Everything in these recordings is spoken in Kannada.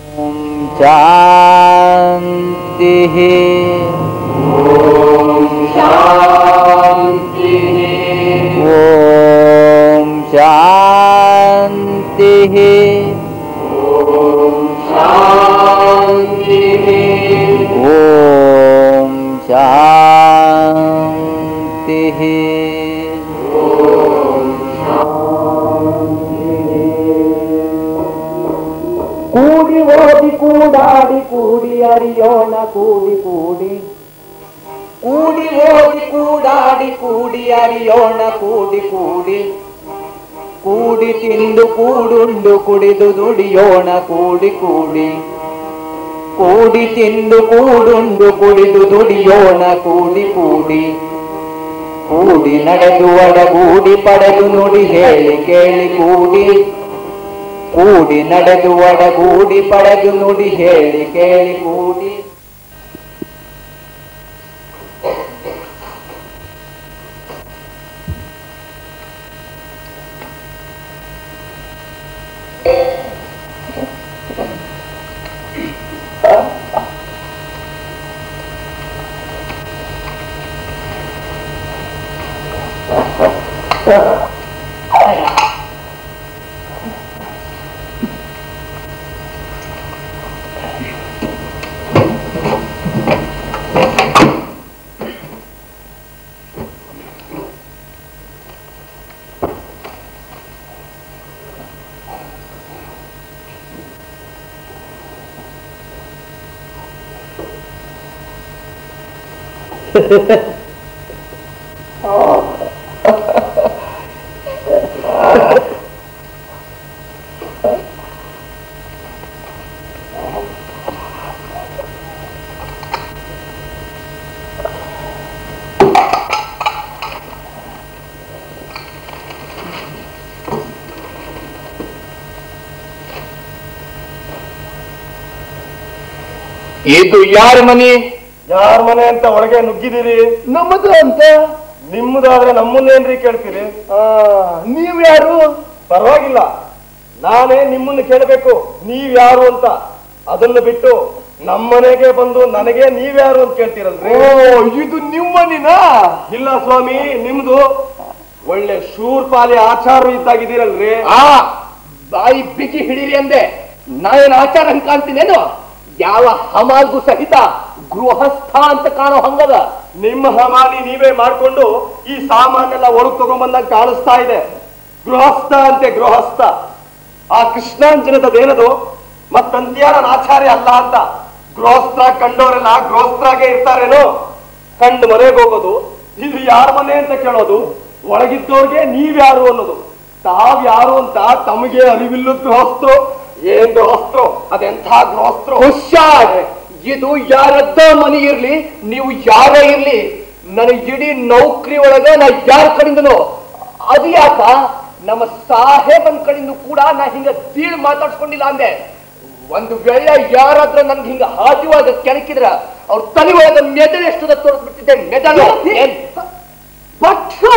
शान्तिः ॐ शान्तिः ॐ शान्तिः ಕೂಡಿ ಓದಿ ಕೂಡಾಡಿ ಕೂಡಿ ಅರಿಯೋಣ ಕೂಡಿ ಕೂಡಿ ಕೂಡಿ ಓದಿ ಕೂಡಾಡಿ ಕೂಡಿ ಅರಿಯೋಣ ಕೂಡಿ ಕೂಡಿ ಕೂಡಿ ತಿಂದು ಕೂಡುಂಡು ಕುಡಿದು ದುಡಿಯೋಣ ಕೂಡಿ ಕೂಡಿ ಕೂಡಿ ತಿಂದು ಕೂಡುಂಡು ಕುಡಿದು ದುಡಿಯೋಣ ಕೂಡಿ ಕೂಡಿ ಕೂಡಿ ನಡೆದು ಒಡಗೂಡಿ ಪಡೆದು ನುಡಿ ಹೇಳಿ ಕೇಳಿ ಕೂಡಿ ಕೂಡಿ ನಡೆದು ಒಡಗೂಡಿ ಪಡೆದು ನುಡಿ ಹೇಳಿ ಕೇಳಿ ಕೂಡಿ ಇದು ಯಾರ ಮನೆ ಯಾರ ಮನೆ ಅಂತ ಒಳಗೆ ನುಗ್ಗಿದ್ದೀರಿ ನಮ್ಮದು ಅಂತ ನಿಮ್ಮದಾದ್ರೆ ನಮ್ಮನ್ನೇನ್ರಿ ಕೇಳ್ತೀರಿ ನೀವ್ ಯಾರು ಪರವಾಗಿಲ್ಲ ನಾನೇ ನಿಮ್ಮನ್ನ ಕೇಳಬೇಕು ನೀವ್ ಯಾರು ಅಂತ ಅದನ್ನು ಬಿಟ್ಟು ನಮ್ಮನೆಗೆ ಬಂದು ನನಗೆ ನೀವ್ಯಾರು ಅಂತ ಕೇಳ್ತೀರಲ್ರಿ ಓ ಇದು ನಿಮ್ಮನಿನಾ ಇಲ್ಲ ಸ್ವಾಮಿ ನಿಮ್ದು ಒಳ್ಳೆ ಶೂರ್ಪಾಲಿ ಆಚಾರ ಇದ್ದಾಗಿದ್ದೀರಲ್ರಿ ಆ ಬಾಯಿ ಬಿಗಿ ಹಿಡೀರಿ ಅಂದೆ ನಾನೇನು ಆಚಾರ ಹಂಗ್ ಕಾಣ್ತೀನೇನು ಯಾವ ಹಮಾಲ್ಗೂ ಸಹಿತ ಗೃಹಸ್ಥ ಅಂತ ಕಾಣೋ ಹಂಗದ ನಿಮ್ಮ ಹಮಾಲಿ ನೀವೇ ಮಾಡ್ಕೊಂಡು ಈ ಸಾಮಾನೆಲ್ಲ ಹೊರಗ್ ತಗೊಂಡ್ಬಂದಾಗ ಕಾಣಿಸ್ತಾ ಇದೆ ಗೃಹಸ್ಥ ಅಂತೆ ಗೃಹಸ್ಥ ಆ ಕೃಷ್ಣಾಂಜನದೇನದು ಮತ್ತಂತ್ಯಾರ ಆಚಾರ್ಯ ಅಲ್ಲ ಅಂತ ಗೃಹಸ್ಥ ಕಂಡವರೆಲ್ಲ ಗೃಹಸ್ಥರಾಗೆ ಇರ್ತಾರೇನೋ ಕಂಡು ಮನೆಗೆ ಹೋಗೋದು ಇದು ಯಾರ ಮನೆ ಅಂತ ಕೇಳೋದು ಒಳಗಿದ್ದವ್ರಿಗೆ ನೀವ್ಯಾರು ಅನ್ನೋದು ತಾವ್ಯಾರು ಅಂತ ತಮಗೆ ಅರಿವಿಲ್ಲ ಗೃಹಸ್ಥರು ಏನ್ ಗೃಹಸ್ಥರು ಅದೆಂಥ ಗೃಹಸ್ಥರು ಹುಷಾರ್ ಇದು ಯಾರದ್ದ ಮನೆ ಇರ್ಲಿ ನೀವು ಯಾರೇ ಇರ್ಲಿ ನನ್ನ ಇಡೀ ನೌಕರಿ ಒಳಗ ನಾ ಯಾರ ಕಡೆಯಿಂದನೋ ಅದು ಯಾಕ ನಮ್ಮ ಸಾಹೇಬನ್ ಕಡೆಯಿಂದ ಕೂಡ ನಾ ಹಿಂಗ ತೀಳ್ ಮಾತಾಡ್ಸ್ಕೊಂಡಿಲ್ಲ ಅಂದೆ ಒಂದು ವೇಳೆ ಯಾರಾದ್ರೂ ನನ್ಗೆ ಹಿಂಗ ಹಾದಿ ಒಳಗ ಕೆಣಕಿದ್ರ ಅವ್ರ ತಲೆ ಒಳಗ ಮೆದಳು ಎಷ್ಟದ ತೋರಿಸ್ಬಿಟ್ಟಿದ್ದೆ ಮೆದಳು ಏನ್? ಭಟ್ರು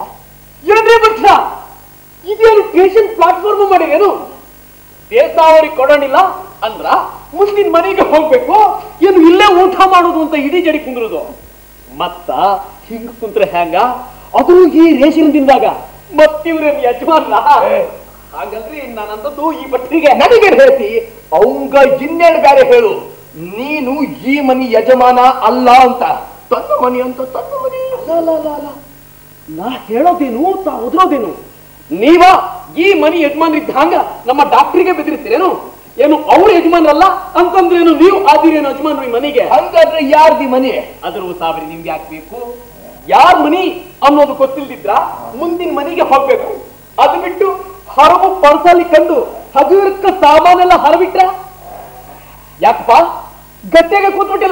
ಏನ್ರಿ ಭಟ್ರ ಇದೇನು ಸ್ಟೇಷನ್ ಪ್ಲಾಟ್ಫಾರ್ಮ್ ಮಾಡಿರೇನು ದೇಸಾವರಿಗೆ ಕೊಡೋಣಿಲ್ಲ ಅಂದ್ರ ಮುಂದಿನ ಮನೆಗೆ ಹೋಗ್ಬೇಕು ಏನು ಇಲ್ಲೇ ಊಟ ಮಾಡೋದು ಅಂತ ಇಡೀ ಜಡಿ ಕುಂದ್ರದು ಮತ್ತ ಹಿಂಗ್ ಕುಂತ್ರೆ ಹ್ಯಾಂಗ ಅದು ಈ ರೇಷನ್ ದಿನದಾಗ ಮತ್ತಿವ್ರೇನ್ ಯಜಮಾನ್ಲ ಹಾಗಲ್ರಿ ನಾನಂದದ್ದು ಈ ಭಟ್ರಿಗೆ ನನಗೆ ಹೇಳ್ತಿ ಅವಂಗ ಇನ್ನೇಳು ಬೇರೆ ಹೇಳು ನೀನು ಈ ಮನಿ ಯಜಮಾನ ಅಲ್ಲ ಅಂತ ತನ್ನ ಮನಿ ಅಂತ ತನ್ನ ಮನಿ ನಾ ಹೇಳೋದೇನು ತಾ ಓದೋದೇನು ನೀವ ಈ ಮನಿ ಯಜಮಾನ್ರಿದ್ದ ಹಂಗ ನಮ್ಮ ಡಾಕ್ಟ್ರಿಗೆ ಬೆದರಿಸ್ತೀರೇನು ಏನು ಅವ್ರ ಯಜಮಾನ್ರಲ್ಲ ಅಂತಂದ್ರೇನು ನೀವು ಆದಿರೇನು ಯಜಮಾನ್ರು ಈ ಮನೆಗೆ ಹಂಗಾದ್ರೆ ಯಾರ್ದಿ ಮನಿ ಅದ್ರ ಸಾವಿರ ನಿಮ್ಗೆ ಯಾಕೆ ಬೇಕು ಯಾರ್ ಮನಿ ಅನ್ನೋದು ಗೊತ್ತಿಲ್ದಿದ್ರ ಮುಂದಿನ ಮನೆಗೆ ಹೋಗ್ಬೇಕು ಅದು ಬಿಟ್ಟು ಹರವು ಪಣಸಾಲಿ ಕಂಡು ಹಗುರಕ್ಕ ಸಾಮಾನೆಲ್ಲ ಹರಬಿಟ್ರ ಯಾಕಪ್ಪ ಗದ್ದೆಗೆ ಕೂತ್ಬಿಟ್ಟಿಲ್ಲ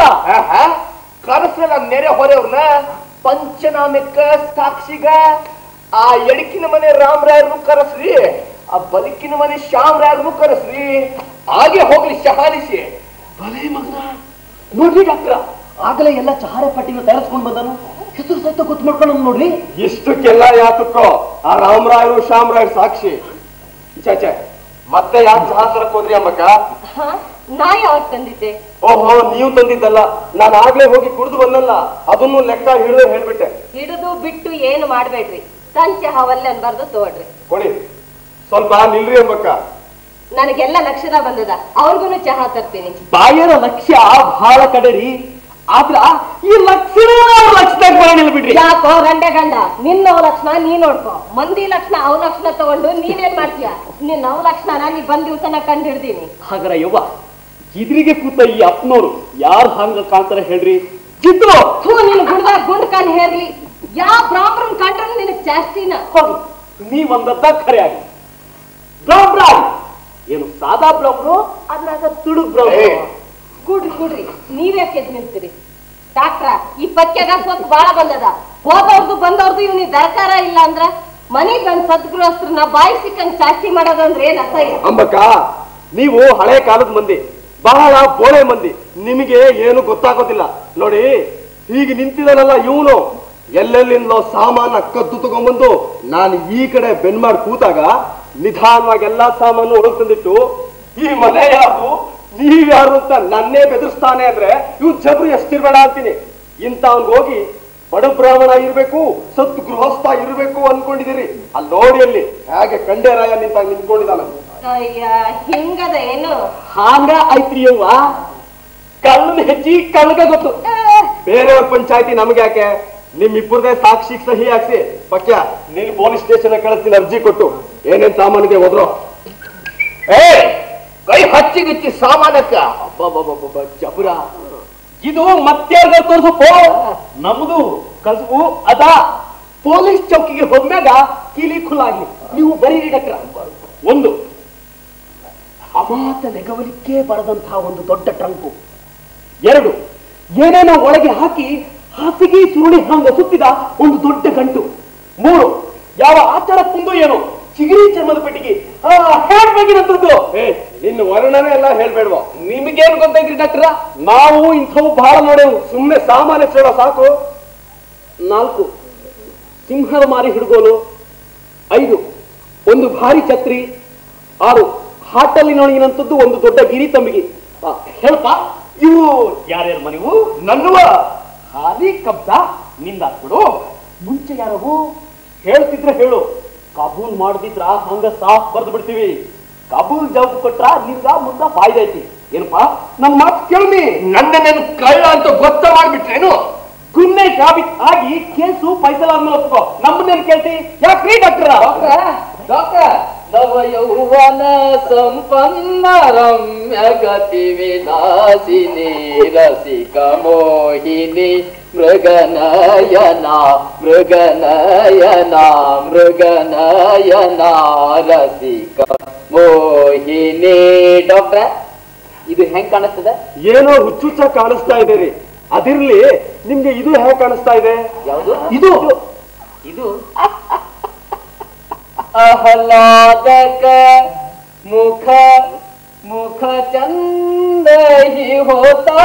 ಕನಸಲ್ಲ ನೆರೆ ಹೊರೆಯವ್ರನ್ನ ಪಂಚನಾಮಕ್ಕ ಸಾಕ್ಷಿಗ ಆ ಎಡಕಿನ ಮನೆ ರಾಮರಾಯರ್ನು ಕರೆಸ್ರಿ ಆ ಬದುಕಿನ ಮನೆ ಶ್ಯಾಮರಾಯರ್ನು ಕರೆಸ್ರಿ ಹಾಗೆ ಹೋಗ್ಲಿ ಶಹಾನಿಸಿ ಭಲೇ ಮಗನ ನೋಡ್ರಿ ಡಾಕ್ಟ್ರ ಆಗಲೇ ಎಲ್ಲ ಚಹಾರ ಪಟ್ಟಿನ ತಯಾರಿಸ್ಕೊಂಡ್ ಬಂದನು ಹೆಸರು ಸಹಿತ ಗೊತ್ತು ಮಾಡ್ಕೊಂಡು ನೋಡ್ರಿ ಇಷ್ಟಕ್ಕೆಲ್ಲ ಯಾತಕ್ಕೋ ಆ ರಾಮರಾಯರು ಶ್ಯಾಮರಾಯರು ಸಾಕ್ಷಿ ಛೆ ಛೆ ಮತ್ತೆ ಯಾಕೆ ಚಹಾ ತರಕ್ ಹೋದ್ರಿ ಅಮ್ಮಕ್ಕ ಹಾ ನಾ ಯಾವಾಗ ತಂದಿದ್ದೆ ಓಹೋ ನೀವು ತಂದಿದ್ದಲ್ಲ ನಾನು ಆಗ್ಲೇ ಹೋಗಿ ಕುಡಿದು ಬಂದಲ್ಲ ಅದನ್ನು ಲೆಕ್ಕ ಹಿಡಿದು ಹೇಳ್ಬಿಟ್ಟೆ ಹಿಡಿದು ಬಿಟ್ಟು ಏನು ಮಾಡ್ಬೇಡ್ರಿ ಸಂಚೆ ಹವಲ್ಲೆ ಅನ್ಬಾರ್ದು ತೋಡ್ರಿ ಕೊಡಿ ಸ್ವಲ್ಪ ನಿಲ್ರಿ ಅಮ್ಮಕ್ಕ ನನಗೆಲ್ಲ ಲಕ್ಷದ ಬಂದದ ಅವ್ರಿಗೂ ಚಹಾ ತರ್ತೀನಿ ಬಾಯರ ಲಕ್ಷ್ಯ ಬಹಳ ಕಡೆರಿ ಆದ್ರ ಈ ಲಕ್ಷಣ ಲಕ್ಷದಾಗ ಬರೋಣಿಲ್ಲ ಬಿಡ್ರಿ ಯಾಕೋ ಗಂಡೆ ಗಂಡ ನಿನ್ನ ಅವ ಲಕ್ಷಣ ನೀ ನೋಡ್ಕೋ ಮಂದಿ ಲಕ್ಷಣ ಅವ್ ಲಕ್ಷಣ ತಗೊಂಡು ನೀನೇನ್ ಮಾಡ್ತೀಯ ನಿನ್ನ ಅವ್ ಲಕ್ಷಣ ನೀ ಬಂದ್ ದಿವ್ಸನ ಕಂಡು ಹಿಡ್ದೀನಿ ಹಾಗರ ಯವ್ವ ಇದ್ರಿಗೆ ಕೂತ ಈ ಅಪ್ಪನವ್ರು ಯಾರು ಹಂಗ ಕಾಣ್ತಾರ ಹೇಳ್ರಿ ಜಿದ್ದು ಥೂ ನಿನ್ ಗುಡ್ದಾಗ ಗುಂಡ್ ಕಾಲ್ ಹೇರ್ಲಿ ಯಾವ ಬ್ರಾಹ್ಮಣನ್ ಕಂಡ್ರು ನಿನಗ್ ಜಾಸ್ತಿನ ಹೌದು ನೀವಂದದ್ದ ಖರೆ ಆಗಿ ಬ್ರಾಹ್ಮ್ ಬ್ರಾಹ್ಮ್ ಏನು ಸಾದಾ ಬ್ರಾಹ್ಮರು ಅದ್ರಾಗ ತುಡು ಏ. ಬ್ರಾಹ್ಮ್ ಕೂಡ್ರಿ ಕೂಡ್ರಿ ನೀವ್ಯಾಕೆ ಎದ್ ನಿಂತೀರಿ ಡಾಕ್ಟ್ರ ಈ ಪಕ್ಯಾಗ ಸ್ವತ್ತು ಬಾಳ ಬಂದದ ಹೋದವ್ರದ್ದು ಬಂದವ್ರದ್ದು ಇವ್ನಿಗೆ ದರ್ಕಾರ ಇಲ್ಲ ಅಂದ್ರ ಮನೆಗ್ ಬಂದ್ ಸದ್ಗೃಹಸ್ಥರನ್ನ ಬಾಯಿ ಸಿಕ್ಕಂಗ್ ಚಾಸ್ತಿ ಮಾಡೋದಂದ್ರೆ ಏನ್ ಅಸಹ್ಯ ಅಮ್ಮಕ್ಕ ನೀವು ಹಳೆ ಕಾಲದ ಮಂದಿ ಬಹಳ ಬೋಳೆ ಮಂದಿ ನಿಮಗೆ ಏನು ಗೊತ್ತಾಗೋದಿಲ್ಲ ನೋಡಿ ಹೀಗೆ ನಿಂತಿದ್ದಾನಲ್ಲ ಇವನು ಎಲ್ಲೆಲ್ಲಿಂದಲೋ ಸಾಮಾನ ಕದ್ದು ತಗೊಂಡ್ಬಂದು ನಾನು ಈ ಕಡೆ ಬೆನ್ ಮಾಡಿ ಕೂತಾಗ ನಿಧಾನವಾಗಿ ಎಲ್ಲಾ ಸಾಮಾನು ಒಳಗ್ ತಂದಿಟ್ಟು ಈ ಮನೆ ಯಾರು ನೀವ್ಯಾರು ಅಂತ ನನ್ನೇ ಬೆದರಿಸ್ತಾನೆ ಅಂದ್ರೆ ಇವ್ ಜಬ್ರು ಎಷ್ಟಿರ್ಬೇಡ ಅಂತೀನಿ ಇಂತ ಹೋಗಿ ಬಡ ಬ್ರಾಹ್ಮಣ ಇರ್ಬೇಕು ಸತ್ ಗೃಹಸ್ಥ ಇರ್ಬೇಕು ಅನ್ಕೊಂಡಿದ್ದೀರಿ ಅಲ್ಲಿ ನೋಡಿ ಅಲ್ಲಿ ಹೇಗೆ ಕಂಡೇರಾಯ ನಿಂತ ನಿಂತ್ಕೊಂಡಿದ್ದಾನೆ ಅಯ್ಯ ಹಿಂಗದ ಏನು ಹಾಂಗ ಐತ್ರಿ ಯವ್ವ ಕಳ್ಳನ ಹೆಚ್ಚಿ ಕಳ್ಳಗ ಗೊತ್ತು ಬೇರೆಯವ್ರ ಪಂಚಾಯತಿ ನಮ್ಗೆ ಯಾಕೆ ನಿಮ್ಮಿಬ್ಬರದೇ ಸಾಕ್ಷಿ ಸಹಿ ಹಾಕ್ಸಿ ಪಕ್ಯ ನೀನು ಪೊಲೀಸ್ ಸ್ಟೇಷನ್ ಕಳಿಸ್ತೀನಿ ಅರ್ಜಿ ಕೊಟ್ಟು ಏನೇನ್ ಸಾಮಾನಿಗೆ ಹೋದ್ರು ಏ ಕೈ ಹಚ್ಚಿಗಿಚ್ಚಿ ಸಾಮಾನಕ್ಕ ಅಬ್ಬಬ್ಬಬ್ಬಬ್ಬ, ಜಬರ ಇದು ಮತ್ಯಾರ್ಗ ತೋರ್ಸಪ್ಪೋ ನಮ್ದು ಕಸಬು ಅದ ಪೊಲೀಸ್ ಚೌಕಿಗೆ ಹೋದ್ಮ್ಯಾಗ ಕೀಲಿ ಖುಲ್ಲಾಗ್ಲಿ ನೀವು ಬರೀರಿ ಡಕ್ರ ಒಂದು ಅಮಾತ ನೆಗವಲಿಕ್ಕೆ ಬರದಂತಹ ಒಂದು ದೊಡ್ಡ ಟ್ರಂಕು ಎರಡು ಏನೇನೋ ಒಳಗೆ ಹಾಕಿ ಹಾಸಿಗೆ ಸುರುಳಿ ಹಂಗ ಸುತ್ತಿದ ಒಂದು ದೊಡ್ಡ ಗಂಟು ಮೂರು ಯಾವ ಆಚಾರ ತುಂದು ಏನೋ ಚಿಗಿರಿ ಚರ್ಮದ ಪೆಟ್ಟಿಗೆ ಆ, ಹೇಳ್ಬೇಕಿರಂತದ್ದು ಏ ನಿನ್ನ ವರ್ಣನೆ ಎಲ್ಲ ಹೇಳ್ಬೇಡ್ವ ನಿಮಗೇನು ಗೊತ್ತೈತ್ರಿ ಡಾಕ್ಟ್ರ ನಾವು ಇಂಥವು ಬಹಳ ನೋಡೆವು ಸುಮ್ನೆ ಸಾಮಾನ್ಯ ಹೇಳೋ ಸಾಕು ನಾಲ್ಕು ಸಿಂಹದ ಮಾರಿ ಹಿಡ್ಗೋಲು ಐದು ಒಂದು ಭಾರಿ ಛತ್ರಿ ಆರು ಹಾಟಲ್ಲಿನೊಳಗಿನಂಥದ್ದು ಒಂದು ದೊಡ್ಡ ಗಿರಿ ತಂಬಿಗೆ ಆ, ಹೇಳಪ್ಪ ಇವು ಯಾರ್ಯಾರ ಮನೆವು ನನ್ನುವ ಹಾದಿ ಕಬ್ಜ ನಿಂದ ಬಿಡು ಮುಂಚೆ ಯಾರವು ಹೇಳ್ತಿದ್ರೆ ಹೇಳು ಕಬೂಲ್ ಮಾಡದಿದ್ರ ಹಂಗ ಸಾಫ್ ಬರ್ದು ಬಿಡ್ತೀವಿ ಕಬೂಲ್ ಜವಾಬ್ ಕೊಟ್ರ ನಿಂಗ ಮುಂದ ಫಾಯ್ದ ಐತಿ ಏನಪ್ಪಾ ನನ್ ಮಾತು ಕೇಳಿ ನನ್ನನ್ನೇನು ಕಳ್ಳ ಅಂತ ಗೊತ್ತ ಮಾಡ್ಬಿಟ್ರೇನು ಗುನ್ನೆ ಸಾಬೀತ್ ಆಗಿ ಕೇಸು ಫೈಸಲ್ ಆದ್ಮೇಲೆ ಒಪ್ಕೋ ನಮ್ಮನ್ನೇನ್ ಕೇಳ್ತಿ ಯಾಕ್ರಿ ಡಾಕ್ಟರ್ ಡಾಕ್ಟರ್ ನವ ಯೌವನ ಸಂಪನ್ನ ರಮ್ಯ ಗತಿ ವಿಲಾಸಿನಿ ರಸಿಕ ಮೋಹಿನಿ ಮೃಗನಯನ ಮೃಗನಯನ ಮೃಗನಯನ ರಸಿಕ ಮೋಹಿನಿ ಡಾಕ್ಟ್ರ ಇದು ಹೆಂಗ್ ಕಾಣಿಸ್ತದೆ ಏನೋ ಹುಚ್ಚುಚ್ಚ ಕಾಣಿಸ್ತಾ ಇದೆ ರೀ ಅದಿರ್ಲಿ ನಿಮ್ಗೆ ಇದು ಹೇಗೆ ಕಾಣಿಸ್ತಾ ಇದೆ ಯಾವುದು ಇದು ಇದು ಆಹ್ಲಾದಕ ಮುಖ ಮುಖ ಚಂದ ಹಿ ಹೋತಾ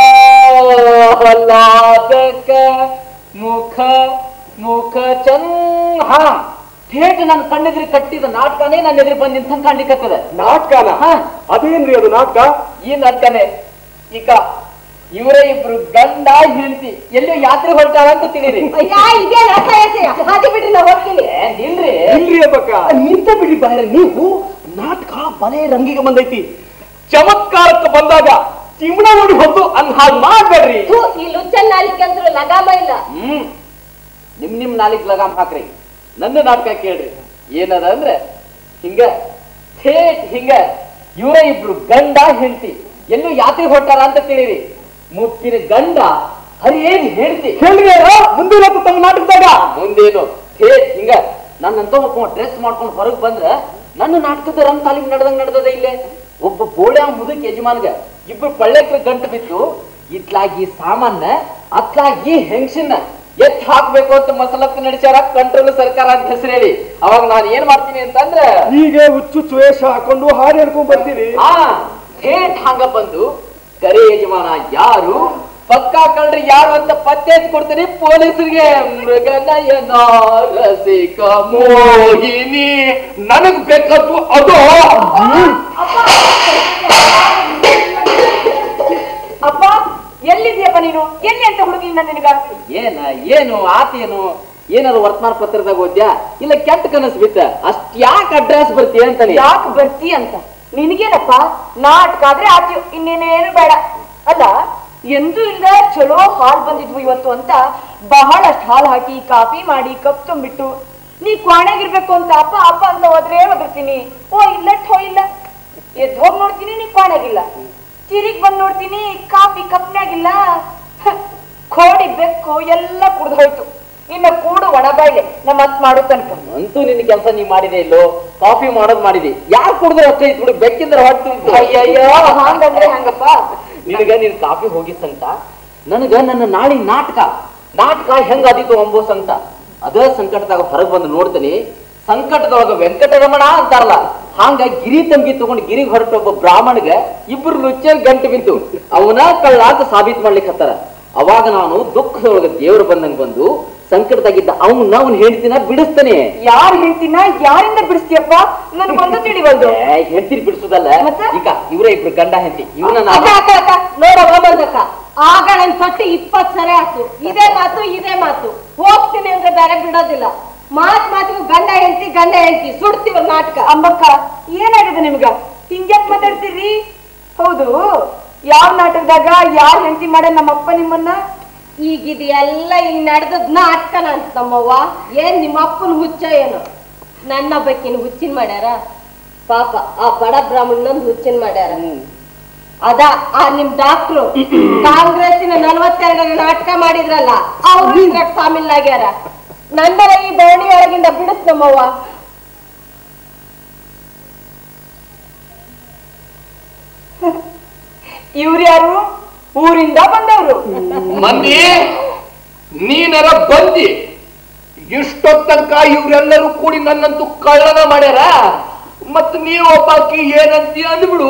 ಆಹ್ಲಾದಕ ಮುಖ ಮುಖ ಚಂದ ಹಾ ಥೇಟ್ ನನ್ನ ಕಣ್ಣೆದ್ರಿ ಕಟ್ಟಿದ ನಾಟಕನೇ ನನ್ನ ಎದುರು ಬಂದು ನಿಂತ ಕಾಣ್ಲಿಕ್ಕತ್ತದ ನಾಟಕನ ಹಾ. ಅದೇನ್ರಿ ಅದು ನಾಟಕ ಈ ನಾಟಕನೇ ಈಗ ಇವರೇ ಇಬ್ರು ಗಂಡ ಹೆಂಡತಿ ಎಲ್ಲೋ ಯಾತ್ರೆ ಹೊರಟಾರ ಅಂತ ತಿಳಿರಿ ಅಯ್ಯ ಇದೇನ್ ಅಸಹ್ಯ ಹಾಗೆ ಬಿಡ್ರಿ ನಾ ಹೋಗ್ತೀನಿ ಏ, ನಿಲ್ರಿ ಇಲ್ರಿ ಅಬ್ಬಕ್ಕ ನಿಂತ ಬಿಡಿ ಬಾಯ್ರ ನೀವು ನಾಟಕ ಬಲೆ ರಂಗಿಗೆ ಬಂದೈತಿ ಚಮತ್ಕಾರಕ್ಕೆ ಬಂದಾಗ ಚಿಮಣ ನೋಡಿ ಹೊತ್ತು ಅನ್ ಹಾಗೆ ಮಾಡ್ಬೇಡ್ರಿ ಥು, ಈ ಲುಚ್ಚನ್ ನಾಲಿಗೆ ಅಂತೂ ಲಗಾಮ ಇಲ್ಲ ಹ್ಮ್ ನಿಮ್ ನಿಮ್ ನಾಲಿಗ್ ಲಗಾಮ್ ಹಾಕ್ರಿ ನನ್ನ ನಾಟಕ ಕೇಳ್ರಿ ಏನದ ಅಂದ್ರೆ ಹಿಂಗ ಥೇಟ್ ಹಿಂಗ ಇವರೇ ಇಬ್ರು ಗಂಡ ಹೆಂಡತಿ ಎಲ್ಲೂ ಯಾತ್ರೆ ಹೊರಟಾರ ಅಂತ ತಿಳಿರಿ ಮುಪ್ಪಿನ ಗಂಡ ಹರಿ ಏನ್ ಹೆಂಡತಿ ಹೇಳ್ರಿ ಮುಂದಿನ ತಮ್ಮ ನಾಟಕದಾಗ ಮುಂದೇನು ಥೇಟ್ ಹಿಂಗ ನನ್ನಂತ ಒಬ್ಬ ಡ್ರೆಸ್ ಮಾಡ್ಕೊಂಡು ಹೊರಗ್ ಬಂದ್ರ ನನ್ನ ನಾಟಕದ ರಂಗ್ ತಾಲೀಮ್ ನಡೆದಂಗ್ ನಡೆದದ ಇಲ್ಲೇ ಒಬ್ಬ ಬೋಳ್ಯ ಮುದುಕ್ ಯಜಮಾನ್ಗ ಇಬ್ರು ಪಳ್ಳೆಕ್ರ ಗಂಟು ಬಿದ್ದು ಇತ್ಲಾಗಿ ಸಾಮಾನ್ಯ ಅತ್ಲಾಗಿ ಹೆಂಗಸನ್ನ ಎತ್ ಹಾಕ್ಬೇಕು ಅಂತ ಮಸಲತ್ತು ನಡೆಸ್ಯಾರ ಕಂಟ್ರೋಲ್ ಸರ್ಕಾರ ಅಂತ ಹೆಸರು ಹೇಳಿ ಅವಾಗ ನಾನು ಏನ್ ಮಾಡ್ತೀನಿ ಅಂತಂದ್ರ ಹೀಗೆ ಹುಚ್ಚು ವೇಷ ಹಾಕೊಂಡು ಹಾಡು ಹೇಳ್ಕೊಂಡ್ ಬರ್ತೀರಿ ಆ ಥೇಟ್ ಹಂಗ ಬಂದು ಕರೆ ಯಜಮಾನ ಯಾರು ಪಕ್ಕಾ ಕಳ್ರಿ ಯಾರು ಅಂತ ಪತ್ತೆ ಹಚ್ಚಿ ಕೊಡ್ತೀನಿ ಪೊಲೀಸರಿಗೆ ಮೃಗನಯನ ರಸಿಕ ಮೋಹಿನಿ ನನಗ್ ಬೇಕದ್ದು ಅದು ಅಪ್ಪ ಎಲ್ಲಿದ್ಯಪ್ಪ ನೀನು ಎಲ್ಲಿ ಅಂತ ಹುಡುಗಿ ನಾನು ನಿನಗ ಏನ ಏನು ಆತೇನು ಏನಾದ್ರು ವರ್ತಮಾನ ಪತ್ರದಾಗ ಓದ್ಯಾ ಇಲ್ಲ ಕೆಟ್ಟ ಕನಸು ಬಿತ್ತ ಅಷ್ಟ್ ಯಾಕೆ ಅಡ್ರೆಸ್ ಬರ್ತೀಯ ಅಂತಾನೆ ಯಾಕೆ ಬರ್ತಿ ಅಂತ ನಿನಗೇನಪ್ಪ ನಾಟಕ ಆದ್ರೆ ಆಚೆ ಇನ್ನೇನೇನು ಬೇಡ ಅಲ್ಲ ಎಂದೂ ಇಲ್ಲ ಚಲೋ ಹಾಲ್ ಬಂದಿದ್ವು ಇವತ್ತು ಅಂತ ಬಹಳಷ್ಟು ಹಾಲ್ ಹಾಕಿ ಕಾಫಿ ಮಾಡಿ ಕಪ್ ತುಂಬಿಟ್ಟು ನೀ ಕ್ವಾಣೆಗಿರ್ಬೇಕು ಅಂತ ಅಪ್ಪ ಅಪ್ಪ ಅಂತ ಹೋದ್ರೆ ಒದರ್ತೀನಿ ಓ ಇಲ್ಲ ಠೋ ಇಲ್ಲ ಎದ್ದು ಹೋಗಿ ನೋಡ್ತೀನಿ ನೀ ಕ್ವಾಣೆಗಿಲ್ಲ ತಿರುಗಿ ಬಂದ್ ನೋಡ್ತೀನಿ ಕಾಫಿ ಕಪ್ನಾಗಿಲ್ಲ ಹ, ಕೋಡಿ ಬೆಕ್ಕು ಎಲ್ಲ ಕುಡ್ದು ಹೋಯ್ತು ಇನ್ನು ಕೂಡು ಒಣಬಾಯ್ಲೆ ನಮ್ಮ ಅತ್ ಮಾಡೋ ತನಕ ಅಂತೂ ನಿನ್ನ ಕೆಲಸ ನೀ ಮಾಡಿದೆ ಇಲ್ಲೋ ಕಾಫಿ ಮಾಡೋದ್ ಮಾಡಿದಿ ಯಾರು ಕುಡಿದ್ರೆ ಅಷ್ಟೇ ಇದ್ ಬಿಡು ಬೆಕ್ಕಿಂದ್ರ ಹೊಟ್ಟು ಅಯ್ಯಯ್ಯೋ ಹಂಗಂದ್ರೆ ಹಂಗಪ್ಪ ನಿನಗ ನೀನ್ ಕಾಫಿ ಹೋಗಿ ಸಂತ ನನಗ ನನ್ನ ನಾಳಿ ನಾಟಕ ನಾಟಕ ಹೆಂಗ ಆದಿತ್ತು ಅಂಬೋ ಸಂತ ಅದ ಸಂಕಟದಾಗ ಹೊರಗೆ ಬಂದು ನೋಡ್ತೀನಿ ಸಂಕಟದೊಳಗ ವೆಂಕಟರಮಣ ಅಂತಾರಲ್ಲ ಹಂಗ ಗಿರಿ ತಂಗಿ ತಗೊಂಡು ಗಿರಿಗೆ ಹೊರಟ ಒಬ್ಬ ಬ್ರಾಹ್ಮಣಗ ಇಬ್ರು ಲುಚ್ಚಲ್ ಗಂಟು ಬಿದ್ದು ಅವನ ಕಳ್ಳ ಅಂತ ಸಾಬೀತ್ ಮಾಡ್ಲಿಕ್ಕೆ ಹತ್ತಾರ ಅವಾಗ ನಾನು ದುಃಖದೊಳಗ ದೇವ್ರು ಬಂದಂಗ್ ಬಂದು ಸಂಕಟದಾಗಿದ್ದ ಅವನ್ನ ಅವ್ನ ಹೇಳ್ತೀನ ಬಿಡಿಸ್ತಾನೆ ಯಾರ್ ಹೇಳ್ತೀನ ಯಾರಿಂದ ಬಿಡಿಸ್ತೀಯಪ್ಪ ನನ್ಗೊಂದು ತಿಳಿವಲ್ದು ಹೆಂಡತಿ ಬಿಡಿಸೋದಲ್ಲ ಮತ್ತೆ? ಈಗ ಇವರೇ ಇಬ್ರು ಗಂಡ ಹೆಂಡತಿ ಇವನ ಅಕ್ಕ ಅಕ್ಕ ಅಕ್ಕ ನೋಡವ ಬಂದಕ್ಕ ಆಗ ನನ್ ತೊಟ್ಟಿ ಇಪ್ಪತ್ ಸರಿ ಆತು ಇದೇ ಮಾತು ಇದೇ ಮಾತು ಹೋಗ್ತೀನಿ ಅಂದ್ರೆ ಬೇರೆ ಬಿಡೋದಿಲ್ಲ ಮಾತ್ ಮಾತಿಗೂ ಗಂಡ ಹೆಂಡತಿ ಗಂಡ ಹೆಂಡತಿ ಸುಡ್ತೀವ ನಾಟಕ ಅಮ್ಮಕ್ಕ ಏನಾಗಿದೆ ನಿಮ್ಗ ಹಿಂಗ್ಯಾಕ್ ಮಾತಾಡ್ತೀರಿ ಹೌದು ಯಾವ ನಾಟಕದಾಗ ಯಾರ್ ಹೆಂಡತಿ ಮಾಡ ನಮ್ಮಪ್ಪ ನಿಮ್ಮನ್ನ ಈಗ ಇದು ಎಲ್ಲ ಇಲ್ಲಿ ನಡೆದದ್ ನಾಟಕನ ಅಂತ ನಮ್ಮವ್ವ ಏನ್ ನಿಮ್ಮ ಅಪ್ಪನ ಹುಚ್ಚ ಏನು ನನ್ನ ಬಕ್ಕಿನ ಹುಚ್ಚಿನ ಮಾಡ್ಯಾರ ಪಾಪ ಆ ಬಡ ಬ್ರಾಹ್ಮಣನ ಹುಚ್ಚಿನ ಮಾಡ್ಯಾರ ಅದ ಆ ನಿಮ್ ಡಾಕ್ಟ್ರು ಕಾಂಗ್ರೆಸ್ಸಿನ ನಲ್ವತ್ತೆರಡರ ನಾಟಕ ಮಾಡಿದ್ರಲ್ಲ ಅವ್ರು ಇದ್ರಾಗ ಸಾಮಿಲ್ ಆಗ್ಯಾರ ನಂದರ ಈ ಬೋಣಿ ಒಳಗಿಂದ ಬಿಡಿಸ್ ನಮ್ಮವ್ವ ಇವ್ರು ಯಾರು ಊರಿಂದ ಬಂದವರು ಮಂದಿ ನೀನರ ಬಂದಿ ಇಷ್ಟೊತ್ತ ತನಕ ಇವ್ರೆಲ್ಲರೂ ಕೂಡಿ ನನ್ನಂತೂ ಕಳ್ಳನ ಮಾಡ್ಯಾರ ಮತ್ ನೀವು ಒಬ್ಬಾಕಿ ಏನಂತಿ ಅಂದ್ಬಿಡು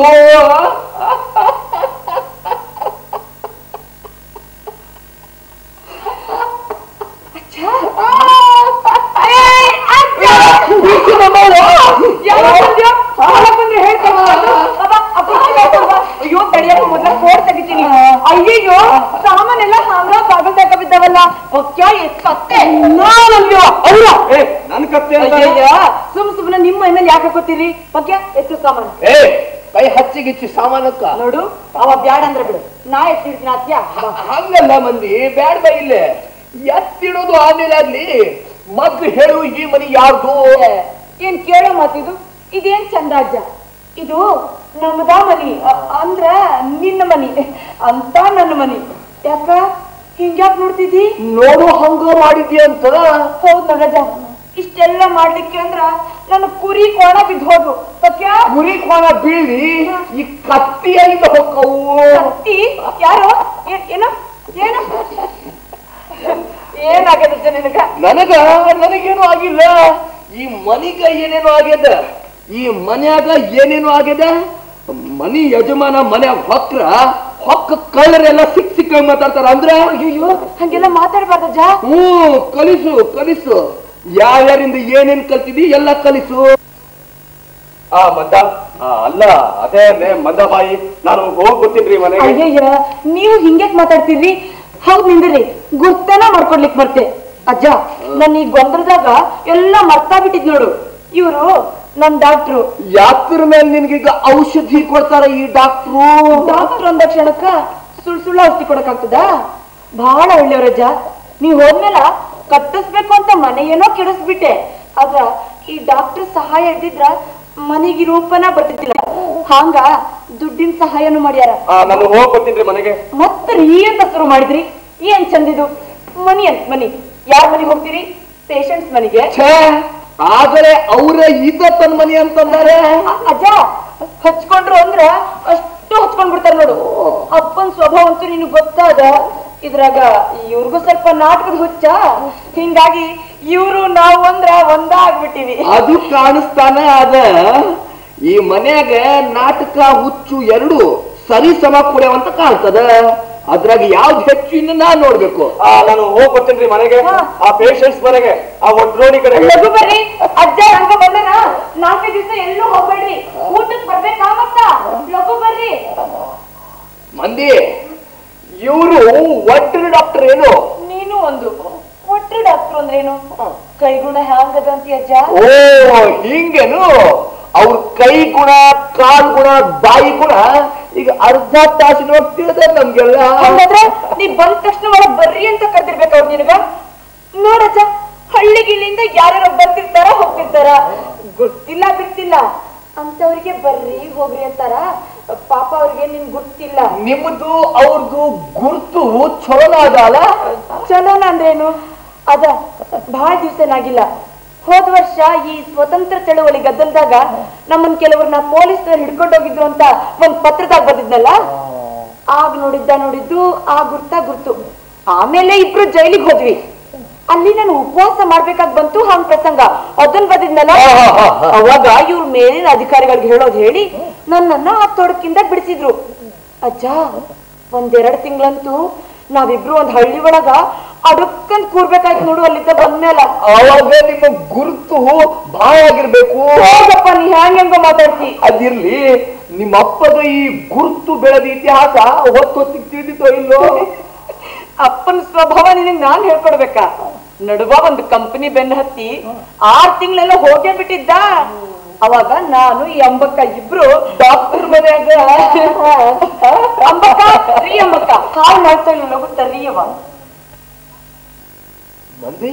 ಅಯ್ಯೋ ತಡಿಯಪ್ಪ ಮೊದ್ಲ ಕೋಡ್ ತೆಗಿತೀನಿ ಅಯ್ಯಯ್ಯೋ ಸಾಮಾನೆಲ್ಲ ಹಂಗ ಬಾಗಲ್ದಾಗ ಬಿದ್ದವಲ್ಲ ಪಕ್ಯ ಎತ್ತತ್ತೆ ನಾನಲ್ಯೋ ಅಲ್ಲ ಏ ನನ್ ಕತ್ತೆ ಅಂತ ಅಯ್ಯಯ್ಯ ಸುಮ್ ಸುಮ್ನೆ ನಿಮ್ಮ ಮೈ ಮೇಲೆ ಯಾಕೆ ಹಾಕೋತೀರಿ ಪಕ್ಯ ಎತ್ತು ಸಾಮಾನು ಏ ಕೈ ಹಚ್ಚಿಗಿಚ್ಚಿ ಸಾಮಾನಕ್ಕ ನೋಡು ಅವ ಬ್ಯಾಡ ಅಂದ್ರೆ ಬಿಡು ನಾ ಎತ್ತಿರ್ತೀನಿ ಅತ್ಯ ಹಂಗಲ್ಲ ಮಂದಿ ಬ್ಯಾಡ ಬೈ ಇಲ್ಲೇ ಎತ್ತಿಡೋದು ಆಮೇಲೆ ಆಗ್ಲಿ ಮಗ್ ಹೇಳು ಈ ಮನಿ ಯಾರ್ದು ಏನ್ ಕೇಳೋ ಮಾತಿದು ಇದೇನ್ ಚಂದ ಅಜ್ಜ ಇದು ನಮ್ಮದ ಮನಿ ಅ- ಅಂದ್ರ ನಿನ್ನ ಮನಿ ಅಂತ ನನ್ನ ಮನಿ ಯಾಕ ಹಿಂಗ್ಯಾಕ್ ನೋಡ್ತಿದ್ದಿ ನೋಡು ಹಂಗ ಮಾಡಿದ್ಯ ಅಂತ ಹೌದ್ ನೋಡಜ್ಜ ಇಷ್ಟೆಲ್ಲ ಮಾಡ್ಲಿಕ್ಕೆ ಅಂದ್ರ ನನ್ನ ಕುರಿ ಕೋಣ ಬಿದ್ದು ಹೋದು ಪಕ್ಯ ಗುರಿ ಕೋಣ ಬೀಳಿ ಈ ಕತ್ತಿಯಿಂದ ಹೊಕ್ಕವು ಕತ್ತಿ ಯಾರು ಏನ್- ಏನು ಏನು ಏನಾಗದ ನಿನಗ ನನಗ ನನಗೇನು ಆಗಿಲ್ಲ ಈ ಮನಿಗ ಏನೇನು ಆಗ್ಯದ ಈ ಮನ್ಯಾಗ ಏನೇನು ಆಗ್ಯದ ಮನಿ ಯಜಮಾನ ಮನ್ಯಾಗ ಹೊಕ್ರ ಹೊಕ್ಕ ಕಳ್ಳರೆಲ್ಲ ಸಿಕ್ ಸಿಕ್ಕ ಮಾತಾಡ್ತಾರ ಅಂದ್ರ ಅಯ್ಯೋ ಹಂಗೆಲ್ಲ ಮಾತಾಡ್ಬಾರ್ದಜ್ಜ ಹ್ಮ್ ಕಲಿಸು ಕಲಿಸು ಯಾರ್ಯಾರಿಂದ ಏನೇನ್ ಕಲ್ತಿದಿ ಎಲ್ಲ ಕಲಿಸು ಆ ಮದ್ದ ಆ, ಅಲ್ಲ ಅದೇ ಮದ್ದಬಾಯಿ ನಾನು ಹೋಗ್ ಗೊತ್ತೀನ್ರಿ ಮನೆಗೆ ಅಯ್ಯಯ್ಯ ನೀವು ಹಿಂಗ್ಯಾಕ್ ಮಾತಾಡ್ತೀರಿ ಹೌದ್ ನಿಂದ್ರಿ ಗುರ್ತನ ಮಾಡ್ಕೊಡ್ಲಿಕ್ ಬರ್ತೆ ಅಜ್ಜ ನನ್ ಈ ಗೊಂದಲದಾಗ ಎಲ್ಲ ಮರ್ತಾ ಬಿಟ್ಟಿದ್ ನೋಡು ಇವ್ರು ನನ್ ಡಾಕ್ಟ್ರು ಯಾತ್ರ ಮೇಲೆ ನಿನ್ಗೀಗ ಔಷಧಿ ಕೊಡ್ತಾರ ಈ ಡಾಕ್ಟ್ರು ಡಾಕ್ಟರ್ ಅಂದ ಕ್ಷಣಕ್ಕ ಸುಳ್ ಸುಳ್ಳು ಔಷಧಿ ಕೊಡಕ್ಕಾಗ್ತದ ಬಹಳ ಒಳ್ಳೆಯವ್ರಜ್ಜ ನೀವ್ ಹೋದ್ಮೇಲ ಕಟ್ಟಿಸ್ಬೇಕು ಅಂತ ಮನೆ ಏನೋ ಕೆಡಿಸ್ಬಿಟ್ಟೆ ಆದ್ರ ಈ ಡಾಕ್ಟರ್ ಸಹಾಯ ಇದ್ದಿದ್ರ ಮನೆಗೆ ರೂಪನ ಬರ್ತಿದ್ದಿಲ್ಲ ಹಂಗ ದುಡ್ಡಿನ ಸಹಾಯನು ಮಾಡ್ಯಾರ ಆ, ನಾನು ಹೋಗ್ ಗೊತ್ತೀನ್ರಿ ಮನೆಗೆ ಮತ್ತ ರೀ ಅಂತ ಶುರು ಮಾಡಿದ್ರಿ ಏನ್ ಚಂದಿದು ಮನಿ ಅಂತ ಮನಿ ಯಾರ ಮನೆಗೆ ಹೋಗ್ತೀರಿ ಪೇಷಂಟ್ಸ್ ಮನೆಗೆ ಛೇ ಆದರೆ ಅವ್ರ ಇದ ತನ್ ಮನಿ ಅಂತಂದಾರೆ ಅ- ಅಜ್ಜ ಹಚ್ಕೊಂಡ್ರು ಅಂದ್ರ ಅಷ್ಟು ಹಚ್ಕೊಂಡ್ ಬಿಡ್ತಾರ ನೋಡು ಅಪ್ಪನ್ ಸ್ವಭಾವ ಅಂತೂ ನಿನಗ್ ಗೊತ್ತಾದ ಇದ್ರಾಗ ಇವ್ರಿಗೂ ಸ್ವಲ್ಪ ನಾಟಕದ ಹುಚ್ಚ ಹಿಂಗಾಗಿ ಇವ್ರು ನಾವು ಅಂದ್ರ ಒಂದಾಗ್ಬಿಟ್ಟಿವಿ ಅದು ಕಾಣಿಸ್ತಾನ ಅದ ಈ ಮನ್ಯಾಗ ನಾಟಕ ಹುಚ್ಚು ಎರಡು ಸರಿ ಸಮ ಕುಡಿಯವಂತ ಕಾಣ್ತದ ಅದ್ರಾಗ ಯಾವ್ದು ಹೆಚ್ಚು ಇನ್ನು ನಾನ್ ನೋಡ್ಬೇಕು ಆ ನಾನು ಹೋಗ್ ಬರ್ತೀನಿ ಮನೆಗೆ ಆ ಪೇಷಂಟ್ಸ್ ಮನೆಗೆ ಆ ಒಡ್ರೋಣಿ ಕಡೆಗೆ ಲಘು ಬರ್ರಿ ಅಜ್ಜ ಹಂಗ ಬಂದನ ನಾಲ್ಕೈದು ದಿವಸ ಎಲ್ಲೂ ಹೋಗ್ಬೇಡ್ರಿ ಊಟಕ್ ಬರ್ಬೇಕಾ ಮತ್ತ ಲಘು ಬರ್ರಿ ಮಂದಿ ಇವರು ಒಡ್ಡ ಡಾಕ್ಟರ್ ಏನು ನೀನು ಒಂದು ಒಟ್ರೆ ಡಾಕ್ಟ್ರು ಅಂದ್ರೇನು ಕೈಗುಣ ಹ್ಯಾಂಗದ ಅಂತಿ ಅಜ್ಜ ಓ ಹಿಂಗೇನು ಅವ್ರ ಕೈ ಗುಣ ಕಾಲ್ ಗುಣ ಬಾಯಿ ಗುಣ ಈಗ ಅರ್ಧ ತಾಸಿನ ತಿಳಿದ ನಮ್ಗೆಲ್ಲ ಹಂಗಾದ್ರೆ ನೀ ಬಂದ ತಕ್ಷಣ ಒಳಗ್ ಬರ್ರಿ ಅಂತ ಕರ್ದಿರ್ಬೇಕ ಅವ್ರು ನಿನಗ ನೋಡಜ್ಜ ಹಳ್ಳಿಗಿಲ್ಲಿಂದ ಯಾರ್ಯಾರು ಬರ್ತಿರ್ತಾರ ಹೋಗ್ತಿರ್ತಾರ ಗೊತ್ತಿಲ್ಲ ಬಿಡ್ತಿಲ್ಲ ಅಂತವ್ರಿಗೆ ಬರ್ರಿ ಹೋಗ್ರಿ ಅಂತಾರ ಪಾಪ ಅವ್ರಿಗೆ ನಿನ್ ಗೊತ್ತಿಲ್ಲ ನಿಮ್ಮದು ಅವ್ರದ್ದು ಗುರ್ತು ಚಲೋನಾದ ಅಲ್ಲ ಚಲೋನ ಅಂದ್ರೇನು ಅದ ಬಹಳ ದಿವ್ಸನಾಗಿಲ್ಲ ಹೋದ ವರ್ಷ ಈ ಸ್ವತಂತ್ರ ಚಳವಳಿ ಗದ್ದಲ್ದಾಗ ನಮ್ಮನ್ ಕೆಲವ್ರನ್ನ ಪೊಲೀಸ್ನವ್ರು ಹಿಡ್ಕೊಂಡು ಹೋಗಿದ್ರು ಅಂತ ಒಂದ್ ಪತ್ರದಾಗ ಬರ್ದಿದ್ನಲ್ಲ ಆಗ ನೋಡಿದ್ದ ನೋಡಿದ್ದು ಆ ಗುರ್ತ ಗುರ್ತು ಆಮೇಲೆ ಇಬ್ರು ಜೈಲಿಗೆ ಹೋದ್ವಿ ಅಲ್ಲಿ ನಾನು ಉಪವಾಸ ಮಾಡ್ಬೇಕಾಗ್ ಬಂತು ಹಂಗ್ ಪ್ರಸಂಗ ಅದನ್ ಬಂದಿದ್ನಲ್ಲ ಅವಾಗ ಇವ್ರ ಮೇಲಿನ ಅಧಿಕಾರಿಗಳಿಗೆ ಹೇಳೋದ್ ಹೇಳಿ ನನ್ನನ್ನ ಆ ತೊಡಕಿಂದ ಬಿಡಿಸಿದ್ರು ಅಜ್ಜ ಒಂದೆರಡ್ ತಿಂಗಳಂತೂ ನಾವಿಬ್ರು ಒಂದ್ ಹಳ್ಳಿ ಒಳಗ ಅಡುಕ್ಕಂದ್ ಕೂರ್ಬೇಕಾಯ್ತು ನೋಡು ಅಲ್ಲಿದ್ದ ಬಂದ್ಮೇಲ ಅವಾಗ ನಿಮ್ಮ ಗುರುತು ಭಾಳ ಆಗಿರ್ಬೇಕು ಹೋಗಪ್ಪ ನೀ ಹ್ಯಾಂಗ ಹೆಂಗ ಮಾತಾಡ್ತಿ ಅದಿರ್ಲಿ ನಿಮ್ಮ ಅಪ್ಪದ ಈ ಗುರುತು ಬೆಳೆದ ಇತಿಹಾಸ ಹೊತ್ತು ಹೊತ್ತಿಗೆ ತಿಳಿದಿತ್ತೋ ಇಲ್ಲೋ ಅಪ್ಪನ ಸ್ವಭಾವ ನಿನಗ್ ನಾನ್ ಹೇಳ್ಕೊಡ್ಬೇಕಾ ನಡುವ ಒಂದು ಕಂಪನಿ ಬೆನ್ನ ಹತ್ತಿ ಆರ್ ತಿಂಗಳೆಲ್ಲ ಹೋಗೇ ಬಿಟ್ಟಿದ್ದ ಅವಾಗ ನಾನು ಈ ಅಂಬಕ್ಕ ಇಬ್ರು ಡಾಕ್ಟರ್ ಮನೆಯಾಗ ಅಂಬಕ್ಕ ರೀ ಅಂಬಕ್ಕ ಹಾಲ್ ಮಾಡ್ತಾ ಇಲ್ಲ ಹೋಗುತ್ತಾ ರೀ ಅವ ಮಂದಿ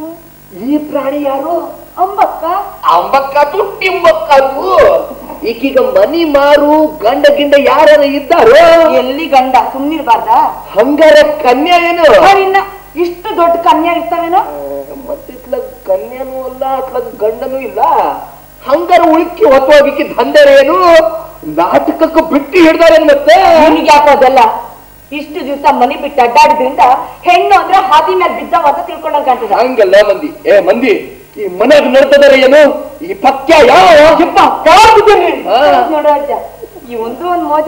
ಈ ಪ್ರಾಣಿ ಯಾರು ಅಂಬಕ್ಕ ಅಂಬಕ್ಕಾತು ಟಿಂಬಕ್ಕಾತು ಈಕೀಗ ಮನಿ ಮಾರು ಗಂಡ ಗಿಂಡ ಯಾರ ಇದ್ದಾರೋ ಎಲ್ಲಿ ಗಂಡ ಸುಮ್ನಿರ್ಬಾರ್ದ ಹಂಗಾರ ಕನ್ಯಾ ಏನು ಇನ್ನ ಇಷ್ಟು ದೊಡ್ಡ ಕನ್ಯಾ ಇರ್ತಾವೇನೋ ಮತ್ತಿತ್ಲ ಕನ್ಯಾನೂ ಅಲ್ಲ ಅತ್ಲಾಗ ಗಂಡನೂ ಇಲ್ಲ ಹಂಗಾರ ಉಳುಕಿ ಹೊತ್ತೋಗಿಕ್ಕಿ ದಂಧೆರ ಏನು ನಾಟಕಕ್ಕೆ ಬಿಟ್ಟು ಹಿಡ್ದಾರೆ ಮತ್ತೆ ನಿನಗೆ ಯಾಕೋ ಅದೆಲ್ಲ ಇಷ್ಟು ದಿವಸ ಮನಿ ಬಿಟ್ಟು ಅಡ್ಡಾಡಿದ್ರಿಂದ ಹೆಣ್ಣು ಅಂದ್ರೆ ಹಾದಿ ಮೇಲೆ ಬಿದ್ದವ ಅಂತ ತಿಳ್ಕೊಂಡಂಗ್ ಕಾಣ್ತದ ಹಂಗಲ್ಲ ಮಂದಿ ಏ ಮಂದಿ ಈ ಮನೆಯಾಗ ನಡ್ತದಾರೆ ಏನು ಈ ಪಕ್ಯ ಯಾವ ಯಪ್ಪ, ಕಾಡ್ತಿದ್ದೇನೆ. ಆ, ನೋಡು ಅಜ್ಜ ಈ ಒಂದು ಒಂದ್ ಮೋಜ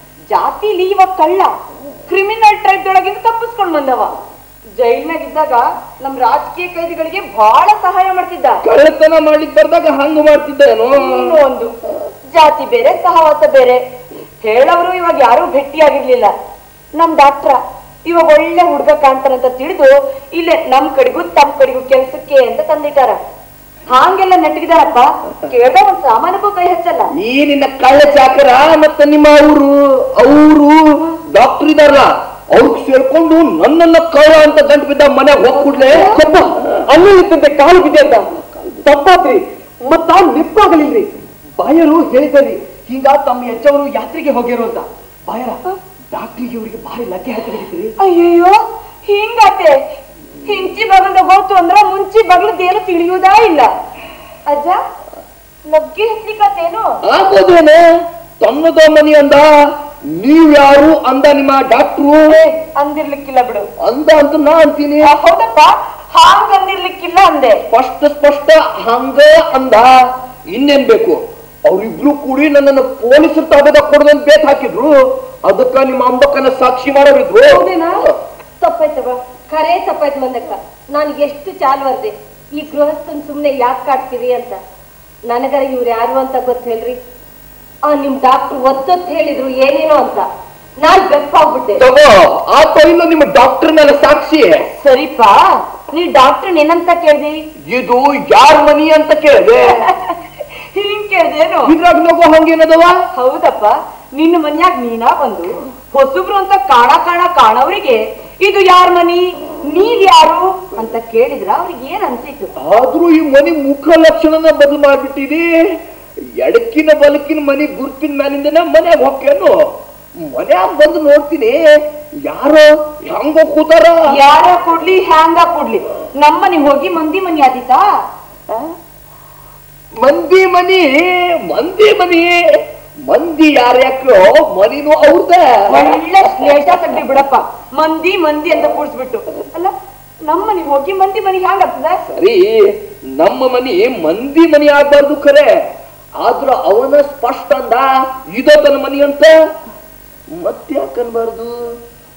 ಜಾತಿಲಿ ಇವಾಗ ಕಳ್ಳ ಕ್ರಿಮಿನಲ್ ಟ್ರೈಬ್ ಒಳಗಿಂದ ತಪ್ಪಿಸ್ಕೊಂಡ್ ಬಂದವ ಜೈಲ್ನಾಗ ಇದ್ದಾಗ ನಮ್ ರಾಜಕೀಯ ಕೈದಿಗಳಿಗೆ ಬಹಳ ಸಹಾಯ ಮಾಡ್ತಿದ್ದ ಕಳ್ಳತನ ಮಾಡ್ಲಿಕ್ ಬರ್ದಾಗ ಹಂಗ ಮಾಡ್ತಿದ್ದೇನು ಇನ್ನು ಒಂದು ಜಾತಿ ಬೇರೆ ಸಹವಾಸ ಬೇರೆ ಹೇಳವರು ಇವಾಗ ಯಾರು ಭೇಟಿಯಾಗಿರ್ಲಿಲ್ಲ ನಮ್ ಡಾಕ್ಟ್ರ ಇವಾಗ ಒಳ್ಳೆ ಹುಡುಗ ಕಾಣ್ತಾರಂತ ತಿಳಿದು ಇಲ್ಲೇ ನಮ್ ಕಡೆಗೂ ತಮ್ ಕಡೆಗೂ ಕೆಲ್ಸಕ್ಕೆ ಅಂತ ತಂದಿಟ್ಟಾರ ಹಾಂಗೆಲ್ಲ ನೆಟ್ಟಗಿದಾರಪ್ಪ ಕೇಳ್ದ ಒಂದ್ ಸಾಮಾನ್ಯಕ್ಕೂ ಕೈ ಹಚ್ಚಲ್ಲ ಈ ನಿನ್ನ ಕಳ್ಳ ಚಾಕರ ಮತ್ತ ನಿಮ್ಮ ಅವರು ಅವರು ಡಾಕ್ಟರ್ ಇದಾರಲ್ಲ ಅವ್ರಿಗೆ ಸೇರ್ಕೊಂಡು ನನ್ನನ್ನ ಕಳ್ಳ ಅಂತ ಗಂಟು ಬಿದ್ದ ಮನೆಗೆ ಹೋಗ್ಬಿಡ್ಲೆ ಅನ್ನ ಇದ್ದಂತೆ ಕಾಲು ಬಿದ್ದೆ ಅಂತ ತಪ್ಪಾತ್ರಿ ಮತ್ತ ನಿಪ್ಪಾಗಲಿಲ್ರಿ ಬಾಯರು ಹೇಳಿದಾರಿ ಹಿಂಗ ತಮ್ಮ ಯಜ್ಜವರು ಯಾತ್ರೆಗೆ ಹೋಗ್ಯಾರು ಅಂತ ಬಾಯರ ಡಾಕ್ಟ್ರಿಗೆ ಇವರಿಗೆ ಭಾರಿ ಲಗ್ಗೆ ಹಾಕಿದ್ರಿ ಅಯ್ಯಯ್ಯೋ ಹಿಂಗಾತೆ ಹಿಂಚಿ ಬಗಲ್ದ ಹೋತು ಅಂದ್ರ ಮುಂಚಿ ಬಗಲದೇನು ತಿಳಿಯುವುದಾ ಇಲ್ಲ ಅಜ್ಜ ಲಗ್ಗೆ ಹತ್ಲಿಕತ್ತೇನು ಆಗೋದೇನೆ ತನ್ನದ ಮನಿ ಅಂದ ನೀವ್ ಯಾರು ಅಂದ ನಿಮ್ಮ ಡಾಕ್ಟ್ರು ಏ, ಅಂದಿರ್ಲಿಕ್ಕಿಲ್ಲ ಬಿಡು ಅಂದ ಅಂತ ನಾ ಅಂತೀನಿ ಆ, ಹೌದಪ್ಪ ಹಾಂಗ್ ಅಂದಿರ್ಲಿಕ್ಕಿಲ್ಲ ಅಂದೆ ಸ್ಪಷ್ಟ ಸ್ಪಷ್ಟ ಹಂಗ ಅಂದ ಇನ್ನೇನ್ ಬೇಕು ಅವ್ರಿಬ್ರು ಕೂಡಿ ನನ್ನನ್ನು ಪೊಲೀಸರ ತಾಬೆದಾಗ ಕೊಡದಂತ ಬೇತ್ ಹಾಕಿದ್ರು ಅದಕ್ಕ ನಿಮ್ಮ ಅಂಬಕ್ಕನ ಸಾಕ್ಷಿ ಮಾಡೋರಿದ್ರು ಹೌದೇನಾ ತಪ್ಪಾಯ್ತವ ಖರೇ ತಪ್ಪಾಯ್ತು ಮಂದಕ್ಕ ನಾನು ಎಷ್ಟು ಚಾಲ್ವರ್ದೆ ಈ ಗೃಹಸ್ಥನ್ ಸುಮ್ನೆ ಯಾಕೆ ಕಾಡ್ತೀರಿ ಅಂತ ನನಗರ ಇವ್ರು ಯಾರು ಅಂತ ಗೊತ್ತ ಹೇಳ್ರಿ ಆ ನಿಮ್ ಡಾಕ್ಟರ್ ಒತ್ತೊತ್ತು ಹೇಳಿದ್ರು ಏನೇನೋ ಅಂತ ನಾನ್ ಬೆಪ್ಪಾಗ್ಬಿಟ್ಟೆ ತಗೋ ಆತ ಇನ್ನು ನಿಮ್ಮ ಡಾಕ್ಟರ್ ಮೇಲೆ ಸಾಕ್ಷಿ ಸರಿಪಾ ನೀ ಡಾಕ್ಟರ್ ಏನಂತ ಕೇಳ್ದಿ ಇದು ಯಾರ ಮನಿ ಅಂತ ಕೇಳಿದೆ ಹಿಂಗ್ ಕೇಳ್ದೇನು ಇದ್ರಾಗ ನಗೋ ಹಂಗೇನದವ ಹೌದಪ್ಪ ನಿನ್ನ ಮನ್ಯಾಗ ನೀನಾ ಬಂದು ಹೊಸಬ್ರು ಅಂತ ಕಾಣ ಕಾಣ ಕಾಣವ್ರಿಗೆ ಇದು ಯಾರ ಮನಿ ನೀವ್ ಯಾರು ಅಂತ ಕೇಳಿದ್ರ ಅವ್ರಿಗೆ ಏನ್ ಅನ್ಸಿತ್ತು ಆದ್ರೂ ಈ ಮನಿ ಮುಖ ಲಕ್ಷಣನ ಬದಲು ಮಾಡ್ಬಿಟ್ಟಿದಿ ಎಡಕಿನ ಬಲಕಿನ ಮನಿ ಗುರ್ತಿನ ಮ್ಯಾಲಿಂದನ ಮನ್ಯಾಗ ಹೊಕ್ಕೇನು ಮನ್ಯಾಗ ಬಂದು ನೋಡ್ತೀನಿ ಯಾರೋ ಹೆಂಗೋ ಕೂತಾರ ಯಾರ ಕೊಡ್ಲಿ ಹ್ಯಾಂಗ ಕೊಡ್ಲಿ ನಮ್ಮನಿ ಹೋಗಿ ಮಂದಿ ಮನಿ ಆದಿತಾ ಮಂದಿ ಮನಿ ಮಂದಿ ಮನಿ ಮಂದಿ ಯಾರ್ಯಾಕ್ರೋ ಮನಿನೂ ಅವ್ರದ ಒಳ್ಳೆ ಶ್ಲೇಷ ತೆಗ್ದಿ ಬಿಡಪ್ಪ ಮಂದಿ ಮಂದಿ ಅಂತ ಕೂಡ್ಸ್ಬಿಟ್ಟು ಅಲ್ಲ ನಮ್ಮನಿ ಹೋಗಿ ಮಂದಿ ಮನಿ ಹ್ಯಾಂಗ ಆಗ್ತದ ಸರಿ ನಮ್ಮ ಮನಿ ಮಂದಿ ಮನಿ ಆಗ್ಬಾರ್ದು ಖರೆ ಆದ್ರ ಅವನ ಸ್ಪಷ್ಟ ಅಂದ ಇದ ತನ್ನ ಮನಿ ಅಂತ ಮತ್ತ್ಯಾಕ್ ಅನ್ಬಾರ್ದು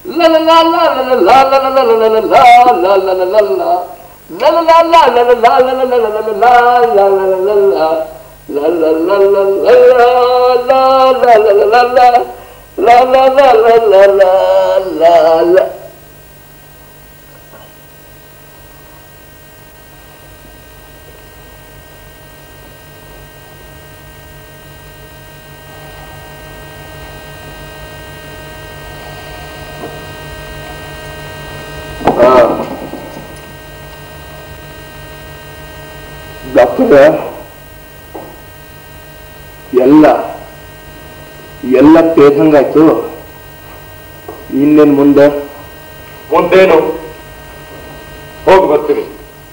ಡಾಕ್ಟರ್ ಎಲ್ಲ ಎಲ್ಲ ತೇದಂಗಾಯ್ತು ಇನ್ನೇನ್ ಮುಂದೆ ಮುಂದೇನು ಹೋಗಿ ಬರ್ತೀವಿ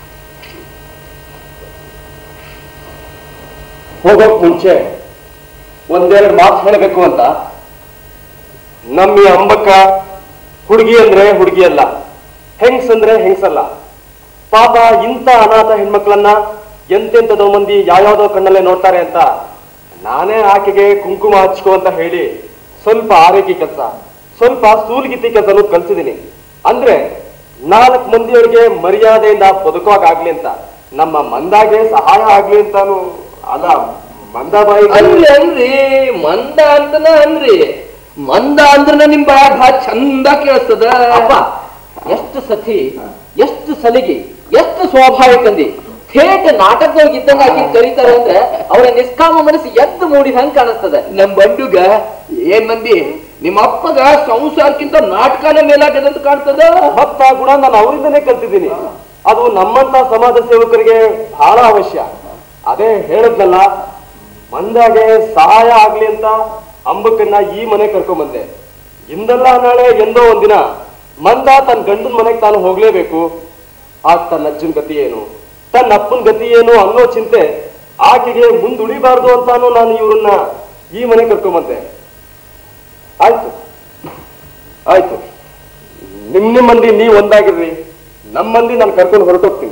ಹೋಗೋಕ್ ಮುಂಚೆ ಒಂದೆರಡು ಮಾತು ಹೇಳಬೇಕು ಅಂತ ನಮ್ಮ ಈ ಅಂಬಕ್ಕ ಹುಡುಗಿ ಅಂದ್ರೆ ಹುಡುಗಿ ಅಲ್ಲ ಹೆಂಗ್ಸ್ ಅಂದ್ರೆ ಹೆಂಗ್ಸಲ್ಲ ಪಾಪ ಇಂಥ ಅನಾಥ ಹೆಣ್ಮಕ್ಳನ್ನ ಎಂತೆಂಥದೋ ಮಂದಿ ಯಾವ್ಯಾವ್ದೋ ಕಣ್ಣಲ್ಲೇ ನೋಡ್ತಾರೆ ಅಂತ ನಾನೇ ಆಕೆಗೆ ಕುಂಕುಮ ಹಚ್ಕೋ ಅಂತ ಹೇಳಿ ಸ್ವಲ್ಪ ಆರೈಕೆ ಕೆಲಸ ಸ್ವಲ್ಪ ಸೂಲ್ಗಿತ್ತಿ ಕೆಲಸನೂ ಕಲ್ಸಿದೀನಿ ಅಂದ್ರೆ ನಾಲ್ಕು ಮಂದಿಯವರಿಗೆ ಮರ್ಯಾದೆಯಿಂದ ಬದುಕುವಾಗ್ಲಿ ಅಂತ ನಮ್ಮ ಮಂದಾಗೆ ಸಹಾಯ ಆಗ್ಲಿ ಅಂತಾನು ಅಲ್ಲ ಮಂದಾಬಾಯಿ ಅನ್ರಿ ಅನ್ರಿ ಮಂದ ಅಂತನ ಅನ್ರಿ ಮಂದ ಅಂದ್ರ ನಿಮ್ ಬಾಳ ಭಾಳ ಚಂದ ಕೇಳಿಸ್ತದ ಅಪ್ಪ ಎಷ್ಟು ಸತಿ ಎಷ್ಟು ಸಲಿಗೆ ಎಷ್ಟು ಸ್ವಾಭಾವಿಕ ಅಂದಿ ಥೇಟ್ ನಾಟಕದೊಳಗೆ ಇದ್ದಂಗ ಆಕಿ ಕರೀತಾರೆ ಅಂದ್ರೆ ಅವರ ನಿಷ್ಕಾಮ ಮನಸ್ಸು ಎದ್ದು ಮೂಡಿದಂಗ್ ಕಾಣಿಸ್ತದೆ ನಮ್ ಬಂಡುಗ ಏನ್ ಮಂದಿ ನಿಮ್ಮ ಅಪ್ಪಗ ಸಂಸಾರಕ್ಕಿಂತ ನಾಟಕನ ಮೇಲಾಗದಂತ ಕಾಣ್ತದ ಮತ್ತ ಆ ಗುಣ ನಾನು ಅವರಿಂದನೇ ಕಲ್ತಿದ್ದೀನಿ ಅದು ನಮ್ಮಂತ ಸಮಾಜ ಸೇವಕರಿಗೆ ಬಹಳ ಅವಶ್ಯ ಅದೇ ಹೇಳದ್ನಲ್ಲ ಮಂದಾಗೆ ಸಹಾಯ ಆಗ್ಲಿ ಅಂತ ಅಂಬಕ್ಕನ್ನ ಈ ಮನೆ ಕರ್ಕೊಂಬಂದೆ ಇಂದಲ್ಲ ನಾಳೆ ಎಂದೋ ಒಂದಿನ ಮಂದ ತನ್ನ ಗಂಡನ ಮನೆಗೆ ತಾನು ಹೋಗ್ಲೇಬೇಕು ಆಗ ತನ್ನ ಅಜ್ಜನ ಗತಿ ಏನು ತನ್ನ ಅಪ್ಪನ ಗತಿ ಏನು ಅನ್ನೋ ಚಿಂತೆ ಆಕೆಗೆ ಮುಂದುಳಿಬಾರ್ದು ಅಂತಾನು ನಾನು ಇವ್ರನ್ನ ಈ ಮನೆ ಕರ್ಕೊಂಬಂದೆ ಆಯ್ತು ಆಯ್ತು ನಿಮ್ ನಿಮ್ ಮಂದಿ ನೀವ್ ಒಂದಾಗಿರ್ರಿ ನಮ್ಮ ಮಂದಿ ನಾನು ಕರ್ಕೊಂಡು ಹೊರಟೋಗ್ತೀನಿ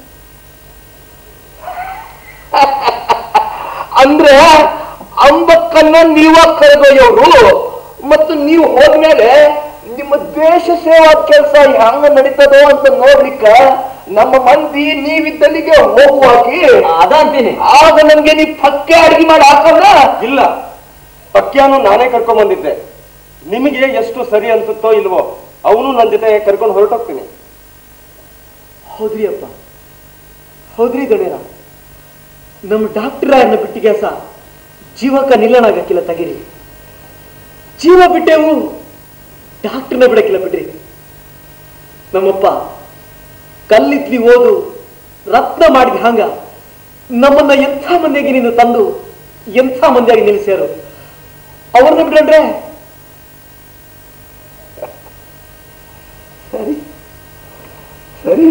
ಅಂದ್ರೆ ಅಂಬಕ್ಕನ್ನ ನೀವ ಕರೆದೊಯ್ಯೋರು ಮತ್ತು ನೀವು ಹೋದ್ಮೇಲೆ ನಿಮ್ಮ ದೇಶ ಸೇವಾ ಕೆಲಸ ಹೆಂಗ ನಡೀತದೋ ಅಂತ ನೋಡ್ಲಿಕ್ಕ ನಮ್ಮ ಮಂದಿ ನೀವಿದ್ದಲ್ಲಿಗೆ ಹೋಗುವಾಗಿ ಅದ ಅಂತೀನಿ ಆಗ ನನ್ಗೆ ನೀ ಪಕ್ಕೆ ಅಡಿಗೆ ಮಾಡಿ ಹಾಕವ್ರ ಇಲ್ಲ ಪಕ್ಯಾನು ನಾನೇ ಕರ್ಕೊಂಡ್ ಬಂದಿದ್ದೆ ನಿಮಗೆ ಎಷ್ಟು ಸರಿ ಅನ್ಸುತ್ತೋ ಇಲ್ವೋ ಅವನು ನನ್ನ ಜೊತೆ ಕರ್ಕೊಂಡು ಹೊರಟೋಗ್ತೀನಿ ಹೌದ್ರಿ ಅಪ್ಪ ಹೌದ್ರಿ ದೊಡ್ಡೇರ ನಮ್ಮ ಡಾಕ್ಟರ್ ಅನ್ನ ಬಿಟ್ಟಿಗ್ಯಾಸ ಜೀವಕ್ಕ ನಿಲ್ಲಣಾಗಕ್ಕಿಲ್ಲ ತಗಿರಿ ಜೀವ ಬಿಟ್ಟೆವು ಡಾಕ್ಟರ್ನ ಬಿಡಕ್ಕಿಲ್ಲ ಬಿಡ್ರಿ ನಮ್ಮಪ್ಪ ಕಲ್ಲಿದ್ಲಿ ಓದು ರತ್ನ ಮಾಡಿದ ಹಂಗ ನಮ್ಮನ್ನ ಎಂಥ ಮಂದಿಗೆ ನೀನು ತಂದು ಎಂಥ ಮಂದಿಯಾಗಿ ನಿಲ್ಲಿಸ್ಯಾರು ಅವ್ರನ್ನ ಬಿಡ್ರೆ ಸರಿ ಸರಿ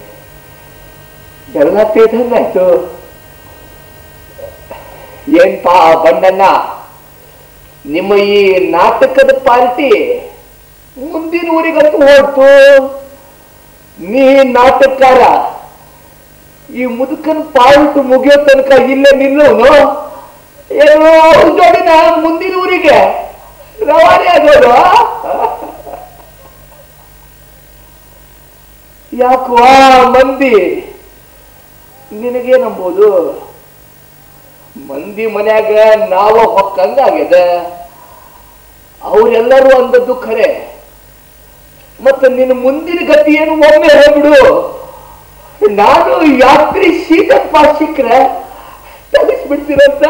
ಎಲ್ಲ ತೇದಂಗಾಯ್ತು ಏನ್ಪಾ ಬಣ್ಣಣ್ಣ ನಿಮ್ಮ ಈ ನಾಟಕದ ಪಾರ್ಟಿ ಮುಂದಿನ ಊರಿಗಂತೂ ಹೊರಟು ನೀ ನಾಟಕಕಾರ ಈ ಮುದುಕನ್ ಪಾರ್ಟ್ ಮುಗಿಯೋ ತನಕ ಇಲ್ಲೇ ನಿಲ್ಲೋನು ಏನೋ ಒಂದ್ ಜೋಡಿನ ಮುಂದಿನ ಊರಿಗೆ ರವಾನೆ ಆಗೋದು ಯಾಕೋ ಮಂದಿ ನಿನಗೆ ನಂಬೋದು ಮಂದಿ ಮನ್ಯಾಗ ನಾವ ಹೊಕ್ಕಂಗಾಗ್ಯದ ಅವರೆಲ್ಲರೂ ಅಂದದ್ದು ಖರೆ ಮತ್ತೆ ನಿನ್ನ ಮುಂದಿನ ಗತಿ ಏನು ಒಮ್ಮೆ ಹೇಳ್ಬಿಡು ನಾನು ಯಾತ್ರಿ ಶೀತ ಪಾಸ್ ಸಿಕ್ರೆ ತಗಿಸ್ಬಿಡ್ತೀರಂತ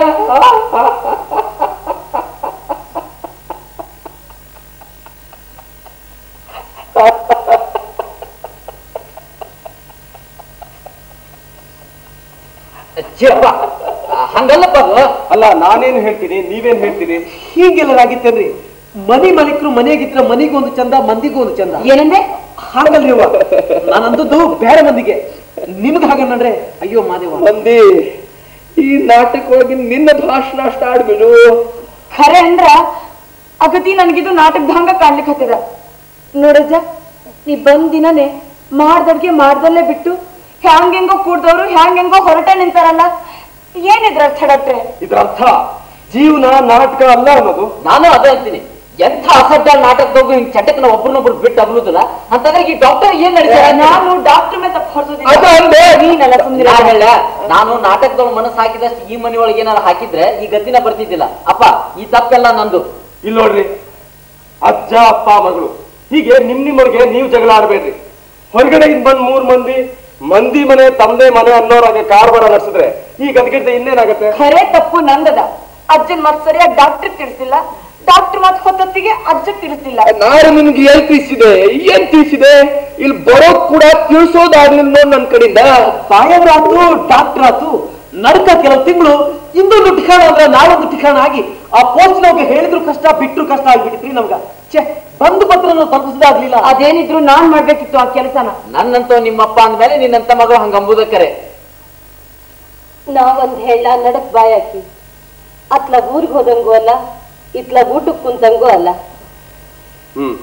ಚಿಪ್ಪ ಹಂಗಲ್ಲಪ್ಪ ಅದು ಅಲ್ಲ ನಾನೇನ್ ಹೇಳ್ತೀನಿ ನೀವೇನ್ ಹೇಳ್ತೀರಿ ಹೀಗೆಲ್ಲ ಆಗಿತ್ತೇನ್ರಿ ಮನಿ ಮಲಿಕ್ರು ಮನೆಯಾಗಿದ್ರ ಮನಿಗೊಂದು ಚಂದ ಮಂದಿಗೊಂದು ಚಂದ ಏನಂದ್ರೆ ಹಾಗಲ್ರಿ ಅವ್ವ ನಾನು ಅಂದದ್ದು ಬೇರೆ ಮಂದಿಗೆ ನಿಮ್ಗೆ ಹಾಗನ್ನಂದ್ರೆ ಅಯ್ಯೋ ಮಾದೇವ ಮಂದಿ ಈ ನಾಟಕವಾಗಿ ನಿನ್ನ ಭಾಷಣ ಅಷ್ಟ ಆಡ್ಬಿಡು ಖರೆ ಅಂದ್ರ ಅಗತಿ ನನಗಿದು ನಾಟಕದ ಹಂಗ ಕಾಣ್ಲಿಕ್ಕೆ ಹತ್ತಿದ ನೋಡಜ್ಜ ನೀ ಬಂದ್ ದಿನನೇ ಮಾಡ್ದಡ್ಗೆ ಮಾಡ್ದಲ್ಲೇ ಬಿಟ್ಟು ಹ್ಯಾಂಗೆಂಗೋ ಕೂಡ್ದವ್ರು ಹ್ಯಾಂಗೆಂಗೋ ಹೊರಟ ನಿಂತಾರಲ್ಲ ಏನಿದ್ರ ಅರ್ಥ ಡಾಕ್ಟ್ರೆ ಇದ್ರ ಅರ್ಥ ಜೀವನ ನಾಟಕ ಅಲ್ಲ ಅನ್ನೋದು ನಾನು ಅದೇ ಅಂತೀನಿ ಎಂಥ ಅಸಡ್ಡ ನಾಟಕದಾಗ ಹಿಂಗ್ ಚಟಕ್ನ ಒಬ್ರನ್ನೊಬ್ರು ಬಿಟ್ಟು ಅಗ್ಲುದಿಲ್ಲ ಅಂತಂದ್ರೆ ಈ ಡಾಕ್ಟರ್ ಏನ್ ನಡೆಸ್ಯಾರ ನಾನು ಡಾಕ್ಟರ್ ಮೇಲೆ ತಪ್ಪು ಹೊರಿಸೋದಿಲ್ಲ ಅದು ಅಂದೆ. ನೀನಲ್ಲ ಸುಮ್ಮನೆ ನಾನ್ ಹೇಳ ನಾನು ನಾಟಕದೊಳಗೆ ಮನಸ್ಸು ಹಾಕಿದಷ್ಟು ಈ ಮನೆಯೊಳಗೆ ಏನಾರ ಹಾಕಿದ್ರೆ ಈ ಗತಿನ ಬರ್ತಿದ್ದಿಲ್ಲ ಅಪ್ಪ ಈ ತಪ್ಪೆಲ್ಲ ನಂದು ಇಲ್ಲಿ ನೋಡ್ರಿ ಅಜ್ಜ ಅಪ್ಪ ಮಗಳು ಹೀಗೆ ನಿಮ್ ನಿಮ್ಮವ್ರಿಗೆ ನೀವು ಜಗಳ ಆಡ್ಬೇಡ್ರಿ ಹೊರಗಡೆಯಿಂದ ಬಂದ್ ಮೂರ್ ಮಂದಿ ಮಂದಿ ಮನೆ ತಂದೆ ಮನೆ ಅನ್ನೋರಾಗ ಕಾರ್ಬಾರ ನಡೆಸಿದ್ರೆ ಈಗ ಅದಕ್ಕಿಂತ ಇನ್ನೇನಾಗತ್ತೆ ಖರೆ ತಪ್ಪು ನಂದದ ಅಜ್ಜನ್ ಮತ್ ಸರಿಯಾಗಿ ಡಾಕ್ಟರ್ ತಿಳಿಸಿಲ್ಲ ಡಾಕ್ಟರ್ ಮತ್ ಹೊತ್ತೊತ್ತಿಗೆ ಅಜ್ಜ ತಿಳಿಸಿಲ್ಲ ನಾನು ನಿಮ್ಗೆ ಏನ್ ತಿಳಿಸಿದೆ ಏನ್ ತಿಳಿಸಿದೆ ಇಲ್ಲಿ ಬರೋಕ್ ಕೂಡ ತಿಳಿಸೋದಾಗ್ಲಿಲ್ಲ ನೋಡ್ ನನ್ ಕಡೆಯಿಂದ ಸಾಹೇಬ್ರಾತು ಡಾಕ್ಟರ್ ಆತು ನಡ್ಕ ಕೆಲವು ತಿಂಗಳು ಇಂದೊಂದು ಠಿಕಾಣ ಅಂದ್ರೆ ನಾಳೊಂದು ಠಿಕಾಣ ಆಗಿ ಆ ಪೋಸ್ಟ್ ನಮ್ಗೆ ಹೇಳಿದ್ರು ಕಷ್ಟ ಬಿಟ್ರು ಕಷ್ಟ ಆಗ್ಬಿಟ್ಟಿದ್ರಿ ನಮ್ಗ ಛೇ ಬಂದು ಪತ್ರನ ತಲುಪಿಸದಾಗ್ಲಿಲ್ಲ ಅದೇನಿದ್ರು ನಾನ್ ಮಾಡ್ಬೇಕಿತ್ತು ಆ ಕೆಲಸನ ನನ್ನಂತ ನಿಮ್ಮಪ್ಪ ಅಂದ್ಮೇಲೆ ನಿನ್ನಂತ ಮಗಳು ಹಂಗಂಬುದ ಕರೆ ನಾವೊಂದ್ ಹೇಳ ನಡಕ್ ಬಾಯಾಕಿ ಅತ್ಲ ಊರಿಗೆ ಹೋದಂಗೂ ಅಲ್ಲ ಇತ್ಲ ಊಟಕ್ಕೆ ಕುಂತಂಗೂ ಅಲ್ಲ ಹ್ಮ್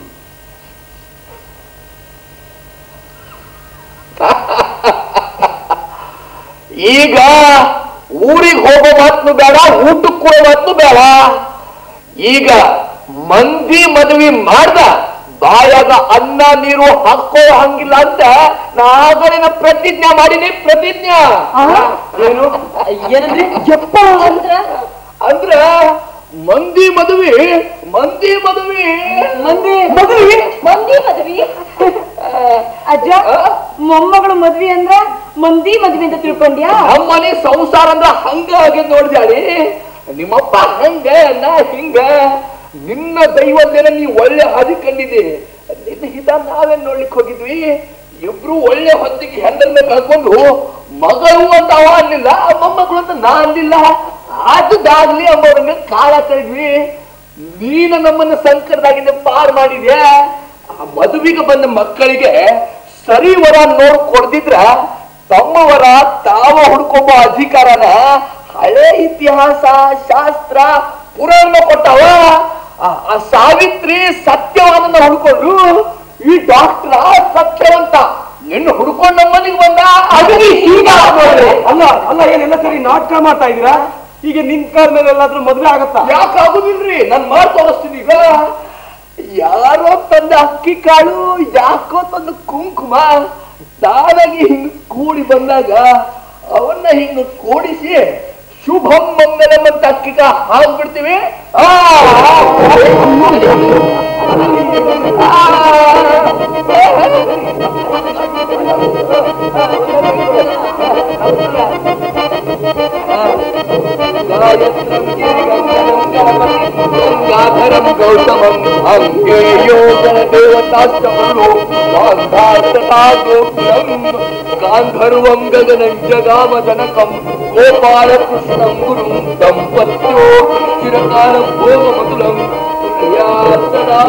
ಈಗ ಊರಿಗೆ ಹೋಗೋ ಮಾತು ಬೇಡ ಊಟಕ್ಕೆ ಕೊಡೋ ಮಾತು ಬೇಡ ಈಗ ಮಂದಿ ಮದುವೆ ಮಾಡ್ದ ಬಾಯಾಗ ಅನ್ನ ನೀರು ಹಾಕೋ ಹಂಗಿಲ್ಲ ಅಂತ ನಾಗಲಿನ ಪ್ರತಿಜ್ಞೆ ಮಾಡಿನಿ ಪ್ರತಿಜ್ಞಾ ಏನು ಏನಂದ್ರಿ ಯಪ್ಪ ಅಂದ್ರ ಅಂದ್ರ ಮಂದಿ ಮದುವೆ ಮಂದಿ ಮದುವೆ ಮಂದಿ ಮದುವೆ ಮಂದಿ ಮದ್ವಿ ಅಜ್ಜ ಮೊಮ್ಮಗಳು ಮದ್ವಿ ಅಂದ್ರ ಮಂದಿ ಮದ್ವಿ ಅಂತ ತಿಳ್ಕೊಂಡ್ಯಾ ನಮ್ಮನೆ ಸಂಸಾರ ಅಂದ್ರ ಹಂಗ ಆಗಿ ನೋಡ್ದ್ಯಾಳಿ ನಿಮ್ಮಪ್ಪ ಹಂಗ ನಾ ಹಿಂಗ ನಿನ್ನ ದೈವದ್ದೇನ ನೀ ಒಳ್ಳೆ ಹಾದಿ ಕಂಡಿದ್ದಿ ನಿನ್ನ ಹಿತ ನಾವೇನ್ ನೋಡ್ಲಿಕ್ ಹೋಗಿದ್ವಿ ಇಬ್ರು ಒಳ್ಳೆ ಹೊತ್ತಿಗೆ ಹೆಂಡನ್ನ ಕಳ್ಕೊಂಡು ಮಗಳು ಅಂತ ಅವ ಅನ್ನಿಲ್ಲ ಮೊಮ್ಮಗಳು ಅಂತ ನಾ ಅನ್ನಿಲ್ಲ ಆದದಾಗ್ಲಿ ಅಂಬವ್ರಂಗ ಕಾಲ ಕಳೆದ್ವಿ ನೀನು ನಮ್ಮನ್ನ ಸಂಕಟದಾಗಿಂದ ಪಾರ್ ಮಾಡಿದ್ಯಾ ಆ ಮದುವೆಗೆ ಬಂದ ಮಕ್ಕಳಿಗೆ ಸರಿ ವರ ನೋಡ್ ಕೊಡ್ದಿದ್ರ ತಮ್ಮವರ ತಾವ ಹುಡ್ಕೊಂಬ ಅಧಿಕಾರನ ಹಳೆ ಇತಿಹಾಸ ಶಾಸ್ತ್ರ ಪುರಾಣ ಕೊಟ್ಟವ ಆ- ಆ ಸಾವಿತ್ರಿ ಸತ್ಯವಾದನ್ನ ಹುಡ್ಕೊಂಡ್ರು ಈ ಡಾಕ್ಟ್ರ ಸತ್ಯವಂತ ನಿನ್ನ ಹುಡ್ಕೊಂಡ್ ನಮ್ಮ ಮನೆಗೆ ಬಂದ ಅಗದಿ ಹೀಗ ಆಗೋದ್ರೆ. ಅಲ್ಲ ಅಲ್ಲ ಏನೆಲ್ಲ ಸರಿ ನಾಟಕ ಮಾಡ್ತಾ ಇದೀರಾ ಈಗ ನಿನ್ ಕಾಲ ಮೇಲೆ ಎಲ್ಲಾದ್ರೂ ಮದ್ವೆ ಆಗತ್ತಾ ಯಾಕಾಗುದಿಲ್ರಿ ನನ್ ಮಾತು ತೋರಿಸ್ತೀನಿ ಈಗ ಯಾರೋ ತಂದ ಅಕ್ಕಿ ಕಾಳು ಯಾಕೋ ತಂದ ಕುಂಕುಮ ತಾನಾಗಿ ಹಿಂಗ್ ಕೂಡಿ ಬಂದಾಗ ಅವನ್ನ ಹಿಂಗ್ ಕೂಡಿಸಿ ಶುಭಂ ಮಂಗಲಂ ಅಂತ ಅಕ್ಕಿಗ ಹಾಕ್ಬಿಡ್ತೀವಿ ಆ, गायत्रं गिरिगङ्गनं गणपतिं गङ्गाधरं गौतमं अङ्गेयो गणदेवताष्टमनो गान्धार्तता गोकुलं गान्धर्वं गगनं जगामजनकं गोपालकृष्णं गुरुं दम्पत्यो चिरकालं भोगमतुलं प्रियात्तदा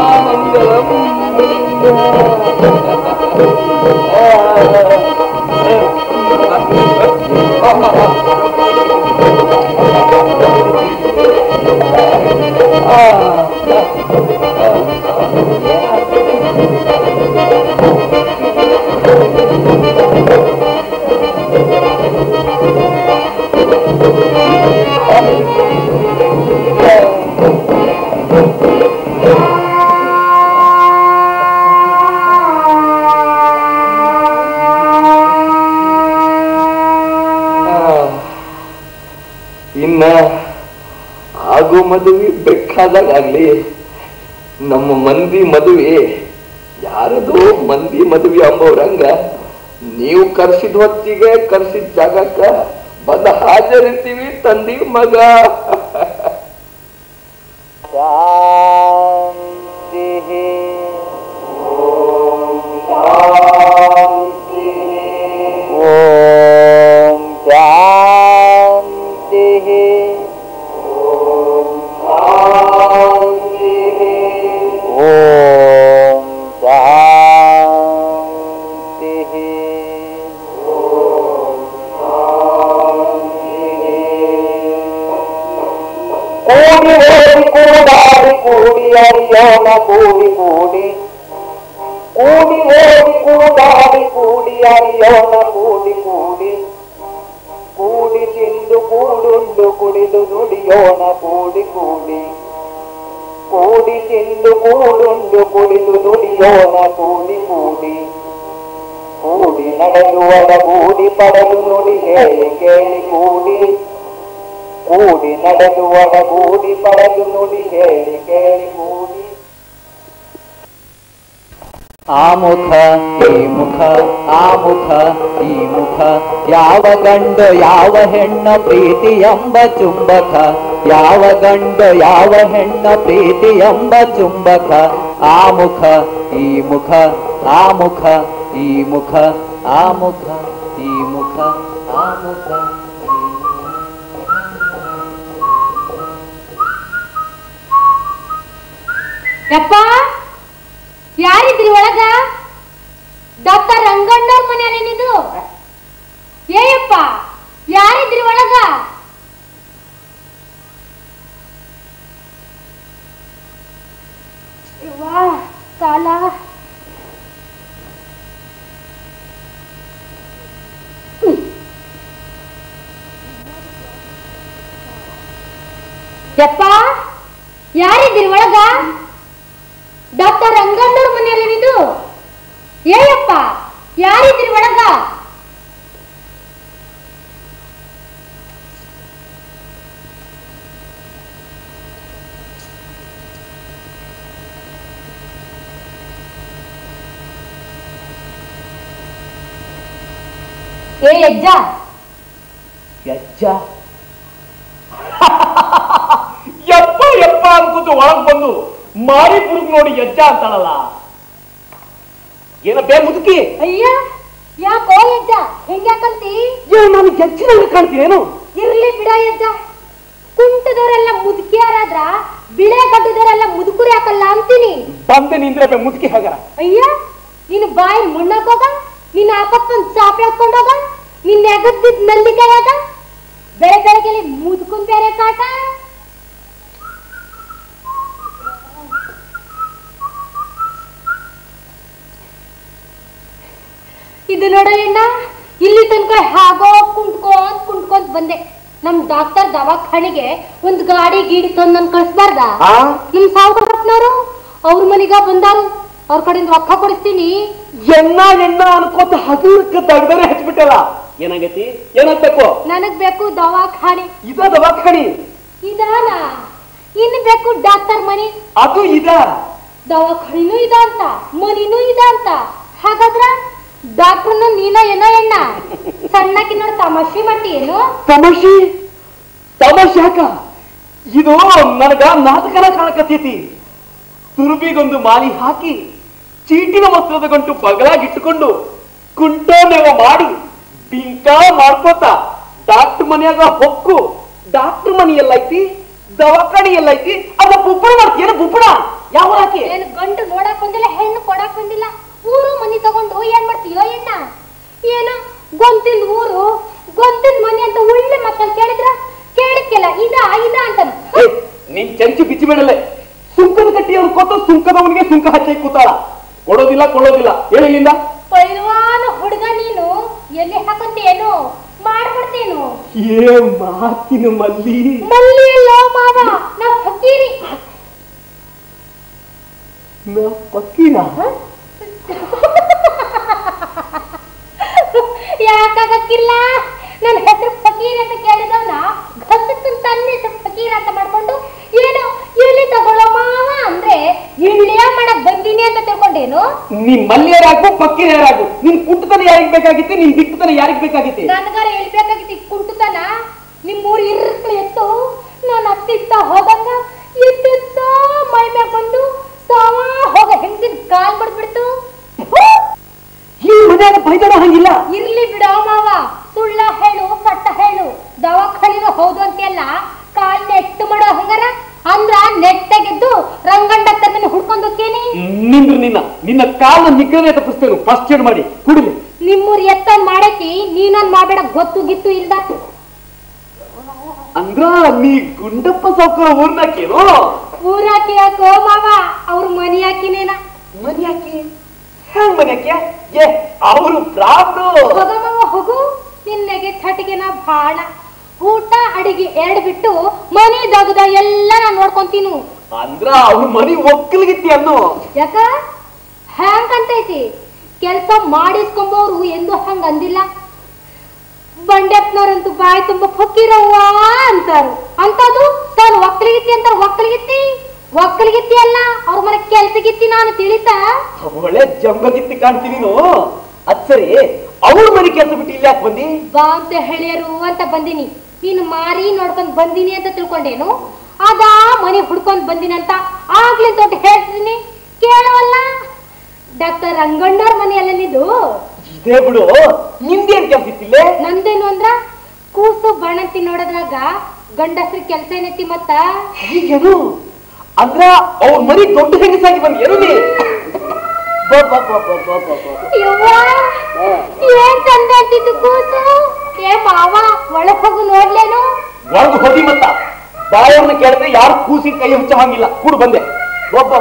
मङ्गलम् ಇನ್ನ ಆಗೋ ಮದುವೆ ಬೇಕಾದಾಗ ಆಗ್ಲಿ ನಮ್ಮ ಮಂದಿ ಮದುವೆ ಯಾರದೋ ಮಂದಿ ಮದುವೆ ಅಂಬವ್ರಂಗ ನೀವು ಕರ್ಸಿದ ಹೊತ್ತಿಗೆ ಕರ್ಸಿದ ಜಾಗಕ್ಕ ಬಂದ ಹಾಜರಿರ್ತೀವಿ ತಂದಿ ಮಗ ಓಂ ಶಾಂತಿ ಓಂ ಶಾಂತಿ ಕೂಡಿ ಓಡಿ ಕೂಡಾಡಿ ಕೂಡಿ ಅರಿಯೋಣ ಕೂಡಿ ಕೂಡಿ ಕೂಡಿ ಓಡಿ ಕೂಡಾಡಿ ಕೂಡಿ ಅರಿಯೋಣ ಕೂಡಿ ಕೂಡಿ ಕೂಡಿ ತಿಂದು ಕೂಡುಂಡು ಕುಡಿದು ನುಡಿಯೋಣ ಕೂಡಿ ಕೂಡಿ ಕೂಡಿ ತಿಂದು ಕೂಡುಂಡು ಕುಡಿದು ದುಡಿಯೋಣ ಕೂಡಿ ಕೂಡಿ ಕೂಡಿ ನಡೆಯುವರ ಕೂಡಿ ಪಡಲು ನುಡಿ ಹೇಳಿ ಕೇಳಿ ಕೂಡಿ ಕೂಡಿ ನಡೆಯುವರ ಕೂಡಿ ಪಡಲು ನುಡಿ ಹೇಳಿ ಕೇಳಿ ಕೂಡಿ ಆ ಮುಖ ಈ ಮುಖ ಆ ಮುಖ ಈ ಮುಖ ಯಾವ ಗಂಡು ಯಾವ ಹೆಣ್ಣ ಪ್ರೀತಿ ಎಂಬ ಚುಂಬಕ ಯಾವ ಗಂಡು ಯಾವ ಹೆಣ್ಣ ಪ್ರೀತಿ ಎಂಬ ಚುಂಬಕ ಆ ಮುಖ ಈ ಮುಖ ಆ ಮುಖ ಈ ಮುಖ ಆ ಮುಖ ಈ ಮುಖ ಆ ಮುಖ ಯಪ್ಪ ಯಾರಿದ್ರಿ ಒಳಗ ಡಾಕ್ಟರ್ ರಂಗಣ್ಣವ್ರ ಮನೆಯಲ್ಲೇನಿದು ಏಯಪ್ಪ ಯಾರಿದ್ರಿ ಒಳಗ ವಾ ಕಾಲ ಯಪ್ಪ ಯಾರಿದ್ದೀರಿ ಒಳಗ ಡಾಕ್ಟರ್ ರಂಗಣ್ಣವ್ರ ಮನೆಯಲ್ಲೇನಿದು ಏಯಪ್ಪ ಯಾರಿದ್ದೀರಿ ಒಳಗ ಏ ಅಜ್ಜ ಯಜ್ಜ ಯಪ್ಪ ಯಪ್ಪ ಅನ್ಕೋತು ಒಳಗ್ ಬಂದು ಮಾರಿ ಪುರುಗ್ ನೋಡಿ ಯಜ್ಜ ಅಂತಾಳಲ್ಲ ಏನಪ್ಪೇ ಮುದುಕಿ ಅಯ್ಯ ಯಾಕೋ ಅಜ್ಜ ಹೆಂಗ್ಯಾಕಂತಿ ಏ ನಾನು ಯಜ್ಜಿನಲ್ಲಿ ಕಾಣ್ತೀನೇನು ಇರ್ಲಿ ಬಿಡ ಅಜ್ಜ ಕುಂಟದವರೆಲ್ಲ ಮುದುಕಿಯಾರಾದ್ರ ಬಿಳೆ ಗಡ್ಡದವರೆಲ್ಲ ಮುದುಕರು ಯಾಕಲ್ಲ ಅಂತೀನಿ ಬಂದೆ ನಿಂದ್ರೆ ಮುದುಕಿ ಹಾಗಾರ ಅಯ್ಯ ನೀನು ಬಾಯಿ ಮುಣ್ಣಕ್ಕೋಗ ನಿನ್ನ ಆಪತ್ತೊಂದ್ ಚಾಪೆ ಹಾಕೊಂಡೋಗ ನಿನ್ನ ಎಗದ್ದಿದ್ ನಲ್ಲಿಕಾಯಾಗ ಬೆಳೆ ಬೆಳಗ್ಗೆ ಮುದ್ಕೊಂಡ್ ಬೇರೆ ಕಾಟ ಇದು ನೋಡಲಿಣ್ಣ ಇಲ್ಲಿ ತನಕ ಹಾಗೋ ಕುಂಟ್ಕೊಂಡ್ ಕುಂಟ್ಕೊಂಡ್ ಬಂದೆ ನಮ್ ಡಾಕ್ಟರ್ ದವಾಖಾನೆಗೆ ಒಂದ್ ಗಾಡಿ ಗೀಡಿ ತಂದ್ ನನ್ ಕಳ್ಸ್ಬಾರ್ದ ನಿಮ್ ಸಾವುಕಾರಪ್ಪನವರು ಅವ್ರ ಮನಿಗ ಬಂದಾರು ಅವ್ರ ಕಡೆಯಿಂದ ರೊಕ್ಕ ಕೊಡಿಸ್ತೀನಿ ಎಣ್ಣ ಎಣ್ಣ ಅನ್ಕೋತ ಹಗುರಕ್ಕೆ ತೆಗ್ದರೆ ಹಚ್ಬಿಟ್ಟಲ್ಲ ಏನಾಗೈತಿ ಏನಾಗ್ಬೇಕು ನನಗ್ ಬೇಕು ದವಾಖಾನೆ ಇದ ದವಾಖಾನಿ ಇದಾನ ಇನ್ ಬೇಕು ಡಾಕ್ಟರ್ ಮನಿ ಅದು ಇದ ದವಾಖಾನಿನೂ ಇದ ಅಂತ ಮನಿನೂ ಇದ ಅಂತ ಹಾಗಾದ್ರ ಡಾಕ್ಟರ್ನ ನೀನ ಏನೋ ಎಣ್ಣ ಸಣ್ಣಕಿ ನೋಡಿ ತಮಾಷೆ ಮಾಡ್ತಿ ಏನು ತಮಾಷೆ ತಮಾಷೆ ಯಾಕ ಇದು ನನಗ ನಾಟಕನ ಕಾಣಕತ್ತೈತಿ ತುರುಬಿಗೊಂದು ಮಾಲಿ ಹಾಕಿ ಚೀಟಿನ ವಸ್ತ್ರದ ಗಂಟು ಬಗಲಾಗಿಟ್ಟುಕೊಂಡು ಕುಂಟೋನೆವ ಮಾಡಿ ಬಿಂಕ ಮಾಡ್ಕೋತ ಡಾಕ್ಟರ್ ಮನೆಯಾಗ ಹೊಕ್ಕು ಡಾಕ್ಟರ್ ಮನಿ ಎಲ್ಲೈತಿ ದವಾಖಾನಿ ಎಲ್ಲೈತಿ ಅದ ಬುಬ್ಬಣ ಮಾಡ್ತೀಯನ ಬುಬ್ಬಣ ಯಾವ ಹಾಕಿ ಏನು ಗಂಡು ನೋಡಕ್ ಬಂದಿಲ್ಲ ಹೆಣ್ಣು ಕೊಡಕ್ ಬಂದಿಲ್ಲ ಊರು ಮನಿ ತಗೊಂಡು ಏನ್ ಮಾಡ್ತೀಯೋ ಎಣ್ಣ ಏನೋ ಗೊಂತಿಲ್ ಊರು ಗೊಂತಿಲ್ ಮನಿ ಅಂತ ಒಳ್ಳೆ ಮಕ್ಕಳು ಕೇಳಿದ್ರ ಕೇಳಿಕ್ಕೆಲ್ಲ ಇದ ಇದ ಅಂತ ಏ, ನಿನ್ ಚಂಚು ಬಿಚ್ಚಿ ಬಿಡಲೆ ಸುಂಕದ ಕಟ್ಟಿ ಅವ್ನು ಕೊಟ್ಟು ಸುಂಕದವನಿಗೆ ಸುಂಕ ಹಚ್ಚಿ ಕೂತಾಳ ಕೊಡೋದಿಲ್ಲ ಕೊಳ್ಳೋದಿಲ್ಲ ಹೇಳಿಲ್ಲಿಂದ ಪೈಲ್ವಾನ ಹುಡುಗ ನೀನು ಎಲ್ಲಿ ಹಾಕಂತೇನು ಮಾಡ್ಬಿಡ್ತೇನು ಏ ಮಾತಿನ ಮಲ್ಲಿ ಮಲ್ಲಿ ಇಲ್ಲ ಮಾವ ನಾ ಫಕೀರಿ ನಾ ಪಕ್ಕೀನ ಯಾಕಾಗಕ್ಕಿಲ್ಲ ನನ್ನ ಹೆಸರು ಫಕೀರ್ ಅಂತ ಕೇಳಿದವನ ಘಸಕ್ಕನ್ ತನ್ನ ಹೆಸರು ಫಕೀರ್ ಅಂತ ಮಾಡ್ಕೊಂಡು ಏನು ಎಲ್ಲಿ ತಗೊಳ್ಳೋ ಮಾವ ಅಂದ್ರೆ ಇಳ್ಳಿಯ ಮಾಡಕ್ ಬಂದೀನಿ ಅಂತ ತಿಳ್ಕೊಂಡೇನು ನೀನ್ ಮಲ್ಲಿ ಯಾರಾಗು ಪಕ್ಕೀನ ಯಾರಾಗು ನಿನ್ ಕುಟ್ಟತನ ಯಾರಿಗ್ ಬೇಕಾಗಿತ್ತೆ ನಿನ್ ಬಿಟ್ಟತನ ಯಾರಿಗ್ ಬೇಕಾಗಿತ್ತೆ ನನಗಾರ ಹೇಳ್ಬೇಕಾಗಿತ್ತು ಈ ಕುಂಟುತನ ನಿಮ್ಮೂರು ಇರ್ಕಳು ಎತ್ತು ನಾನು ಅತ್ತಿತ್ತ ಹೋದಂಗ ಎತ್ತಿತ್ತ ಮೈ ಮ್ಯಾಗ ಬಂದು ಸಾವ ಹೋಗ ಹೆಂಗಸಿನ ಕಾಲ್ ಬಿಡ್ಬಿಡ್ತು ಈ ಮನ್ಯಾಗ ಬೈದಾಡ ಹಂಗಿಲ್ಲ ಇರ್ಲಿ ಬಿಡೋ ಮಾವ ಸುಳ್ಳ ಹೇಳು ಸಟ್ಟ ಹೇಳು ದವಾಖಾನಿಗೆ ಹೌದು ಅಂತೆಲ್ಲ ಕಾಲ್ ನೆಟ್ಟು ಮಾಡೋ ಹಂಗಾರ ಅಂದ್ರ ನೆಟ್ಟಗೆದ್ದು ರಂಗಣ್ಣ ಡಾಕ್ಟರ್ ಹುಡ್ಕೊಂಡ್ ಹೋಗ್ತೇನಿ ನಿಂದ್ರು ನಿನ್ನ ನಿನ್ನ ಕಾಲ ನಿಗ್ರಹ ತಪ್ಪಿಸ್ತೇನೆ ಫಸ್ಟ್ ಏಡ್ ಮಾಡಿ ಕುಡಿಲಿ ನಿಮ್ಮೂರ್ ಎತ್ತನ್ ಮಾಡಕಿ ನೀನನ್ ಮಾಡಬೇಡ ಗೊತ್ತು ಗಿತ್ತು ಇಲ್ದ ಅಂದ್ರ ನೀ ಗುಂಡಪ್ಪ ಸಾವ್ಕಾರ ಊರ್ನಾಕೇನೋ ಊರಾಕಿ ಯಾಕೋ ಮಾವ ಅವ್ರ ಮನಿ ಹಾಕಿನೇನ ಮನಿ ಯಾಕೆ ಹೆಂಗ್ ಮನಿ ಯಾಕೆ ಏ ಅವರು ಪ್ರಾಬ್ರು ಹೋಗ ಮಾವ ಹೋಗು ನಿನ್ನೆಗೆ ಥಟಿಗೆನ ಬಾಳ ಊಟ ಅಡಿಗೆ ಎರಡ್ ಬಿಟ್ಟು ಮನಿ ದಗದ ಎಲ್ಲ ನಾನ್ ನೋಡ್ಕೊಂತೀನಿ ಅಂದ್ರ ಅವ್ನ ಮನಿ ಒಕ್ಕಲ್ಗಿತ್ತಿ ಅನ್ನೋ ಯಾಕ ಹ್ಯಾಂಗ್ ಅಂತೈತಿ ಕೆಲಸ ಮಾಡಿಸ್ಕೊಂಬೋರು ಎಂದು ಹಂಗ ಅಂದಿಲ್ಲ ಬಂಡೆಪ್ನವ್ರಂತೂ ಬಾಯಿ ತುಂಬ ಫಕ್ಕೀರವ್ವ ಅಂತಾರು ಅಂತದು ತಾನು ಒಕ್ಕಲಿಗಿತ್ತಿ ಅಂತಾರ ಒಕ್ಕಲಿಗಿತ್ತಿ ಒಕ್ಕಲಿಗಿತ್ತಿ ಅಲ್ಲ ಅವ್ರ ಮನೆ ಕೆಲ್ಸಗಿತ್ತಿ ನಾನು ತಿಳಿತಾ ಒಳ್ಳೆ ಜಂಬಗಿತ್ತಿ ಕಾಣ್ತೀನಿ ನೀನು ಅದ್ ಸರಿ ಅವಳ ಮನೆ ಕೆಲಸ ಬಿಟ್ಟು ಇಲ್ಲಿ ಯಾಕೆ ಬಂದಿ ಬಾ ಅಂತ ಹೇಳ್ಯಾರು ಅಂತ ಬಂದಿನಿ ನೀನು ಮಾರಿ ನೋಡ್ಕೊಂಡ್ ಬಂದಿನಿ ಅಂತ ತಿಳ್ಕೊಂಡೇನು ಅದಾ ಮನೆ ಹುಡ್ಕೊಂಡ್ ಬಂದಿನಿ ಅಂತ ಆಗ್ಲಿ ದೊಡ್ಡ ಹೇಳ್ತೀನಿ ಕೇಳವಲ್ಲ ಡಾಕ್ಟರ್ ರಂಗಣ್ಣವ್ರ ಮನೆಯಲ್ಲ ನಿದು ಇದೇ ಬಿಡು ನಿಂದೇನ್ ಕೆಲಸ ಇತ್ತಿಲ್ಲೇ ನಂದೇನು ಅಂದ್ರ ಕೂಸು ಬಣಂತಿ ನೋಡೋದ್ರಾಗ ಗಂಡಸ್ರ ಕೆಲ್ಸ ಏನೈತಿ ಮತ್ತ ಈಗೇನು ಅಂದ್ರ ಅವ್ರ ಮನಿ ದೊಡ್ಡ ಹೆಂಗಸಾಗಿ ಬಂದಿ ಏನು ನೀ ಬಾ, ಬಾ, ಬಾ, ಬಾ, ಬಾ, ಬಾ, ಬಾ. ಯವ್ವಾ, ಏನ್ ಚಂದ ಅಂತಿದ್ದು ಕೂಸು ಏ ಮಾವ ಒಳಗ್ ಹೋಗು ನೋಡ್ಲೇನು ಒಳಗ್ ಹೋದಿ ಮತ್ತ ಬಾಯವ್ರನ್ನ ಕೇಳಿದ್ರೆ ಯಾರು ಕೂಸಿ ಕೈ ಹಚ್ಚ ಹಂಗಿಲ್ಲ ಕೂಡ ಬಂದೆ ಒಬ್ಬ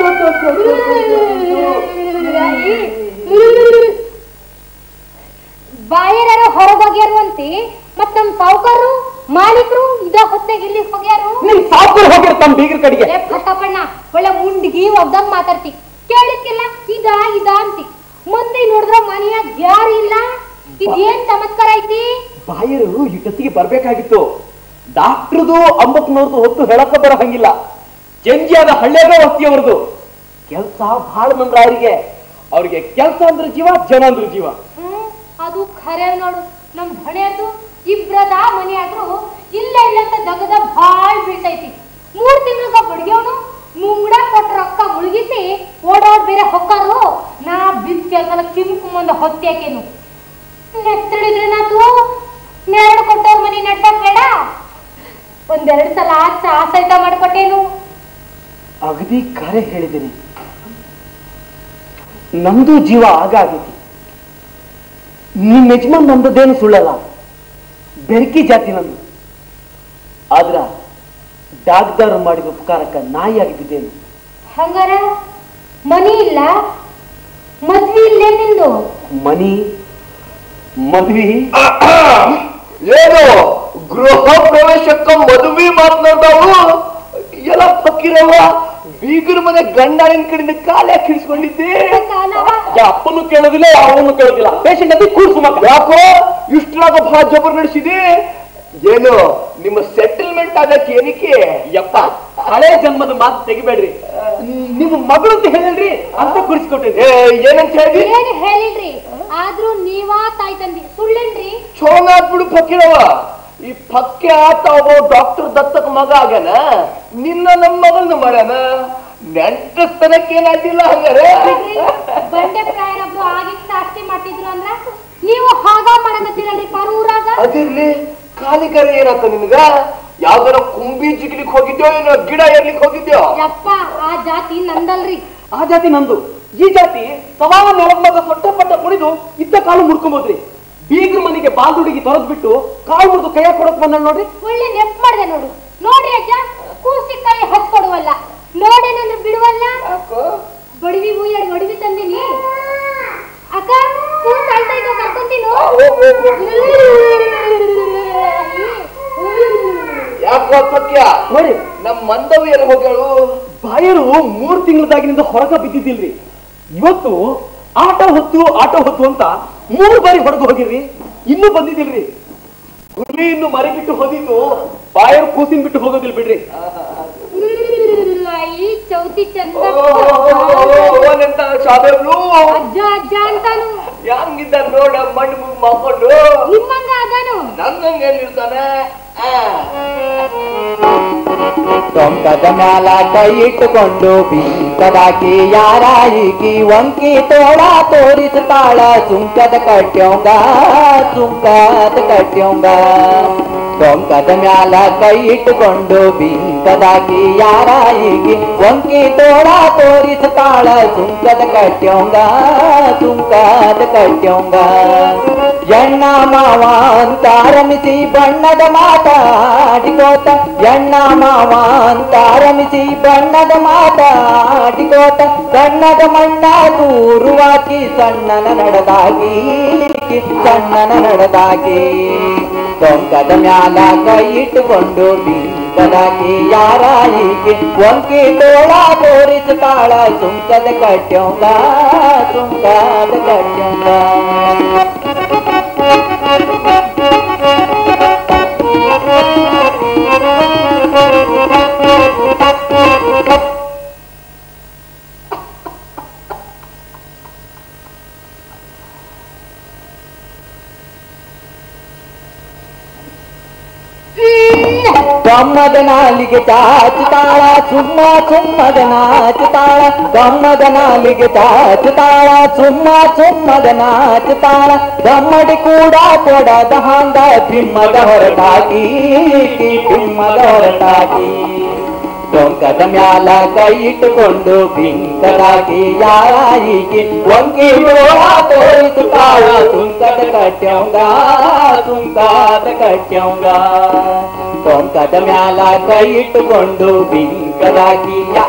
ಬಾಯರಾರ ಹೊರಗೋಗ್ಯಾರು ಅಂತಿ ಮತ್ ನಮ್ ಸಾವುಕಾರರು ಮಾಲೀಕರು ಇದ ಹೊತ್ತಾಗ ಇಲ್ಲಿ ಹೋಗ್ಯಾರು ನಿಮ್ ಸಾಕು ಹೋಗಿರ್ ತಮ್ಮ ಬೀಗರ ಕಡೆಗೆ ಏ ಫಟಪಣ್ಣ ಒಳ್ಳೆ ಮುಂಡ್ಗಿ ಒಗ್ದಂಗ್ ಮಾತಾಡ್ತಿ ಕೇಳಿಕ್ಕಿಲ್ಲ ಇದ ಇದ ಅಂತಿ ಮುಂದೆ ನೋಡಿದ್ರ ಮನೆಯಾಗ ಯಾರು ಇಲ್ಲ ಇದೇನ್ ಚಮತ್ಕಾರ ಐತಿ ಬಾಯರು ಇಟ್ಟೊತ್ತಿಗೆ ಬರ್ಬೇಕಾಗಿತ್ತು ಡಾಕ್ಟ್ರದು ಅಂಬಕ್ಕನವ್ರದ್ದು ಹೊತ್ತು ಹೇಳಕ್ಕ ಬರೋ ಹಂಗಿಲ್ಲ ಜಂಜಿಯಾದ ಹಳ್ಳಿಯಾಗ ವಸ್ತಿ ಅವ್ರದ್ದು ಕೆಲ್ಸ ಬಹಳ ಮಂದ್ರ ಅವರಿಗೆ ಅವ್ರಿಗೆ ಕೆಲ್ಸ ಅಂದ್ರೆ ಜೀವ ಜನ ಅಂದ್ರೆ ಜೀವ ಹ್ಮ್ ಅದು ಖರೆ ನೋಡು ನಮ್ ಹಣೆಯದು ಇಬ್ರದ ಮನೆ ಆದ್ರೂ ಇಲ್ಲ ಇಲ್ಲ ಅಂತ ದಗದ ಬಾಳ್ ಬೀಳ್ತೈತಿ ಮೂರ್ ತಿಂಗಳ ಬಡ್ಗ್ಯವನು ಮುಂಗಡ ಕೊಟ್ಟ ರೊಕ್ಕ ಮುಳುಗಿಸಿ ಓಡೋಡ್ ಬೇರೆ ಹೊಕ್ಕಾರು ನಾ ಬಿದ್ದ ಕೆಲ್ಸನ ಕಿಮ್ಕುಂಬಂದ ಹೊತ್ಯಾಕೇನು ನೆತ್ತಳಿದ್ರೆ ನಾತು ನೆರಳು ಕೊಟ್ಟವ್ರ ಮನೆ ನಡ್ಸಕ್ ಬೇಡ ಒಂದೆರಡು ಸಲ ಆಚ ಆಸೈತ ಮಾಡ್ಕೊಟ್ಟೇನು ಅಗದಿ ಕರೆ ಹೇಳಿದ್ದೀನಿ ನಮ್ದು ಜೀವ ಆಗ ಆಗೈತಿ ನಿಮ್ ಯಜಮಾನ್ ನಂದದೇನು ಸುಳ್ಳಲ್ಲ ಬೆರಕಿ ಜಾತಿ ನಂದು ಆದ್ರ ಡಾಕ್ಟರ್ ಮಾಡಿದ ಉಪಕಾರಕ್ಕ ನಾಯಿ ಆಗಿದ್ದೇನು ಹಂಗಾರ ಮನಿ ಇಲ್ಲ ಮದ್ವಿ ಇಲ್ಲೇ ನಿಂದು ಮನಿ ಮದ್ವಿ ಏನು ಗೃಹ ಪ್ರವೇಶಕ್ಕ ಮದುವೆ ಮಾತನಾಡ್ತಾವು ಎಲ್ಲ ಫಕ್ಕಿರವ ಬೀಗರ ಮನೆ ಗಂಡಾಳಿನ ಕಡೆಯಿಂದ ಕಾಲೇ ಕಿಡಿಸ್ಕೊಂಡಿದ್ದೆ ಕಾಲವ ಅಪ್ಪನು ಕೇಳೋದಿಲ್ಲ ಅವನು ಕೇಳೋದಿಲ್ಲ ಪೇಷಂಟ್ ಅದಿ ಕೂರ್ಸು ಮಕ್ಕ ಯಾಕೋ ಇಷ್ಟ್ರಾಗ ಬಹಳ ಜಬರ್ ನಡೆಸಿದೆ ಏನು ನಿಮ್ಮ ಸೆಟಲ್ಮೆಂಟ್ ಆಗಕ್ಕೆ ಏನಕ್ಕೆ ಯಪ್ಪ ಹಳೆ ಜನ್ಮದ ಮಾತು ತೆಗಿಬೇಡ್ರಿ ನಿಮ್ಮ ಮಗಳು ಅಂತ ಹೇಳಿಲ್ರಿ ಅಂತ ಕೂರಿಸ್ಕೊಟ್ಟಿದ್ರಿ ಏ, ಏನಂತ ಹೇಳಿ ಏನ್ ಹೇಳಿಲ್ರಿ ಆದ್ರೂ ನೀವಾ ತಾಯಿ ತಂದಿ ಸುಳ್ಳೇನ್ರಿ ಚೋಂಗಾತ್ ಬಿಡು ಫಕ್ಕಿರವ ಈ ಪಕ್ಕೆ ಆತ ಒಬ್ಬ ಡಾಕ್ಟರ್ ದತ್ತಕ್ ಮಗ ಆಗ್ಯಾನ ನಿನ್ನ ನಮ್ಮ ಮಗಳನ್ನ ಮಾಡ್ಯಾನ ನೆಂಟಸ್ತನಕ್ಕೆ ಏನಾದಿಲ್ಲ ಹಂಗಾರೆ ಬಿಡ್ರಿ, ಬಂಡೆ ಪ್ರಾಯರೊಬ್ರು ಆಗಿನ ಆಸ್ತಿ ಮಾಡ್ತಿದ್ರು ಅಂದ್ರ ನೀವು ಹಾಗ ಮಾಡಕತ್ತೀರಲ್ರಿ ಪರೂರಾಗ ಅದಿರ್ಲಿ ಕಾಲಿಕರ ಏನಾತ ನಿನ್ಗ ಯಾವ್ದಾರ ಕುಂಬಿ ಜಿಗ್ಲಿಕ್ ಹೋಗಿದ್ಯೋ ಏನೋ ಗಿಡ ಏರ್ಲಿಕ್ ಹೋಗಿದ್ಯೋ ಯಪ್ಪ ಆ ಜಾತಿ ನಂದಲ್ರಿ ಆ ಜಾತಿ ನಂದು ಈ ಜಾತಿ ಸವಾಲ ನೆಲದ ಸೊಟ್ಟ ಪಟ್ಟ ಕುಣಿದು ಇದ್ದ ಕಾಲು ಮುಡ್ಕೊಂಬೋದ್ರಿ ಬೀಗ್ರ ಮನೆಗೆ ಬಾಲ್ದುಡಿಗೆ ತೊರೆದ್ ಬಿಟ್ಟು ಕಾಲು ಮುರಿದು ಕೈಯ ಕೊಡಕ್ ಬಂದ ನೋಡ್ರಿ ಒಳ್ಳೆ ನೆಪ್ ಮಾಡ್ದೆ ನೋಡು ನೋಡ್ರಿ ಅಜ್ಜ ಕೂಸಿ ಕೈ ಹಚ್ಕೊಡುವಲ್ಲ ನೋಡೇನಂದ್ರೆ ಬಿಡುವಲ್ಲ ಬಡವಿ ಹೂಯಾಡಿ ಒಡವಿ ತಂದಿನಿ ಅಕ್ಕ ಕೂಸ್ ಅಳ್ತಾ ಇದ್ದೋ ಕರ್ಕೊಂತೀನು ಯಾಕೋ ಪಕ್ಯ ನೋಡಿ ನಮ್ ಮಂದವಿ ಎಲ್ಲಿ ಹೋಗ್ಯಾಳು ಬಾಯರು ಮೂರ್ ತಿಂಗಳದಾಗಿನಿಂದ ಹೊರಗ ಬಿದ್ದಿದ್ದಿಲ್ರಿ ಇವತ್ತು ಆಟೋ ಹೊತ್ತು ಆಟೋ ಹೊತ್ತು ಅಂತ ಮೂರು ಬಾರಿ ಹೊರಗೆ ಹೋಗಿರ್ರಿ ಇನ್ನೂ ಬಂದಿದ್ದಿಲ್ರಿ ಹುಲಿ ಇನ್ನು ಮರಿ ಬಿಟ್ಟು ಹೋದಿದ್ದು ಬಾಯರು ಕೂಸಿನ ಬಿಟ್ಟು ಹೋಗೋದಿಲ್ಲ ಬಿಡ್ರಿ ಈ ಚೌತಿ ಚಂದ ಓನೆಂತ ಸಾಧೇವ್ರು ಅಜ್ಜ ಅಜ್ಜ ಅಂತಾನು ಹೆಂಗಿದ್ದ ನೋಡ ಮಣ್ಣು ಮುಗ್ ಮಾಡ್ಕೊಂಡು ನಿಮ್ಮಂಗ ಅದಾನು ನನ್ನಂಗೆ ಎಲ್ಲಿರ್ತಾನೆ ಸೊಂಟದ ಮ್ಯಾಲ ಕೈ ಇಟ್ಟುಕೊಂಡು ಬೀಸದಾಕಿ ಯಾರಾಯಿಕಿ ವಂಕಿ ತೋಳ ತೋರಿಸುತ್ತಾಳ ಸುಂಕದ ಕಟ್ಟ್ಯೊಂಗ ಸುಂಕದ ಕಟ್ಟ್ಯೊಂಗ ಸೊಂಕದ ಮ್ಯಾಲ ಕೈ ಇಟ್ಟುಕೊಂಡು ಬೀಸದಾಕಿ ಯಾರಾಯಿಕಿ ವಂಕಿ ತೋಳ ತೋರಿಸುತ್ತಾಳ ಸುಂಕದ ಕಟ್ಟ್ಯೊಂಗ ಸುಂಕದ ಕಟ್ಟ್ಯೊಂಗ ಎಣ್ಣ ಮಾವ ಅಂತಾರಮಿಸಿ ಬಣ್ಣದ ಮಾತಾಡಿಕೋತ ಎಣ್ಣ ಮಾವ ಅಂತಾರಮಿಸಿ ಬಣ್ಣದ ಮಾತಾಡಿಕೋತ ಸಣ್ಣದ ಮಣ್ಣ ದೂರುವಾಕಿ ಸಣ್ಣನ ನಡೆದಾಗಿ ಸಣ್ಣನ ನಡೆದಾಗಿ ಸೊಂಕದ ಮ್ಯಾಲ ಕೈ ಇಟ್ಟುಕೊಂಡು ಬೀ ಬಿಂಕದಾಕಿ ಯಾರ ಈಕೆ ಒಂಕಿ ತೋಳ ತೋರಿಸ್ತಾಳ ಸುಂಕದ ಕಟ್ಯಂಗ ಸುಂಕದ ಕಟ್ಯಂಗ ಗಮ್ಮದ ನಾಲಿಗೆ ಚಾಚುತ್ತಾಳ ಸುಮ್ಮ ಸುಮ್ಮದ ನಾಚುತ್ತಾಳ ಗಮ್ಮದ ನಾಲಿಗೆ ಚಾಚುತ್ತಾಳ ಸುಮ್ಮ ಸುಮ್ಮದ ನಾಚುತ್ತಾಳ ಗಮ್ಮಡಿ ಕೂಡ ಕೊಡದ ಹಾಂಗ ಬಿಮ್ಮದ ಹೊರಟಾಗಿ ಬಿಮ್ಮದ ಹೊರಟಾಗಿ ಟೊಂಕದ ಮ್ಯಾಲ ಕೈ ಇಟ್ಟುಕೊಂಡು ಬಿಂಕದಾಗಿ ಯಾರಾಯಿಗೆ ಒಂಗಿ ತೋರಿಸುತ್ತಾಳ ಸುಂಕದ ಕಟ್ಯಂಗ ಸುಂಕದ ಕಟ್ಯಂಗ ಟೊಂಕದ ಮ್ಯಾಲ ಕೈ ಇಟ್ಟುಕೊಂಡು ಬಿಂಕದಾಗಿ ಯಾ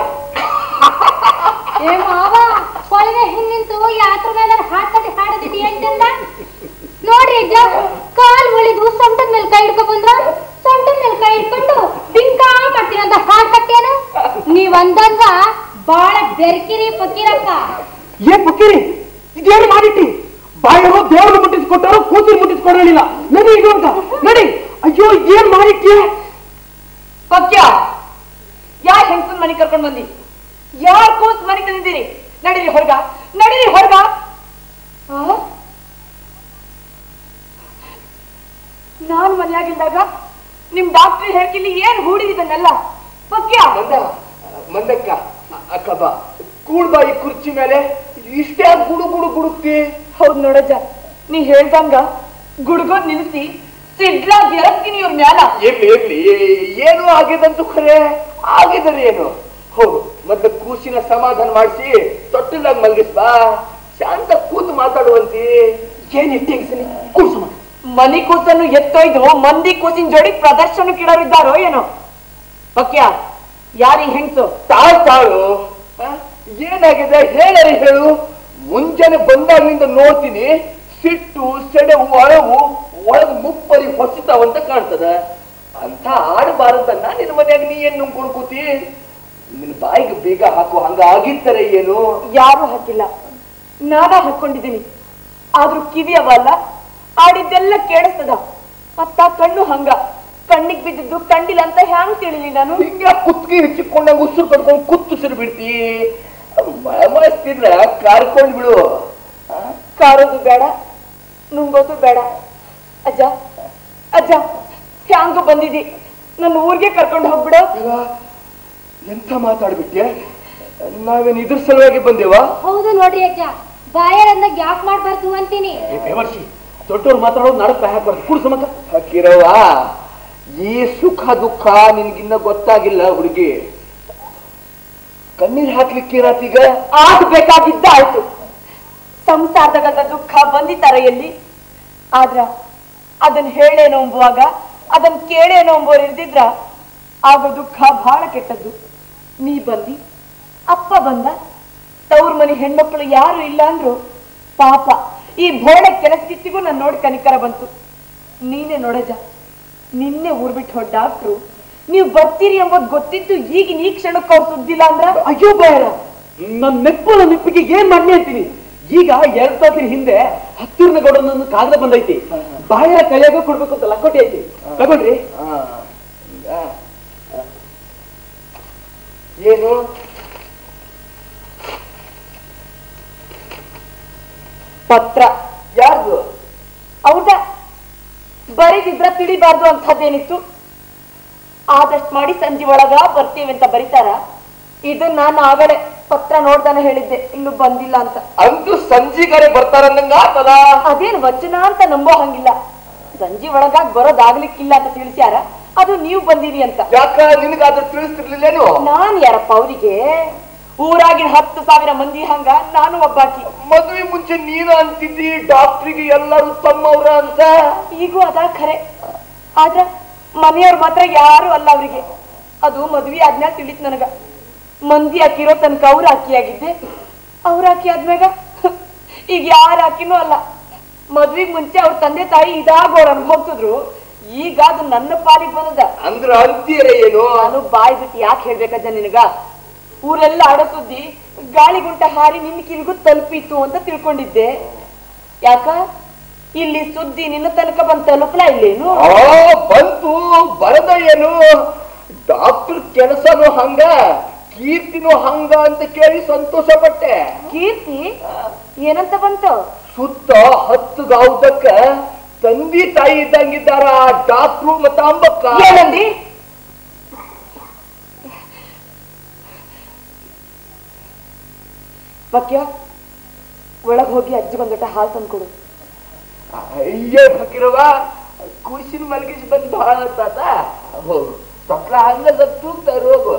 ಏ ಮಾವ ಕೊಳವೆ ಹಿಂದಿಂತು ಯಾತ್ರ ಮೇಲೆ ಹಾಕಿ ಹಾಡದಿದ್ದಿ ಅಂತಂದ ನೋಡ್ರಿ ಅಜ್ಜ ಕಾಲ್ ಒಳಿದು ಸೊಂಟದ ಮೇಲೆ ಕೈ ಹಿಡ್ಕೊ ಬಂದ್ರ ಸೊಂಟದ ಮೇಲೆ ಕೈ ಹಿಡ್ಕೊಂಡು ಬಿಂಕ ಮಾಡ್ತೀನಿ ಅಂತ ಹಾಡ್ ಕಟ್ಟೇನು ನೀವ್ ಅಂದಂಗ ಬಾಳ ಬೆರ್ಕಿರಿ ಫಕೀರಪ್ಪ ಏನ್ ಬುಕ್ಕಿರಿ ಇದೇನು ಮಾಡಿಟ್ಟಿ ಬಾಯರು ದೇವರು ಮುಟ್ಟಿಸ್ಕೊಟ್ಟರು ಕೂತಿ ಮುಟ್ಟಿಸ್ಕೊಡಲಿಲ್ಲ ನಡಿ ಇದು ಅಂತ ನಡಿ ಅಯ್ಯೋ ಏನ್ ಮಾಡಿಟ್ಟಿ ಪಕ್ಯ ಯಾರ್ ಹೆಂಗಸನ್ ಮನೆ ಕರ್ಕೊಂಡ್ ಬಂದಿ ಯಾರ್ ಕೂಸ್ ಮನೆ ತಂದಿದ್ದೀರಿ ನಡೀರಿ ಹೊರಗ ನಡೀರಿ ಹೊರಗ ಆ? ನಾನ್ ಮನೆಯಾಗಿದ್ದಾಗ ನಿಮ್ ಡಾಕ್ಟರ್ ಹೇಳ್ಕಿಲ್ಲಿ ಏನ್ ಹೂಡಿದಿದ್ದನ್ನೆಲ್ಲ ಪಕ್ಯ ಮಂದ ಮಂದಕ್ಕ ಅಕ್ಕ ಬಾ ಕೂಡ್ ಬಾ ಈ ಕುರ್ಚಿ ಮೇಲೆ ಇಷ್ಟೇ ಗುಡು ಗುಡು ಗುಡುಕ್ತಿ ಹೌದ್ ನೋಡಜ್ಜ ನೀ ಹೇಳ್ದಂಗ ಗುಡ್ಗೋದ್ ನಿಲ್ಸಿ ಸಿಡ್ಲಾ ಬೆರಕ್ತೀನಿ ಇವ್ರ ಮ್ಯಾಲ ಇರ್ಲಿ ಇರ್ಲಿ ಏನು ಆಗಿದಂತೂ ಖರೆ ಆಗಿದರೆ ಏನು ಹೌದು ಮತ್ತೆ ಕೂಸಿನ ಸಮಾಧಾನ ಮಾಡಿಸಿ ತೊಟ್ಟಲ್ದಾಗ ಮಲಗಿಸ್ ಬಾ ಶಾಂತ ಕೂತು ಮಾತಾಡುವಂತಿ ಏನ್ ಇಟ್ಟಿಂಗ್ಸನಿ ಕೂರ್ಸು ಮನಿ ಕೂಸನ್ನು ಎತ್ತೊಯ್ದು ಮಂದಿ ಕೂಸಿನ ಜೋಡಿ ಪ್ರದರ್ಶನಕ್ಕಿಡೋರಿದ್ದಾರೋ ಏನೋ ಪಕ್ಯ ಯಾರಿ ಹೆಂಗ್ಸು ತಾಳ್ ತಾಳು ಆ? ಏನಾಗಿದೆ ಹೇಳರಿ ಹೇಳು ಮುಂಜಾನೆ ಬಂದಾಗ್ಲಿಂದ ನೋಡ್ತೀನಿ ಸಿಟ್ಟು ಸೆಡೆವು ಅಳವು ಒಳಗ್ ಮುಪ್ಪರಿ ಹೊಸಿತಾವಂತ ಕಾಣ್ತದ ಅಂತ ಆಡಬಾರದನ್ನ ನಿನ್ನ ಮನ್ಯಾಗ ನೀ ಏನ್ ನುಂಗ್ಕೊಂಡು ಕೂತಿ ನಿನ್ನ ಬಾಯಿಗೆ ಬೇಗ ಹಾಕು ಹಂಗ ಆಗಿತ್ತರ ಏನು ಯಾರು ಹಾಕಿಲ್ಲ ನಾನ ಹಾಕೊಂಡಿದ್ದೀನಿ ಆದ್ರೂ ಕಿವಿ ಅವಲ್ಲ ಆಡಿದ್ದೆಲ್ಲ ಕೇಳಿಸ್ತದ ಮತ್ತ ಕಣ್ಣು ಹಂಗ ಕಣ್ಣಿಗ್ ಬಿದ್ದಿದ್ದು ಕಂಡಿಲ್ಲ ಅಂತ ಹ್ಯಾಂಗ್ ತಿಳಿಲಿ ನಾನು ಹಿಂಗ ಕುತ್ಗಿ ಹೆಚ್ಚಿಕೊಂಡಂಗ ಉಸಿರು ಕಟ್ಕೊಂಡು ಕುತ್ತು ಸಿರು ಬಿಡ್ತಿ ಮಸ್ತಿದ್ರ ಕಾರ್ಕೊಂಡ್ ಬಿಡು ಆ? ಕಾರೋದು ಬೇಡ ನುಂಗೋದು ಬೇಡ ಅಜ್ಜ ಅಜ್ಜ ಹ್ಯಾಂಗ ಬಂದಿದಿ ನನ್ನ ಊರಿಗೆ ಕರ್ಕೊಂಡು ಹೋಗ್ಬಿಡು ಇವ ಎಂತ ಮಾತಾಡ್ಬಿಟ್ಟೆ ನಾವೇನ್ ಇದ್ರ ಸಲುವಾಗಿ ಬಂದೇವಾ ಹೌದು ನೋಡ್ರಿ ಅಜ್ಜ ಬಾಯರಂದಾಗ ಯಾಕೆ ಮಾಡ್ಬಾರ್ದು ಅಂತೀನಿ ಬೇವರ್ಷಿ ದೊಡ್ಡವ್ರು ಮಾತಾಡೋದು ನಾಡಕ್ ಹಾಕ್ಬಾರ್ದು ಕೂರ್ಸು ಮಕ್ಕ ಹಾಕಿರವ ಈ ಸುಖ ದುಃಖ ನಿನ್ಗಿನ್ನ ಗೊತ್ತಾಗಿಲ್ಲ ಹುಡುಗಿ ಕಣ್ಣೀರ್ ಹಾಕ್ಲಿಕ್ಕೆ ಏನಾತೀಗ ಆಗ್ಬೇಕಾಗಿದ್ದ ಆಯ್ತು ಸಂಸಾರದಾಗ ದುಃಖ ಬಂದಿತ್ತಾರ ಎಲ್ಲಿ ಆದ್ರ ಅದನ್ ಹೇಳೇನೋ ಎಂಬುವಾಗ ಅದನ್ ಕೇಳೇನೋ ಎಂಬೋರು ಇರ್ದಿದ್ರ ಆಗೋ ದುಃಖ ಬಹಳ ಕೆಟ್ಟದ್ದು ನೀ ಬಂದಿ ಅಪ್ಪ ಬಂದ ತವ್ರ ಮನೆ ಹೆಣ್ಮಕ್ಳು ಯಾರು ಇಲ್ಲ ಅಂದ್ರು ಪಾಪ ಈ ಬೋಳ ಕೆಲಸದಿತ್ತಿಗೂ ನಾನು ನೋಡಿ ಕನಿಕರ ಬಂತು ನೀನೇ ನೋಡಜ ನಿನ್ನೆ ಊರ್ ಬಿಟ್ಟು ಹೊಡ್ ಡಾಕ್ಟ್ರು ನೀವು ಬರ್ತೀರಿ ಎಂಬುದು ಗೊತ್ತಿದ್ದು ಈಗಿನ ಈ ಕ್ಷಣಕ್ಕೆ ಅವ್ರು ಸುದ್ದಿಲ್ಲ ಅಂದ್ರ ಅಯ್ಯೋ ಬಾಯರ ನನ್ ನೆಪ್ಪನ ನೆಪ್ಪಿಗೆ ಏನ್ ಮಾಡ್ಲಿ ಅಂತೀನಿ ಈಗ ಎರಡ್ ತಾಸಿನ ಹಿಂದೆ ಹತ್ತೂರ್ನ ಗೌಡನ ಕಾಗದ ಬಂದೈತಿ ಬಾಯರ ಕೈಯಾಗ ಕೊಡ್ಬೇಕು ಅಂತ ಲಕೋಟಿ ಐತಿ ತಗೊಳ್ರಿ ಆ, ಆ, ಆ. ಏನು ಪತ್ರ ಯಾರ್ದು ಹೌದಾ ಬರೀದಿದ್ರ ತಿಳಿಬಾರ್ದು ಅಂಥದ್ದೇನಿತ್ತು ಆದಷ್ಟು ಮಾಡಿ ಸಂಜೆ ಒಳಗ ಬರ್ತೀವಿ ಅಂತ ಬರೀತಾರ ಇದು ನಾನು ಆಗಲೇ ಪತ್ರ ನೋಡ್ದಾನೆ ಹೇಳಿದ್ದೆ ಇನ್ನು ಬಂದಿಲ್ಲ ಅಂತ ಅಂತೂ ಸಂಜಿಗಾರೆ ಬರ್ತಾರಂದಂಗ ಆಗ್ತದ ಅದೇನ್ ವಚನ ಅಂತ ನಂಬೋ ಹಂಗಿಲ್ಲ ಸಂಜೆ ಒಳಗಾಗ್ ಬರೋದಾಗ್ಲಿಕ್ಕಿಲ್ಲ ಅಂತ ತಿಳಿಸ್ಯಾರ ಅದು ನೀವು ಬಂದಿರಿ ಅಂತ ಯಾಕ ನಿನಗಾದ್ರೂ ತಿಳಿಸ್ತಿರ್ಲಿಲ್ಲೇನು ನಾನ್ ಯಾರಪ್ಪ ಅವರಿಗೆ ಊರಾಗಿನ ಹತ್ತು ಸಾವಿರ ಮಂದಿ ಹಂಗ ನಾನು ಒಬ್ಬಾಕಿ ಮದುವೆ ಮುಂಚೆ ನೀನು ಅಂತಿದ್ದಿ ಡಾಕ್ಟ್ರಿಗೆ ಎಲ್ಲರೂ ತಮ್ಮವ್ರ ಅಂತ ಈಗೂ ಅದ ಖರೆ ಆದ್ರ ಮನೆಯವ್ರ ಮಾತ್ರ ಯಾರು ಅಲ್ಲ ಅವರಿಗೆ ಅದು ಮದ್ವಿ ಆದ್ಮೇಲೆ ತಿಳಿತ್ ನನಗ ಮಂದಿ ಹಾಕಿರೋ ತನಕ ಅವ್ರ ಹಾಕಿಯಾಗಿದ್ದೆ ಅವ್ರ ಹಾಕಿ ಆದ್ಮ್ಯಾಗ ಈಗ ಯಾರ ಹಾಕಿನೂ ಅಲ್ಲ ಮದ್ವಿಗ್ ಮುಂಚೆ ಅವ್ರ ತಂದೆ ತಾಯಿ ಇದಾಗ ಅವ್ರು ಅನುಭವಿಸಿದ್ರು ಈಗ ಅದು ನನ್ನ ಪಾಲಿಗೆ ಬಂದದ ಅಂದ್ರ ಅಂತೀರ ಏನು ನಾನು ಬಾಯಿ ಬಿಟ್ಟು ಯಾಕೆ ಹೇಳ್ಬೇಕಜ್ಜ ನಿನಗ ಊರೆಲ್ಲ ಆಡೋ ಸುದ್ದಿ ಗಾಳಿಗುಂಟ ಹಾರಿ ನಿನ್ನ ಕಿವಿಗೂ ತಲುಪಿತು ಅಂತ ತಿಳ್ಕೊಂಡಿದ್ದೆ ಯಾಕ ಇಲ್ಲಿ ಸುದ್ದಿ ನಿನ್ನ ತನಕ ಬಂದ್ ತಲುಪಲ ಇಲ್ಲೇನು ಆ ಬಂತು ಬರದ ಏನು ಡಾಕ್ಟರ್ ಕೆಲಸನು ಹಂಗ ಕೀರ್ತಿನೂ ಹಂಗ ಅಂತ ಕೇಳಿ ಸಂತೋಷ ಪಟ್ಟೆ ಕೀರ್ತಿ ಏನಂತ ಬಂತು ಸುತ್ತ ಹತ್ತು ಗಾವುದಕ್ಕ ತಂದಿ ತಾಯಿ ಇದ್ದಂಗಿದ್ದಾರ ಆ ಡಾಕ್ಟ್ರು ಮತ್ತ ಅಂಬಕ್ಕ ಏನಂದಿ ಪಕ್ಯ ಒಳಗ್ ಹೋಗಿ ಅಜ್ಜಿ ಬಂದಟ ಹಾಲು ತಂದ್ಕೊಡು ಅಯ್ಯ ಫಕೀರವ ಕೂಸಿನ ಮಲಗಿಸಿ ಬಂದ್ ಬಹಳ ತಾತ ತೊಟ್ಲ ಹಂಗ ತೂಗ್ತಾರ ಹೋಗು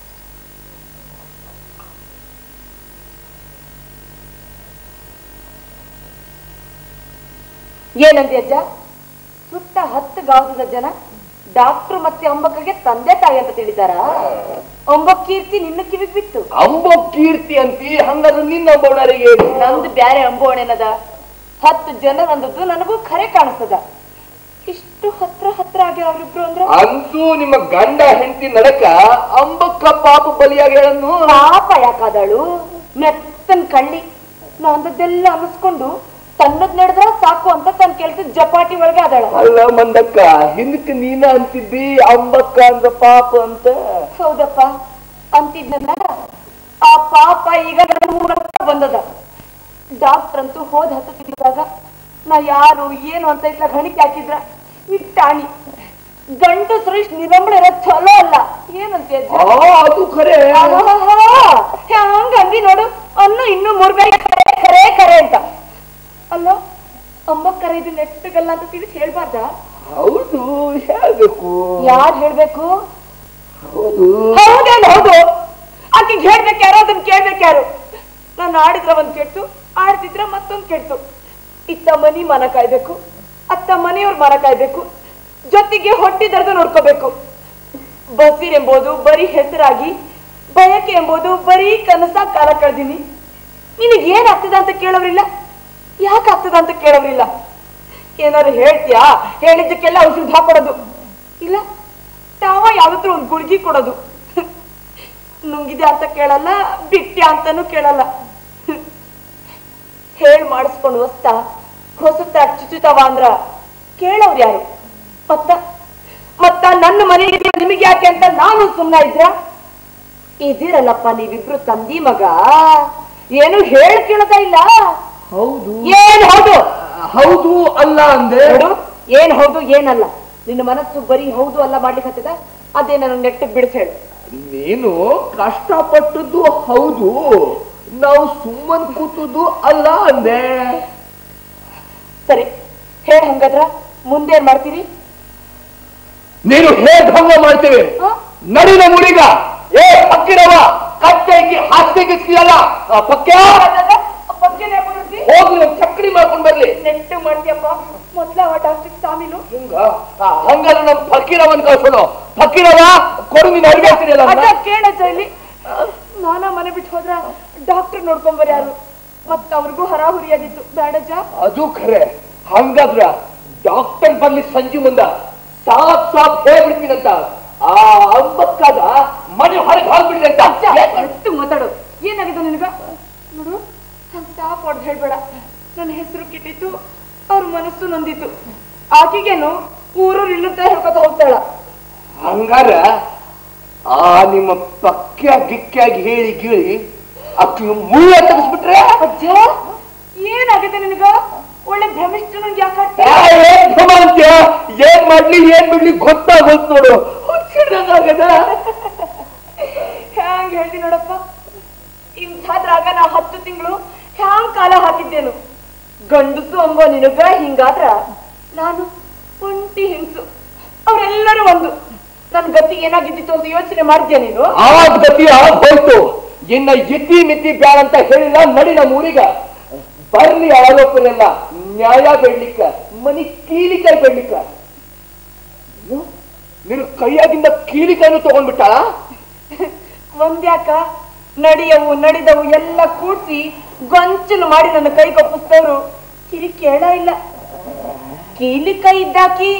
ಏನಂದಿ ಅಜ್ಜ ಸುತ್ತ ಹತ್ತು ಗಾವದ ಜನ ಡಾಕ್ಟ್ರು ಮತ್ತೆ ಅಂಬಕ್ಕಗೆ ತಂದೆ ತಾಯಿ ಅಂತ ತಿಳಿದಾರ ಅಂಬಕ್ ಕೀರ್ತಿ ನಿನ್ನ ಕಿವಿಗ್ ಬಿತ್ತು ಅಂಬ ಕೀರ್ತಿ ಅಂತಿ ಹಂಗಾದ್ರೆ ನಿನ್ನ ಅಂಬೋಣರಿಗೆ ನಂದು ಬ್ಯಾರೆ ಅಂಬೋಣೆನದ ಹತ್ತು ಜನ ನಂದದ್ದು ನನಗೂ ಖರೆ ಕಾಣಿಸ್ತದ ಇಷ್ಟು ಹತ್ರ ಹತ್ರ ಆಗ್ಯಾವ ಅವ್ರಿಬ್ರು ಅಂದ್ರ ಅಂತೂ ನಿಮ್ಮ ಗಂಡ ಹೆಂಡತಿ ನಡಕ ಅಂಬಕ್ಕ ಪಾಪ ಬಲಿಯಾಗಿ ಹೇಳನ್ನು ಪಾಪ ಯಾಕಾದಳು ಮೆತ್ತನ್ ಕಳ್ಳಿ ನಂದದ್ದೆಲ್ಲ ಅನಿಸ್ಕೊಂಡು ತನ್ನದ್ ನಡೆದ್ರ ಸಾಕು ಅಂತ ತನ್ನ ಕೆಲ್ಸದ ಜಪಾಟಿ ಒಳಗೆ ಆದಳ ಅಲ್ಲ ಮಂದಕ್ಕ ಹಿಂದಕ್ಕೆ ನೀನ ಅಂತಿದ್ದಿ ಅಂಬಕ್ಕ ಅಂದ್ರ ಪಾಪ ಅಂತ ಹೌದಪ್ಪ ಅಂತಿದ್ನಲ್ಲ ಆ ಪಾಪ ಈಗ ನನ್ನ ಮೂಲಕ ಬಂದದ ಡಾಕ್ಟರ್ ಅಂತೂ ಹೋದ ಹತ್ತು ತಿಂಗಳಾಗ ನಾ ಯಾರು ಏನು ಅಂತ ಇಟ್ಲ ಗಣಿಕೆ ಹಾಕಿದ್ರ ಇಟ್ಟಾಣಿ ಗಂಡು ಸುರೇಶ್ ನಿರಂಬಳ ಇರೋದ್ ಚಲೋ ಅಲ್ಲ ಏನಂತೆ ಅಜ್ಜ? ಆ ಅದು ಖರೆ ಹಂಗ ಅಂದಿ ನೋಡು ಅನ್ನು ಇನ್ನು ಮೂರ್ ಬೇರೆ ಕರೆ ಕರೆ ಕರೆ ಅಂತ ಅಲ್ಲೋ ಅಮ್ಮ ಕರೆ ಇದು ನೆಟ್ಟಗಲ್ಲ ಅಂತ ತಿಳಿಸಿ ಹೇಳ್ಬಾರ್ದ ಹೌದು ಹೇಳ್ಬೇಕು ಯಾರ್ ಹೇಳ್ಬೇಕು ಹೌದು ಹೌದೇನು ಹೌದು ಆಕಿಗೆ ಹೇಳ್ಬೇಕು ಯಾರು ಅದನ್ನ ಕೇಳ್ಬೇಕು ಯಾರು ನಾನು ಆಡಿದ್ರ ಒಂದ್ ಕೆಟ್ಟು ಆಡ್ತಿದ್ರ ಮತ್ತೊಂದ್ ಕೆಟ್ಟು ಇತ್ತ ಮನಿ ಮನ ಕಾಯ್ಬೇಕು ಅತ್ತ ಮನೆಯವ್ರ ಮನ ಕಾಯ್ಬೇಕು ಜೊತೆಗೆ ಹೊಟ್ಟಿದರ್ದು ನೋಡ್ಕೋಬೇಕು ಬಸೀರ್ ಎಂಬುದು ಬರೀ ಹೆಸರಾಗಿ ಬಯಕೆ ಎಂಬುದು ಬರೀ ಕನಸ ಕಾಲ ಕಳ್ದೀನಿ ನಿನಗೆ ಏನ್ ಆಗ್ತದ ಅಂತ ಕೇಳೋರಿಲ್ಲ ಯಾಕೆ ಆಗ್ತದ ಅಂತ ಕೇಳೋರಿಲ್ಲ ಏನಾದ್ರು ಹೇಳ್ತೀಯಾ ಹೇಳಿದ್ದಕ್ಕೆಲ್ಲ ಔಷಧ ಹಾಕೊಡೋದು ಇಲ್ಲ ತಾವ ಯಾವತ್ತೂ ಒಂದು ಗುಳ್ಗಿ ಕೊಡೋದು ನುಂಗಿದೆ ಅಂತ ಕೇಳಲ್ಲ ಬಿಟ್ಟ್ಯಾ ಅಂತಾನು ಕೇಳಲ್ಲ ಹೇಳ್ ಮಾಡಿಸ್ಕೊಂಡು ವಸ್ತ ಹೊಸತ ಚುಚುತವ ಅಂದ್ರ ಕೇಳೋರು ಯಾರು ಮತ್ತ ಮತ್ತ ನನ್ನ ಮನೆಗೆ ನಿಮಗೆ ಯಾಕೆ ಅಂತ ನಾನು ಸುಮ್ಮನ ಇದ್ರ ಇದಿರಲ್ಲಪ್ಪ ನೀವಿಬ್ರು ತಂದಿ ಮಗ ಏನು ಹೇಳ್ ಕೇಳದ ಇಲ್ಲ ಹೌದು ಏನ್ ಹೌದು ಹೌದು ಅಲ್ಲ ಅಂದೆ ನೋಡು ಏನ್ ಹೌದು ಏನಲ್ಲ ನಿನ್ನ ಮನಸ್ಸು ಬರೀ ಹೌದು ಅಲ್ಲ ಮಾಡ್ಲಿಕ್ಕೆ ಹತ್ತದ ಅದೇ ನಾನು ನೆಟ್ಟಿಗೆ ಬಿಡಿಸಿ ಹೇಳು ನೀನು ಕಷ್ಟಪಟ್ಟದ್ದು ಹೌದು ನಾವು ಸುಮ್ಮನ್ ಕೂತದ್ದು ಅಲ್ಲ ಅಂದೆ ಸರಿ ಹೇಳ ಹಂಗಾದ್ರ ಮುಂದೇನ್ ಮಾಡ್ತೀರಿ ನೀನು ಹೇಗ್ ಭಂಗ ಮಾಡ್ತೇವೆ ಹ? ನಡಿನ ಮುಡಿಗ ಏ ಪಕ್ಕಿರವ ಕಟ್ಟೆಗೆ ಹಾಸ್ತೆಗಿಸ್ತೀಯಲ್ಲ ಪಕ್ಯ ಪಕ್ಕನೆ ಕುಂದ್ರಿಸಿ, ಹೋಗಿ ಒಂದ್ ಚಕ್ರಿ ಮಾಡ್ಕೊಂಡ್ ಬರ್ಲಿ ನೆಟ್ಟು ಮಾಡ್ತೀಯಪ್ಪ ಮೊದ್ಲ ಅವ ಡಾಕ್ಟ್ರಿಗೆ ಸಾಮೀಲು ಹಿಂಗ ಆ, ಹಂಗಾದ್ರೆ ನಮ್ ಫಕೀರವನ್ ಕಳ್ಸೋಣ ಫಕೀರವ ಕೊಡು ನೀನ್ ಅಡ್ಗೆ ಹಾಕ್ತೀರಲ್ಲ ಅದ ಕೇಳಜ್ಜ ಇಲ್ಲಿ ನಾನ ಮನೆ ಬಿಟ್ಟು ಹೋದ್ರ ಡಾಕ್ಟರ್ ನೋಡ್ಕೊಂಬರ್ ಯಾರು ಮತ್ತ ಅವ್ರಿಗೂ ಹರಾಹುರಿ ಆಗಿತ್ತು ಬೇಡಜ್ಜ ಅದು ಖರೆ ಹಂಗಾದ್ರ ಡಾಕ್ಟರ್ ಬರ್ಲಿ ಸಂಜೆ ಮುಂದ ಸಾಪ್ ಸಾಪ್ ಹೇಳ್ಬಿಡ್ತೀನಂತ ಆ ಅಂಬಕ್ಕಾಗ ಮನೆ ಹೊರಗೆ ಹಾಕ್ಬಿಡ್ಲಿ ಅಂತ ಎಷ್ಟು ಮಾತಾಡು ಏನಾಗಿದೆ ನಿನಗ ನೋಡು ನನ್ ಸಾಪ್ ಹೊಡ್ದು ಹೇಳ್ಬೇಡ ನನ್ನ ಹೆಸರು ಕಿಟ್ಟಿತ್ತು ಅವ್ರ ಮನಸ್ಸು ನೊಂದಿತ್ತು ಆಕಿಗೇನು ಊರು ನಿಲ್ಲುತ್ತ ಹೇಳ್ಕೊತ ಹೋಗ್ತಾಳ ಹಂಗಾರ ಆ ನಿಮ್ಮ ಪಕ್ಯ ಗಿಕ್ಕಾಗಿ ಹೇಳಿ ಗೀಳಿ ಅಕ್ಕಿ ಮುಳ್ಳ ತೆಗೆಸ್ಬಿಟ್ರೆ ಅಜ್ಜ ಏನಾಗಿದೆ ನಿನಗ ಒಳ್ಳೆ ಭ್ರಮಿಷ್ಠ ನಂಗೆ ಯಾಕೆ ಆ, ಏನ್ ಭ್ರಮ ಅಂತ್ಯ ಏನ್ ಮಾಡ್ಲಿ ಏನ್ ಬಿಡ್ಲಿ ಗೊತ್ತಾಗೋತ್ ನೋಡು ಹುಚ್ಚಿಡ್ದಂಗಾಗದ ಹ್ಯಾಂಗ್ ಹೇಳ್ತಿ ನೋಡಪ್ಪ ಇಂಥದ್ರಾಗ ನಾ ಹತ್ತು ತಿಂಗಳು ಹ್ಯಾಂಗ್ ಕಾಲ ಹಾಕಿದ್ದೇನು ಗಂಡಸು ಅಂಬೋ ನಿನಗ ಹಿಂಗಾದ್ರ ನಾನು ಒಂಟಿ ಹಿಂಸು ಅವರೆಲ್ಲರೂ ಒಂದು ನನ್ ಗತಿ ಏನಾಗಿದ್ದಿತ್ತು ಅಂತ ಯೋಚನೆ ಮಾಡ್ತೀಯ ನೀನು ಆ ಗತಿ ಹೋಯ್ತು ಇನ್ನ ಇತಿ ಮಿತಿ ಬ್ಯಾಡ ಅಂತ ಹೇಳಿಲ್ಲ ನಡಿ ನಮ್ಮ ಊರಿಗ ಬರ್ಲಿ ಆರೋಪನೆಲ್ಲ ನ್ಯಾಯ ಬೇಡ್ಲಿಕ್ಕ ಮನಿ ಕೀಲಿಕಾಯಿ ಬೇಡ್ಲಿಕ್ಕ ಏನು? ನಿನ್ ಕೈಯಾಗಿಂದ ಕೀಲಿಕಾಯಿನೂ ತಗೊಂಡ್ಬಿಟ್ಟಾಳ ಒಂದ್ಯಾಕ ನಡೆಯವು ನಡೆದವು ಎಲ್ಲ ಕೂಡ್ಸಿ ಗೊಂಚಲು ಮಾಡಿ ನನ್ನ ಕೈ ಕೊಪ್ಪಿಸ್ತವ್ರು ಕಿರಿ ಕೇಳ ಇಲ್ಲ ಕೀಲಿ ಕೈ ಇದ್ದಾಕಿ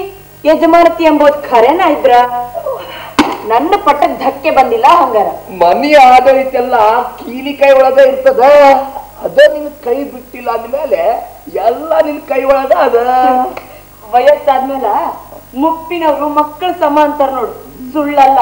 ಯಜಮಾನತಿ ಎಂಬುದು ಖರೇನಾ ಇದ್ರ ನನ್ನ ಪಟ್ಟಕ್ ಧಕ್ಕೆ ಬಂದಿಲ್ಲ ಹಂಗಾರ ಮನಿ ಆಡಳಿತ ಎಲ್ಲ ಕೀಲಿ ಕೈ ಒಳಗ ಇರ್ತದ ಅದ ನಿನ್ ಕೈ ಬಿಟ್ಟಿಲ್ಲ ಅಂದ್ಮೇಲೆ ಎಲ್ಲ ನಿನ್ ಕೈ ಒಳಗ ಅದ ವಯಸ್ಸಾದ್ಮೇಲ ಮುಪ್ಪಿನವರು ಮಕ್ಕಳ ಸಮ ಅಂತಾರ ನೋಡು ಸುಳ್ಳಲ್ಲ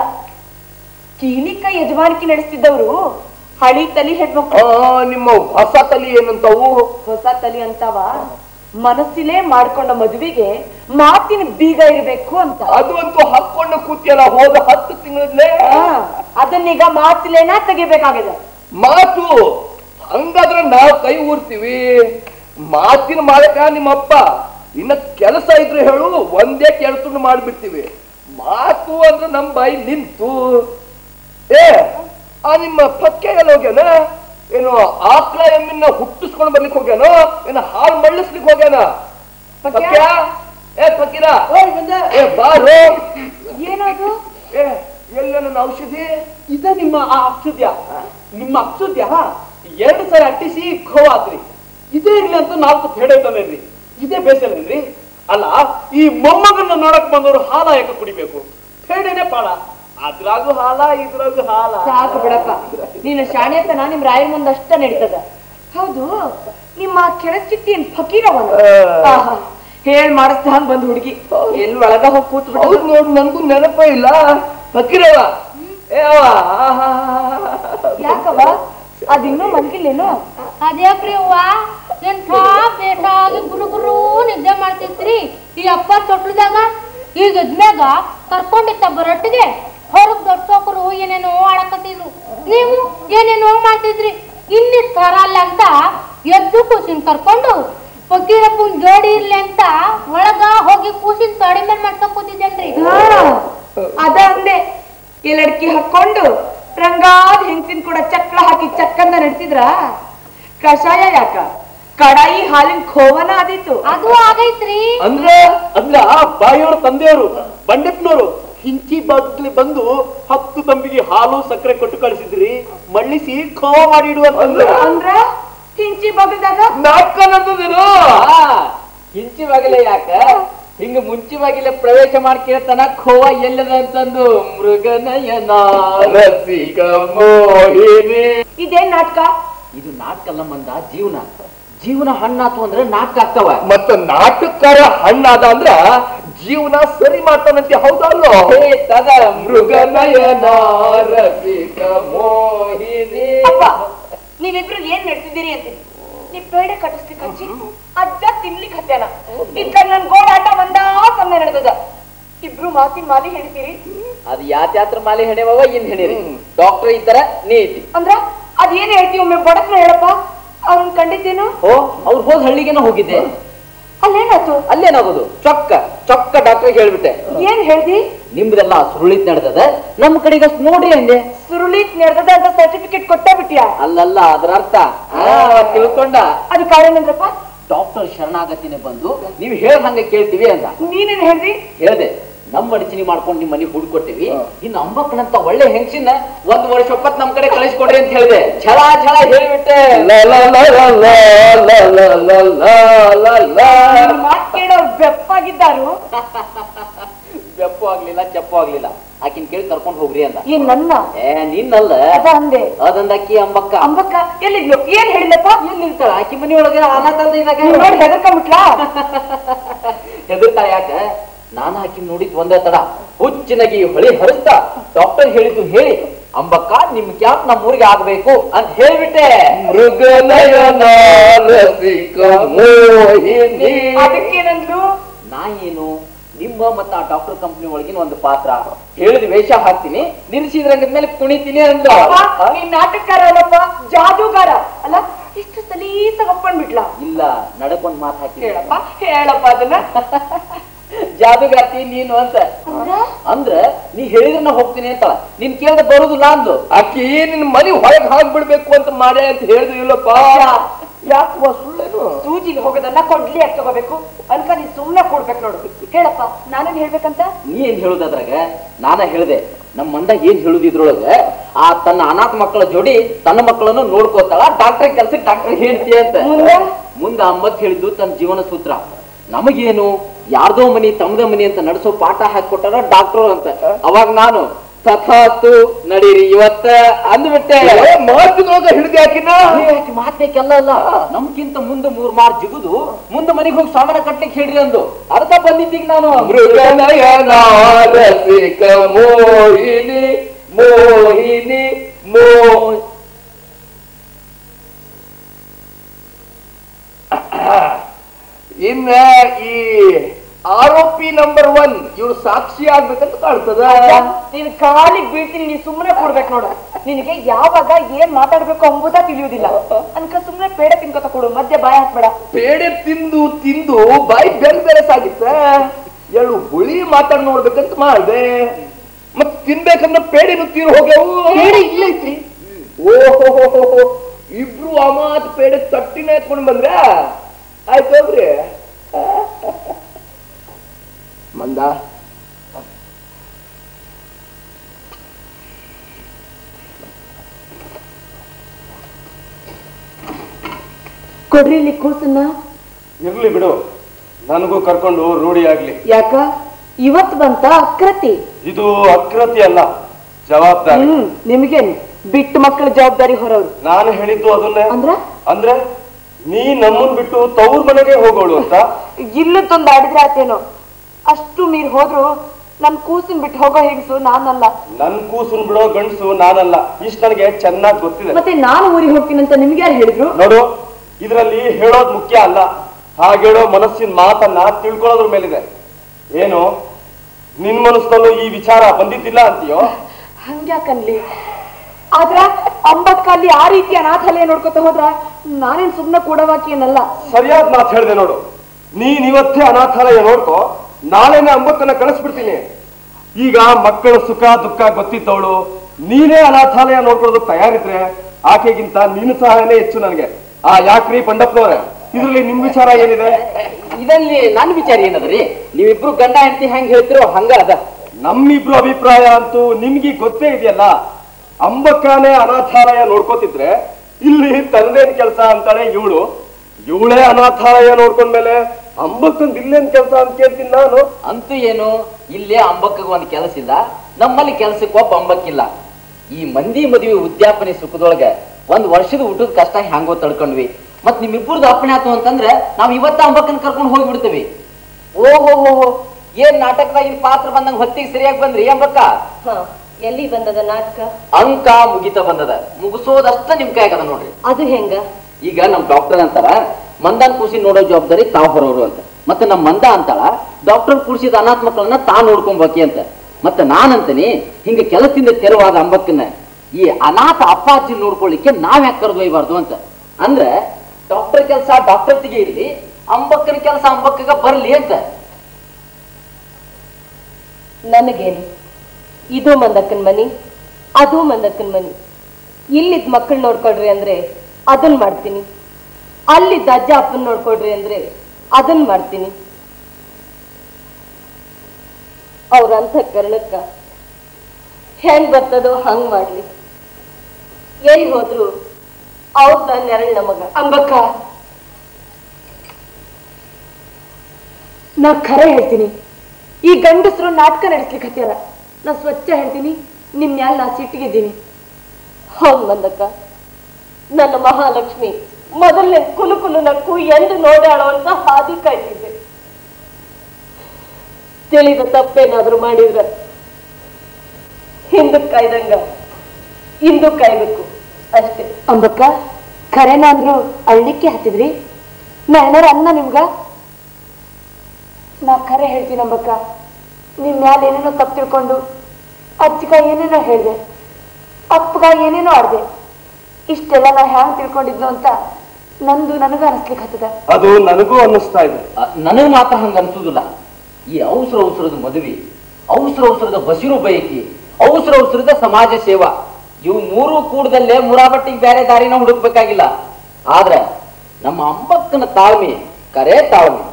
ಕೀಲಿಕ ಯಜಮಾನಿಕೆ ನಡೆಸ್ತಿದ್ದವ್ರು ಹಳಿ ತಲಿ ಹೆಣ್ಮಕ್ಳು ಆ, ನಿಮ್ಮ ಹೊಸ ತಲಿ ಏನಂತಾವು ಹೊಸ ತಲಿ ಅಂತಾವ ಮನಸ್ಸಿಲೇ ಮಾಡ್ಕೊಂಡ ಮದುವೆಗೆ ಮಾತಿನ ಬೀಗ ಇರ್ಬೇಕು ಅಂತ ಅದು ಅಂತೂ ಹಾಕೊಂಡು ಕೂತಿಯಲ್ಲ ಹೋದ ಹತ್ತು ತಿಂಗಳಲ್ಲೇ ಆ, ಅದನ್ನೀಗ ಮಾತಿಲೇನ ತೆಗಿಬೇಕಾಗಿದೆ ಮಾತು ಹಂಗಾದ್ರೆ ನಾವು ಕೈ ಊರ್ತೀವಿ ಮಾತಿನ ಮಾಲಕ ನಿಮ್ಮಪ್ಪ ಇನ್ನ ಕೆಲಸ ಇದ್ರೆ ಹೇಳು ಒಂದೇ ಕೆಲಸ ಮಾಡ್ಬಿಡ್ತೀವಿ ಮಾತು ಅಂದ್ರೆ ನಮ್ ಬಾಯಿ ನಿಂತು ಏ ಆ ನಿಮ್ಮ ಪಕ್ಕೆ ಎಲ್ಲ ಹೋಗ್ಯಾನ ಏನು ಆಕ್ಳ ಎಮ್ಮಿನ ಹುಟ್ಟಿಸ್ಕೊಂಡು ಬರ್ಲಿಕ್ಕೆ ಹೋಗ್ಯಾನ ಏನು ಹಾಲು ಮಳ್ಳಿಸ್ಲಿಕ್ಕೆ ಹೋಗ್ಯಾನ ಪಕ್ಯ ಏ ಪಕ್ಕಿರ ಏ ಬಾರೋ ಏನದು ಏ ಎಲ್ಲ ನನ್ನ ಔಷಧಿ ಇದ ನಿಮ್ಮ ಆ ಅಕ್ಷುದ್ಯ ನಿಮ್ಮ ಅಕ್ಷುದ್ಯ ಎರಡು ಸಲ ಅಟ್ಟಿಸಿ ಖೋವಾದ್ರಿ ಇದೇ ಇರ್ಲಿ ಅಂತ ನಾಲ್ಕು ಹೇಳೈತಲ್ಲೇನ್ರಿ ಇದೇ ಬೇಸಲ್ಲೇನ್ರಿ ಅಲ್ಲ ಈ ಮೊಮ್ಮಗನ್ನ ನೋಡಕ್ ಬಂದವರು ಹಾಲ ಯಾಕೆ ಕುಡಿಬೇಕು ಹೇಳೇನೆ ಪಾಳ ಅದ್ರಾಗೂ ಹಾಲ ಇದ್ರಾಗೂ ಹಾಲ ಸಾಕು ಬಿಡಪ್ಪ ನೀನು ಶಾಣೆತನ ನಿಮ್ ರಾಯರ ಮುಂದೆ ಅಷ್ಟ ನಡೀತದ ಹೌದು ನಿಮ್ಮ ಕೆಳಚಿಟ್ಟಿ ಏನ್ ಫಕೀರವನ ಆಹಾ, ಹೇಳ್ ಮಾಡಿಸ್ದಂಗ್ ಬಂದ್ ಹುಡುಗಿ ಎಲ್ಲಿ ಒಳಗ ಹೋಗಿ ಕೂತ್ ಹೌದು ನೋಡು ನನಗೂ ನೆನಪ ಇಲ್ಲ ಫಕೀರವ ಏ ಅವ ಆಹಾ. ಯಾಕವ ಅದಿನ್ನೂ ಮನ್ಗಿಲ್ಲೇನು ಅದ್ಯಾಕ್ರಿ ಅವ್ವ ಎಂಥ ಬೇಕಾಗಿ ಗುರು ಗುರು ನಿದ್ದೆ ಮಾಡ್ತಿದ್ರಿ ಈ ಅಪ್ಪ ತೊಟ್ಲದಾಗ ಈಗ ಎದ್ಮ್ಯಾಗ ಕರ್ಕೊಂಡಿತ್ತ ಬರಟ್ಟಿಗೆ ಹೊರಗ್ ದೊಡ್ಡೋಕರು ಏನೇನೋ ಆಡಕತ್ತಿದ್ರು ನೀವು ಏನೇನೋ ಮಾಡ್ತಿದ್ರಿ ಇನ್ನಿಷ್ಟು ಥರ ಅಲ್ಲ ಅಂತ ಎದ್ದು ಕೂಸಿನ ಕರ್ಕೊಂಡು ಫಕೀರಪ್ಪನ್ ಜೋಡಿ ಇರ್ಲಿ ಅಂತ ಒಳಗ ಹೋಗಿ ಕೂಸಿನ ತೊಡೆ ಮೇಲೆ ಮಾಡ್ಕೊಂಡ್ ಕೂತಿದ್ದೇನ್ರಿ ಹಾ, ಅದ ಅಂದೆ ಈ ಲಡ್ಕಿ ಹಾಕೊಂಡು ರಂಗಾದ ಹೆಂಗಸಿನ ಕೂಡ ಚಕ್ರ ಹಾಕಿ ಚಕ್ಕಂದ ನಡ್ತಿದ್ರ ಕಷಾಯ ಯಾಕ ಕಡಾಯಿ ಹಾಲಿನ ಖೋವನ ಆದೀತು ಅದು ಆಗೈತ್ರಿ ಅಂದ್ರೆ ಅಲ್ಲ ಬಾಯಿಯವ್ರ ತಂದೆಯವರು ಬಂಡೆಪ್ಪನವರು ಹಿಂಚಿ ಬದ್ಲಿ ಬಂದು ಹತ್ತು ತಂಬಿಗೆ ಹಾಲು ಸಕ್ಕರೆ ಕೊಟ್ಟು ಕಳಿಸಿದ್ರಿ ಮಳ್ಳಿಸಿ ಖೋವ ಮಾಡಿ ಇಡುವಂತಂದ್ರ ಅಂದ್ರ ಹಿಂಚಿ ಬಗದಾಗ ನಾಟಕ ನಡೆದಿರೋ ಹಿಂಚಿ ಬಾಗಿಲೆ ಯಾಕ ಹಿಂಗ ಮುಂಚಿ ಬಾಗಿಲೆ ಪ್ರವೇಶ ಮಾಡಿ ಕೇಳ್ತಾನ ಖೋವ ಎಲ್ಲದ ಅಂತಂದು ಮೃಗನಯನ ರಸಿಕ ಮೋಹಿನಿ ಇದೇನ್ ನಾಟಕ ಇದು ನಾಟಕ ಅಲ್ಲ ಮಂದ ಜೀವನ ಜೀವನ ಹಣ್ಣಾತು ಅಂದ್ರೆ ನಾಟಕ ಆಗ್ತಾವ ಮತ್ತ ನಾಟಕಕಾರ ಹಣ್ಣಾದ ಅಂದ್ರ ಜೀವನ ಸರಿ ಮಾಡ್ತಾನಂತೆ ಹೌದಲ್ಲೋ ಹೇ ತದ ಮೃಗನಯನ ರಸಿಕ ಮೋಹಿನಿ ಅಪ್ಪ ನೀವಿಬ್ರು ಏನ್ ನಡ್ತಿದ್ದೀರಿ ಅಂತೀನಿ ನೀ ಬೇಡ ಕಟ್ಟಿಸ್ಲಿಕ್ಕೆ ಹಚ್ಚಿ ಅಜ್ಜ ತಿನ್ಲಿಕ್ಕೆ ಹತ್ಯಾನ ಇತ್ತ ನನ್ ಗೋಡಾಟ ಒಂದಾ ಸಮಯ ನಡೆದದ ಇಬ್ರು ಮಾತಿನ ಮಾಲಿ ಹೇಳ್ತೀರಿ ಅದು ಯಾತ್ಯಾತ್ರ ಮಾಲೆ ಹೆಣೆವವ ಇನ್ ಹೆಣಿರಿ ಡಾಕ್ಟರ್ ಇದ್ದಾರ ನೀ ಐತಿ ಅಂದ್ರ ಅದೇನ್ ಹೇಳ್ತೀವಿ ಒಮ್ಮೆ ಬಡಕ್ನ ಹೇಳಪ್ಪ ಅವ್ರನ್ ಕಂಡಿದ್ದೇನು ಓ ಅವ್ರು ಹೋದ್ ಹಳ್ಳಿಗೆನ ಹೋಗಿದ್ದೆ ಅಲ್ಲೇನಾಯ್ತು ಅಲ್ಲೇನಾಗೋದು ಚೊಕ್ಕ ಚೊಕ್ಕ ಡಾಕ್ಟರ್ ಹೇಳ್ಬಿಟ್ಟೆ ಏನ್ ಹೇಳ್ದಿ ನಿಮ್ದೆಲ್ಲ ಸುರುಳಿತ್ ನಡೆದದ ನಮ್ ಕಡೆಗೆ ಅಷ್ಟ್ ನೋಡ್ರಿ ಅಂದೆ ಸುರುಳಿತ್ ನೆಡ್ದದ ಅಂತ ಸರ್ಟಿಫಿಕೇಟ್ ಕೊಟ್ಟ ಬಿಟ್ಟಿಯಾ ಅಲ್ಲಲ್ಲ ಅದ್ರ ಅರ್ಥ ಆ, ತಿಳ್ಕೊಂಡ ಅದು ಕಾರಣೇನಂದ್ರಪ್ಪ ಡಾಕ್ಟರ್ ಶರಣಾಗತಿನೇ ಬಂದು ನೀವ್ ಹೇಳ್ ಹಂಗ ಕೇಳ್ತೀವಿ ಅಂದ ನೀನೇನ್ ಹೇಳ್ದಿ ಹೇಳ್ದೆ ನಮ್ಮ ಅಡಚಣೆ ಮಾಡ್ಕೊಂಡು ನಿಮ್ ಮನೆಗೆ ಹುಡ್ಕೊಟ್ಟಿವಿ ಇನ್ನು ಅಂಬಕ್ಕನಂತ ಒಳ್ಳೆ ಹೆಂಗಸಿನ ಒಂದ್ ವರ್ಷ ಒಪ್ಪತ್ ನಮ್ ಕಡೆ ಕಳಿಸ್ಕೊಡ್ರಿ ಅಂತ ಹೇಳ್ದೆ ಛಳ ಛಳ ಹೇಳ್ಬಿಟ್ಟೆ ಲ ಲ ಲ ಲ ಲ ಲ ಲ ಲ ಲ ಲ ಲ. ನಿನ್ ಮಾತ್ ಕೇಳೋರ್ ಬೆಪ್ಪಾಗಿದ್ದಾರು ಬೆಪ್ಪು ಆಗ್ಲಿಲ್ಲ ಚಪ್ಪು ಆಗ್ಲಿಲ್ಲ ಆಕಿನ್ ಕೇಳಿ ಕರ್ಕೊಂಡ್ ಹೋಗ್ರಿ ಅಂದ ಏನ್ ನನ್ನ ಏ ನಿನ್ನಲ್ಲ ಅದ ಅಂದೆ ಅದಂದಕ್ಕಿ ಅಂಬಕ್ಕ ಅಂಬಕ್ಕ ಎಲ್ಲಿದ್ಲು ಏನ್ ಹೇಳಿಲ್ಲಪ್ಪ ಎಲ್ಲಿರ್ತಾಳ ಆಕಿ ಮನಿಯೊಳಗೆ ಅನಾಥಲ್ದ ಇದ್ದಾಗ ನೀವ್ ನೋಡಿ ಹೆದರ್ಕೊಂಬಿಟ್ಲಾ ಹೆದರ್ತಾಳ ಯಾಕ ನಾನು ಆಕಿ ನೋಡಿದ್ ಒಂದೇ ತಡ ಹುಚ್ಚಿನಗಿ ಹೊಳಿ ಹರಿಸ್ತಾ ಡಾಕ್ಟರ್ ಹೇಳಿದ್ದು ಹೇಳಿ ಅಂಬಕ್ಕ ನಿಮ್ ಕ್ಯಾಪ್ ನಮ್ಮ ಊರಿಗೆ ಆಗ್ಬೇಕು ಅಂತ ಹೇಳ್ಬಿಟ್ಟೆ ಮೃಗನಯನ ರಸಿಕ ಮೋಹಿನಿ ಅದಕ್ಕೇನಂದ್ಲು ನಾ ಏನು ನಿಮ್ಮ ಮತ್ತ ಆ ಡಾಕ್ಟರ್ ಕಂಪ್ನಿ ಒಳಗಿನ ಒಂದು ಪಾತ್ರ ಹೇಳಿದ ವೇಷ ಹಾಕ್ತೀನಿ ನಿಲ್ಸಿದ್ರ ಮೇಲೆ ಕುಣಿತೀನಿ ಅಂದ್ರು ಅಪ್ಪ, ನೀನ್ ನಾಟಕಕಾರ ಅಲ್ಲಪ್ಪ ಜಾದೂಗಾರ ಅಲ್ಲ ಇಷ್ಟು ಸಲೀಸಾಗ ಒಪ್ಕೊಂಡ್ಬಿಟ್ಲಾ ಇಲ್ಲ ನಡಕೊಂಡ್ ಮಾತು ಹಾಕಿ ಹೇಳಪ್ಪ ಹೇಳಪ್ಪ ಅದನ್ನ ಜಾದುಗಾತಿ ನೀನು ಅಂತ ಅಂದ್ರ ನೀ ಹೇಳಿದ್ರೆ ನಾ ಹೋಗ್ತೀನಿ ಅಂತ ನೀನ್ ಕೇಳ್ದೆ ಬರುದಿಲ್ಲ ಅಂದು ಆಕಿ ನಿನ್ ಮನಿ ಹೊರಗ್ ಹಾಕ್ಬಿಡ್ಬೇಕು ಅಂತ ಮಾಡ್ಯ ಅಂತ ಹೇಳಿದ್ರು ಇಲ್ಲಪ್ಪ ಯಾಕವ್ವ ಸುಳ್ಳೇನು ಸೂಜಿಗೆ ಹೋಗೋದನ್ನ ಕೊಡ್ಲಿ ಅಂತ ತಗೋಬೇಕು ಅನ್ಕ ನೀನ್ ಸುಮ್ನೆ ಕೊಡ್ಬೇಕು ನೋಡು ಹೇಳಪ್ಪ ನಾನೇನ್ ಹೇಳ್ಬೇಕಂತ ನೀ ಏನ್ ಹೇಳುದಾದ್ರಾಗ ನಾನ ಹೇಳ್ದೆ ನಮ್ಮ ಮಂಡ ಏನ್ ಹೇಳುದು ಇದ್ರೊಳಗ ಆ ತನ್ನ ಅನಾಥ ಮಕ್ಕಳ ಜೋಡಿ ತನ್ನ ಮಕ್ಕಳನ್ನು ನೋಡ್ಕೋತಾಳ ಡಾಕ್ಟರ್ ಕೆಲ್ಸಕ್ಕೆ ಡಾಕ್ಟರ್ ಹೇಳ್ತಿ ಅಂತ ಮುಂದೆ? ಮುಂದ ಅಮ್ಮತ್ ಹೇಳಿದ್ದು ತನ್ನ ಜೀವನ ಸೂತ್ರ ನಮಗೇನು ಯಾರ್ದೋ ಮನಿ ತಮ್ಮದ ಮನಿ ಅಂತ ನಡೆಸೋ ಪಾಠ ಹಾಕೊಟ್ಟಾರ ಡಾಕ್ಟರ್ ಅಂತ ಅವಾಗ ನಾನು ತಥಾತು ನಡೀರಿ ಇವತ್ತ ಅಂದ್ಬಿಟ್ಟೆ ಮಾತಿನೊಳಗ ಹಿಡಿದು ಯಾಕಿನ ಮಾತೇಕೆಲ್ಲ ಅಲ್ಲ ನಮ್ಗಿಂತ ಮುಂದೆ ಮೂರ್ ಮಾರ್ ಜಿಗುದು ಮುಂದೆ ಮನೆಗೆ ಹೋಗಿ ಸಾಮಾನ ಕಟ್ಲಿಕ್ಕೆ ಹೇಳ್ರಿ ಅಂದು ಅದಕ್ಕ ಬಂದಿದ್ದೀಗ ನಾನು ಮೃಗನಯನ ರಸಿಕ ಮೋಹಿನಿ ಮೋಹಿನಿ ಮೋ ಇನ್ನ ಈ ಆರೋಪಿ ನಂಬರ್ ಒನ್ ಇವ್ರು ಸಾಕ್ಷಿ ಆಗ್ಬೇಕಂತ ಕಾಣ್ತದ ನೀನ್ ಕಾಲಿಗೆ ಬೀಳ್ತೀನಿ ನೀನ್ ಸುಮ್ಮನೆ ಕೊಡ್ಬೇಕು ನೋಡು ನಿನಗೆ ಯಾವಾಗ ಏನ್ ಮಾತಾಡ್ಬೇಕು ಎಂಬುದ ತಿಳಿಯುವುದಿಲ್ಲ ಅನ್ಕ ಸುಮ್ಮನೆ ಪೇಡ ತಿನ್ಕೋತ ಕೊಡು ಮಧ್ಯೆ ಬಾಯ ಹಾಕ್ಬೇಡ ಪೇಡೆ ತಿಂದು ತಿಂದು ಬಾಯಿ ಬೆಲ್ ಬೇರೆ ಸಾಗಿತ್ತ ಎಳ್ಳು ಹುಳಿ ಮಾತಾಡ್ ನೋಡ್ಬೇಕಂತ ಮಾಡ್ದೆ ಮತ್ ತಿನ್ಬೇಕಂದ್ರ ಪೇಡೆನು ತೀರ್ ಹೋಗ್ಯಾವು ಪೇಡೆ ಇಲ್ಲೈತ್ರಿ ಓಹೋ ಇಬ್ರು ಅಮಾತ್ ಪೇಡೆ ತಟ್ಟಿನ ಎತ್ಕೊಂಡ್ ಬಂದ್ರ ಆಯ್ತು ಹೋಗ್ರಿ ಮಂದ ಕೊಡ್ರಿ ಇಲ್ಲಿ ಕೂಸನ್ನ ಇರ್ಲಿ ಬಿಡು ನನಗೂ ಕರ್ಕೊಂಡು ರೂಢಿ ಆಗ್ಲಿ ಯಾಕ ಇವತ್ ಬಂತ ಅಕ್ರತಿ ಇದು ಅಕೃತಿ ಅಲ್ಲ ಜವಾಬ್ದಾರಿ ಹ್ಮ್ ನಿಮ್ಗೇನು ಬಿಟ್ಟು ಮಕ್ಕಳ ಜವಾಬ್ದಾರಿ ಹೊರವ್ರು ನಾನು ಹೇಳಿದ್ದು ಅದನ್ನೇ ಅಂದ್ರ ಅಂದ್ರೆ ನೀ ನಮ್ಮನ್ ಬಿಟ್ಟು ತವ್ರ ಮನೆಗೆ ಹೋಗೋಳು ಅಂತ ಇಲ್ಲದೊಂದು ಆಡಿದ್ರೆ ಆತೇನೋ ಅಷ್ಟು ಮೀರ್ ಹೋದ್ರು ನನ್ ಕೂಸಿನ ಬಿಟ್ಟು ಹೋಗೋ ಹೆಂಗಸು ನಾನಲ್ಲ ನನ್ ಕೂಸುನ್ ಬಿಡೋ ಗಂಡಸು ನಾನಲ್ಲ ಇಷ್ಟ ನನಗೆ ಚೆನ್ನಾಗಿ ಗೊತ್ತಿದೆ ಮತ್ತೆ ನಾನು ಊರಿಗೆ ಹೋಗ್ತೀನಂತ ನಿಮ್ಗೆ ಯಾರು ಹೇಳಿದ್ರು ನೋಡು ಇದರಲ್ಲಿ ಹೇಳೋದ್ ಮುಖ್ಯ ಅಲ್ಲ ಹಾಗೇಳೋ ಮನಸ್ಸಿನ ಮಾತನ್ನ ತಿಳ್ಕೊಳ್ಳೋದ್ರ ಮೇಲಿದೆ ಏನು ನಿನ್ ಮನಸ್ಸಲ್ಲೂ ಈ ವಿಚಾರ ಬಂದಿದ್ದಿಲ್ಲ ಅಂತೀಯೋ ಹಂಗ್ಯಾಕನ್ಲಿ ಆದ್ರ ಅಂಬಕ್ಕಲ್ಲಿ ಆ ರೀತಿ ಅನಾಥಾಲಯ ನೋಡ್ಕೊತ ಹೋದ್ರ ನಾನೇನ್ ಸುಮ್ನೆ ಕೂಡವಾಕಿಯನಲ್ಲ ಸರಿಯಾದ ಮಾತು ಹೇಳಿದೆ ನೋಡು ನೀನ್ ಇವತ್ತೇ ಅನಾಥಾಲಯ ನೋಡ್ಕೋ ನಾಳೆನೆ ಅಂಬಕ್ಕನ್ನ ಕಳಿಸ್ಬಿಡ್ತೀನಿ ಈಗ ಮಕ್ಕಳ ಸುಖ ದುಃಖ ಗೊತ್ತಿದ್ದವಳು ನೀನೇ ಅನಾಥಾಲಯ ನೋಡ್ಕೊಳ್ಳೋದಕ್ಕೆ ತಯಾರಿದ್ರೆ ಆಕೆಗಿಂತ ನೀನು ಸಹಾಯನೇ ಹೆಚ್ಚು ನನಗೆ ಆ ಯಾಕ್ರಿ ಪಂಡಪ್ಪನವ್ರೆ ಇದ್ರಲ್ಲಿ ನಿಮ್ ವಿಚಾರ ಏನಿದೆ ಇದಲ್ಲಿ ನನ್ನ ವಿಚಾರ ಏನದ್ರಿ ನೀವಿಬ್ರು ಗಂಡ ಹೆಂಡತಿ ಹೆಂಗ್ ಹೇಳ್ತಿರೋ ಹಂಗ ಅದ ನಮ್ಮಿಬ್ರು ಅಭಿಪ್ರಾಯ ಅಂತೂ ನಿಮ್ಗೆ ಗೊತ್ತೇ ಇದೆಯಲ್ಲ ಅಂಬಕ್ಕನೇ ಅನಾಥಾಲಯ ನೋಡ್ಕೋತಿದ್ರೆ ಇಲ್ಲಿ ತಂದೇನ್ ಕೆಲಸ ಅಂತಾಳೆ ಇವಳು ಇವಳೇ ಅನಾಥಾಲಯ ನೋಡ್ಕೊಂಡ್ಮೇಲೆ ಅಂಬಕ್ಕಂದ್ ಇಲ್ಲೇನ್ ಕೆಲಸ ಅಂತ ಕೇಳ್ತೀನಿ ನಾನು ಅಂತೂ ಏನು ಇಲ್ಲೇ ಅಂಬಕ್ಕಗ ಒಂದ್ ಕೆಲಸ ಇಲ್ಲ ನಮ್ಮಲ್ಲಿ ಕೆಲ್ಸಕ್ಕೆ ಒಬ್ಬ ಅಂಬಕ್ಕಿಲ್ಲ ಈ ಮಂದಿ ಮದುವೆ ಉದ್ಯಾಪನೆ ಸುಖದೊಳಗ ಒಂದ್ ವರ್ಷದ ಊಟದ ಕಷ್ಟ ಹ್ಯಾಂಗೋ ತಡ್ಕೊಂಡ್ವಿ ಮತ್ ನಿಮ್ಮಿಬ್ಬರದು ಅಪ್ಪಣೆ ಆತು ಅಂತಂದ್ರೆ ನಾವ್ ಇವತ್ತ ಅಂಬಕ್ಕನ್ ಕರ್ಕೊಂಡು ಹೋಗ್ಬಿಡ್ತೀವಿ ಓಹೋ ಹೋ ಏನ್ ನಾಟಕದಾಗಿನ ಪಾತ್ರ ಬಂದಂಗ ಹೊತ್ತಿಗೆ ಸರಿಯಾಗಿ ಬಂದ್ರಿ ಅಂಬಕ್ಕ ಹ ಎಲ್ಲಿ ಬಂದದ ನಾಟಕ ಅಂಕ ಮುಗಿತ ಬಂದದ ಮುಗಿಸೋದಷ್ಟ ನಿಮ್ ಕೈಯಾಗದ ನೋಡ್ರಿ ಅದು ಹೆಂಗ ಈಗ ನಮ್ ಡಾಕ್ಟರ್ ಅಂತಾರ ಮಂದಾನ್ ಕೂಸಿ ನೋಡೋ ಜವಾಬ್ದಾರಿ ತಾವ್ ಹೊರವರು ಅಂತ ಮತ್ತೆ ನಮ್ ಮಂದ ಅಂತಾಳ ಡಾಕ್ಟರ್ ಕೂಡಿಸಿದ ಅನಾಥ ಮಕ್ಕಳನ್ನ ತಾ ನೋಡ್ಕೊಂಬಾಕಿ ಅಂತ ಮತ್ತೆ ನಾನಂತೀನಿ ಹಿಂಗ ಕೆಲಸದಿಂದ ತೆರವಾದ ಅಂಬಕ್ಕನ್ನ ಈ ಅನಾಥ ಅಪ್ಪ ಅಜ್ಜಿ ನೋಡ್ಕೊಳ್ಳಿಕ್ಕೆ ನಾವ್ ಯಾಕೆ ಕರೆದು ಒಯ್ಬಾರ್ದು ಅಂತ ಅಂದ್ರೆ ಡಾಕ್ಟರ್ ಕೆಲಸ ಡಾಕ್ಟರ್ ತಿಗೆ ಇರ್ಲಿ ಅಂಬಕ್ಕನ ಕೆಲಸ ಅಂಬಕ್ಕಗ ಬರ್ಲಿ ಅಂತ ನನಗೇನು ಇದು ಮಂದಕ್ಕನ್ ಮನಿ ಅದು ಮಂದಕ್ಕನ್ ಮನಿ ಇಲ್ಲಿದ್ ಮಕ್ಕಳು ನೋಡ್ಕೊಳ್ರಿ ಅಂದ್ರೆ ಅದನ್ ಮಾಡ್ತೀನಿ ಅಲ್ಲಿದ್ದ ಅಜ್ಜ ಅಪ್ಪನ್ ನೋಡ್ಕೊಳ್ರಿ ಅಂದ್ರೆ ಅದನ್ ಮಾಡ್ತೀನಿ ಅವ್ರ ಅಂತಃಕರಣಕ್ಕ ಹೆಂಗ್ ಬರ್ತದೋ ಹಂಗ್ ಮಾಡ್ಲಿ ಎಲ್ಲಿ ಹೋದ್ರು ಅವ್ರ ನೆರಳು ನಮಗ ಅಂಬಕ್ಕ ನಾ ಖರೆ ಹೇಳ್ತೀನಿ ಈ ಗಂಡಸರು ನಾಟಕ ನಡೆಸ್ಲಿಕ್ಕೆ ಹತ್ಯಾರ ನಾ ಸ್ವಚ್ಛ ಹೇಳ್ತೀನಿ ನಿಮ್ ಮ್ಯಾಲ ನಾ ಸಿಟ್ಟಿಗಿದ್ದೀನಿ ಹೌದ್ ಮಂದಕ್ಕ ನನ್ನ ಮಹಾಲಕ್ಷ್ಮಿ ಮೊದಲನೇ ಕುಲು ಕುಲು ನಕ್ಕು ಎಂದು ನೋಡಾಳೋ ಅಂತ ಹಾದಿ ಕಾಯ್ತಿದ್ದೆ ತಿಳಿದ ತಪ್ಪೇನಾದ್ರೂ ಮಾಡಿದ್ರ ಹಿಂದಕ್ ಕಾಯ್ದಂಗ ಇಂದು ಕಾಯ್ಬೇಕು ಅಷ್ಟೇ ಅಂಬಕ್ಕ ಖರೇನ ಅಂದ್ರು ಅಳ್ಳಿಕ್ಕೆ ಹತ್ತಿದ್ರಿ ನಾ ಏನಾರ ಅನ್ನ ನಿಮ್ಗ ನಾ ಖರೆ ಹೇಳ್ತೀನಿ ಅಂಬಕ್ಕ ನಿಮ್ ಮ್ಯಾಲ ಏನೇನೋ ತಪ್ಪು ತಿಳ್ಕೊಂಡು ಅಜ್ಜಿಗ ಏನೇನೋ ಹೇಳ್ದೆ ಅಪ್ಪಗ ಏನೇನೋ ಆಡ್ದೆ ಇಷ್ಟೆಲ್ಲ ನಾ ಹ್ಯಾಂಗ್ ತಿಳ್ಕೊಂಡಿದ್ನು ಅಂತ ನಂದು ನನಗ ಅನಿಸ್ಲಿಕ್ಕೆ ಹತ್ತದ ಅದು ನನಗೂ ಅನ್ನಿಸ್ತಾ ಇದೆ ನನಗೆ ಮಾತ್ರ ಹಂಗ ಅನ್ಸುದಿಲ್ಲ ಈ ಅವಸರ ಅವಸರದ ಮದುವೆ ಅವಸರ ಅವಸರದ ಹಸಿರು ಬಯಕೆ ಅವಸರ ಅವಸರದ ಸಮಾಜ ಸೇವಾ ಇವು ಮೂರು ಕೂಡದಲ್ಲೇ ಮುರಾಬಟ್ಟಿಗೆ ಬೇರೆ ದಾರಿನ ಹುಡುಕ್ಬೇಕಾಗಿಲ್ಲ ಆದ್ರೆ ನಮ್ಮ ಅಂಬಕ್ಕನ ತಾಳ್ಮೆ ಕರೆ ತಾಳ್ಮೆ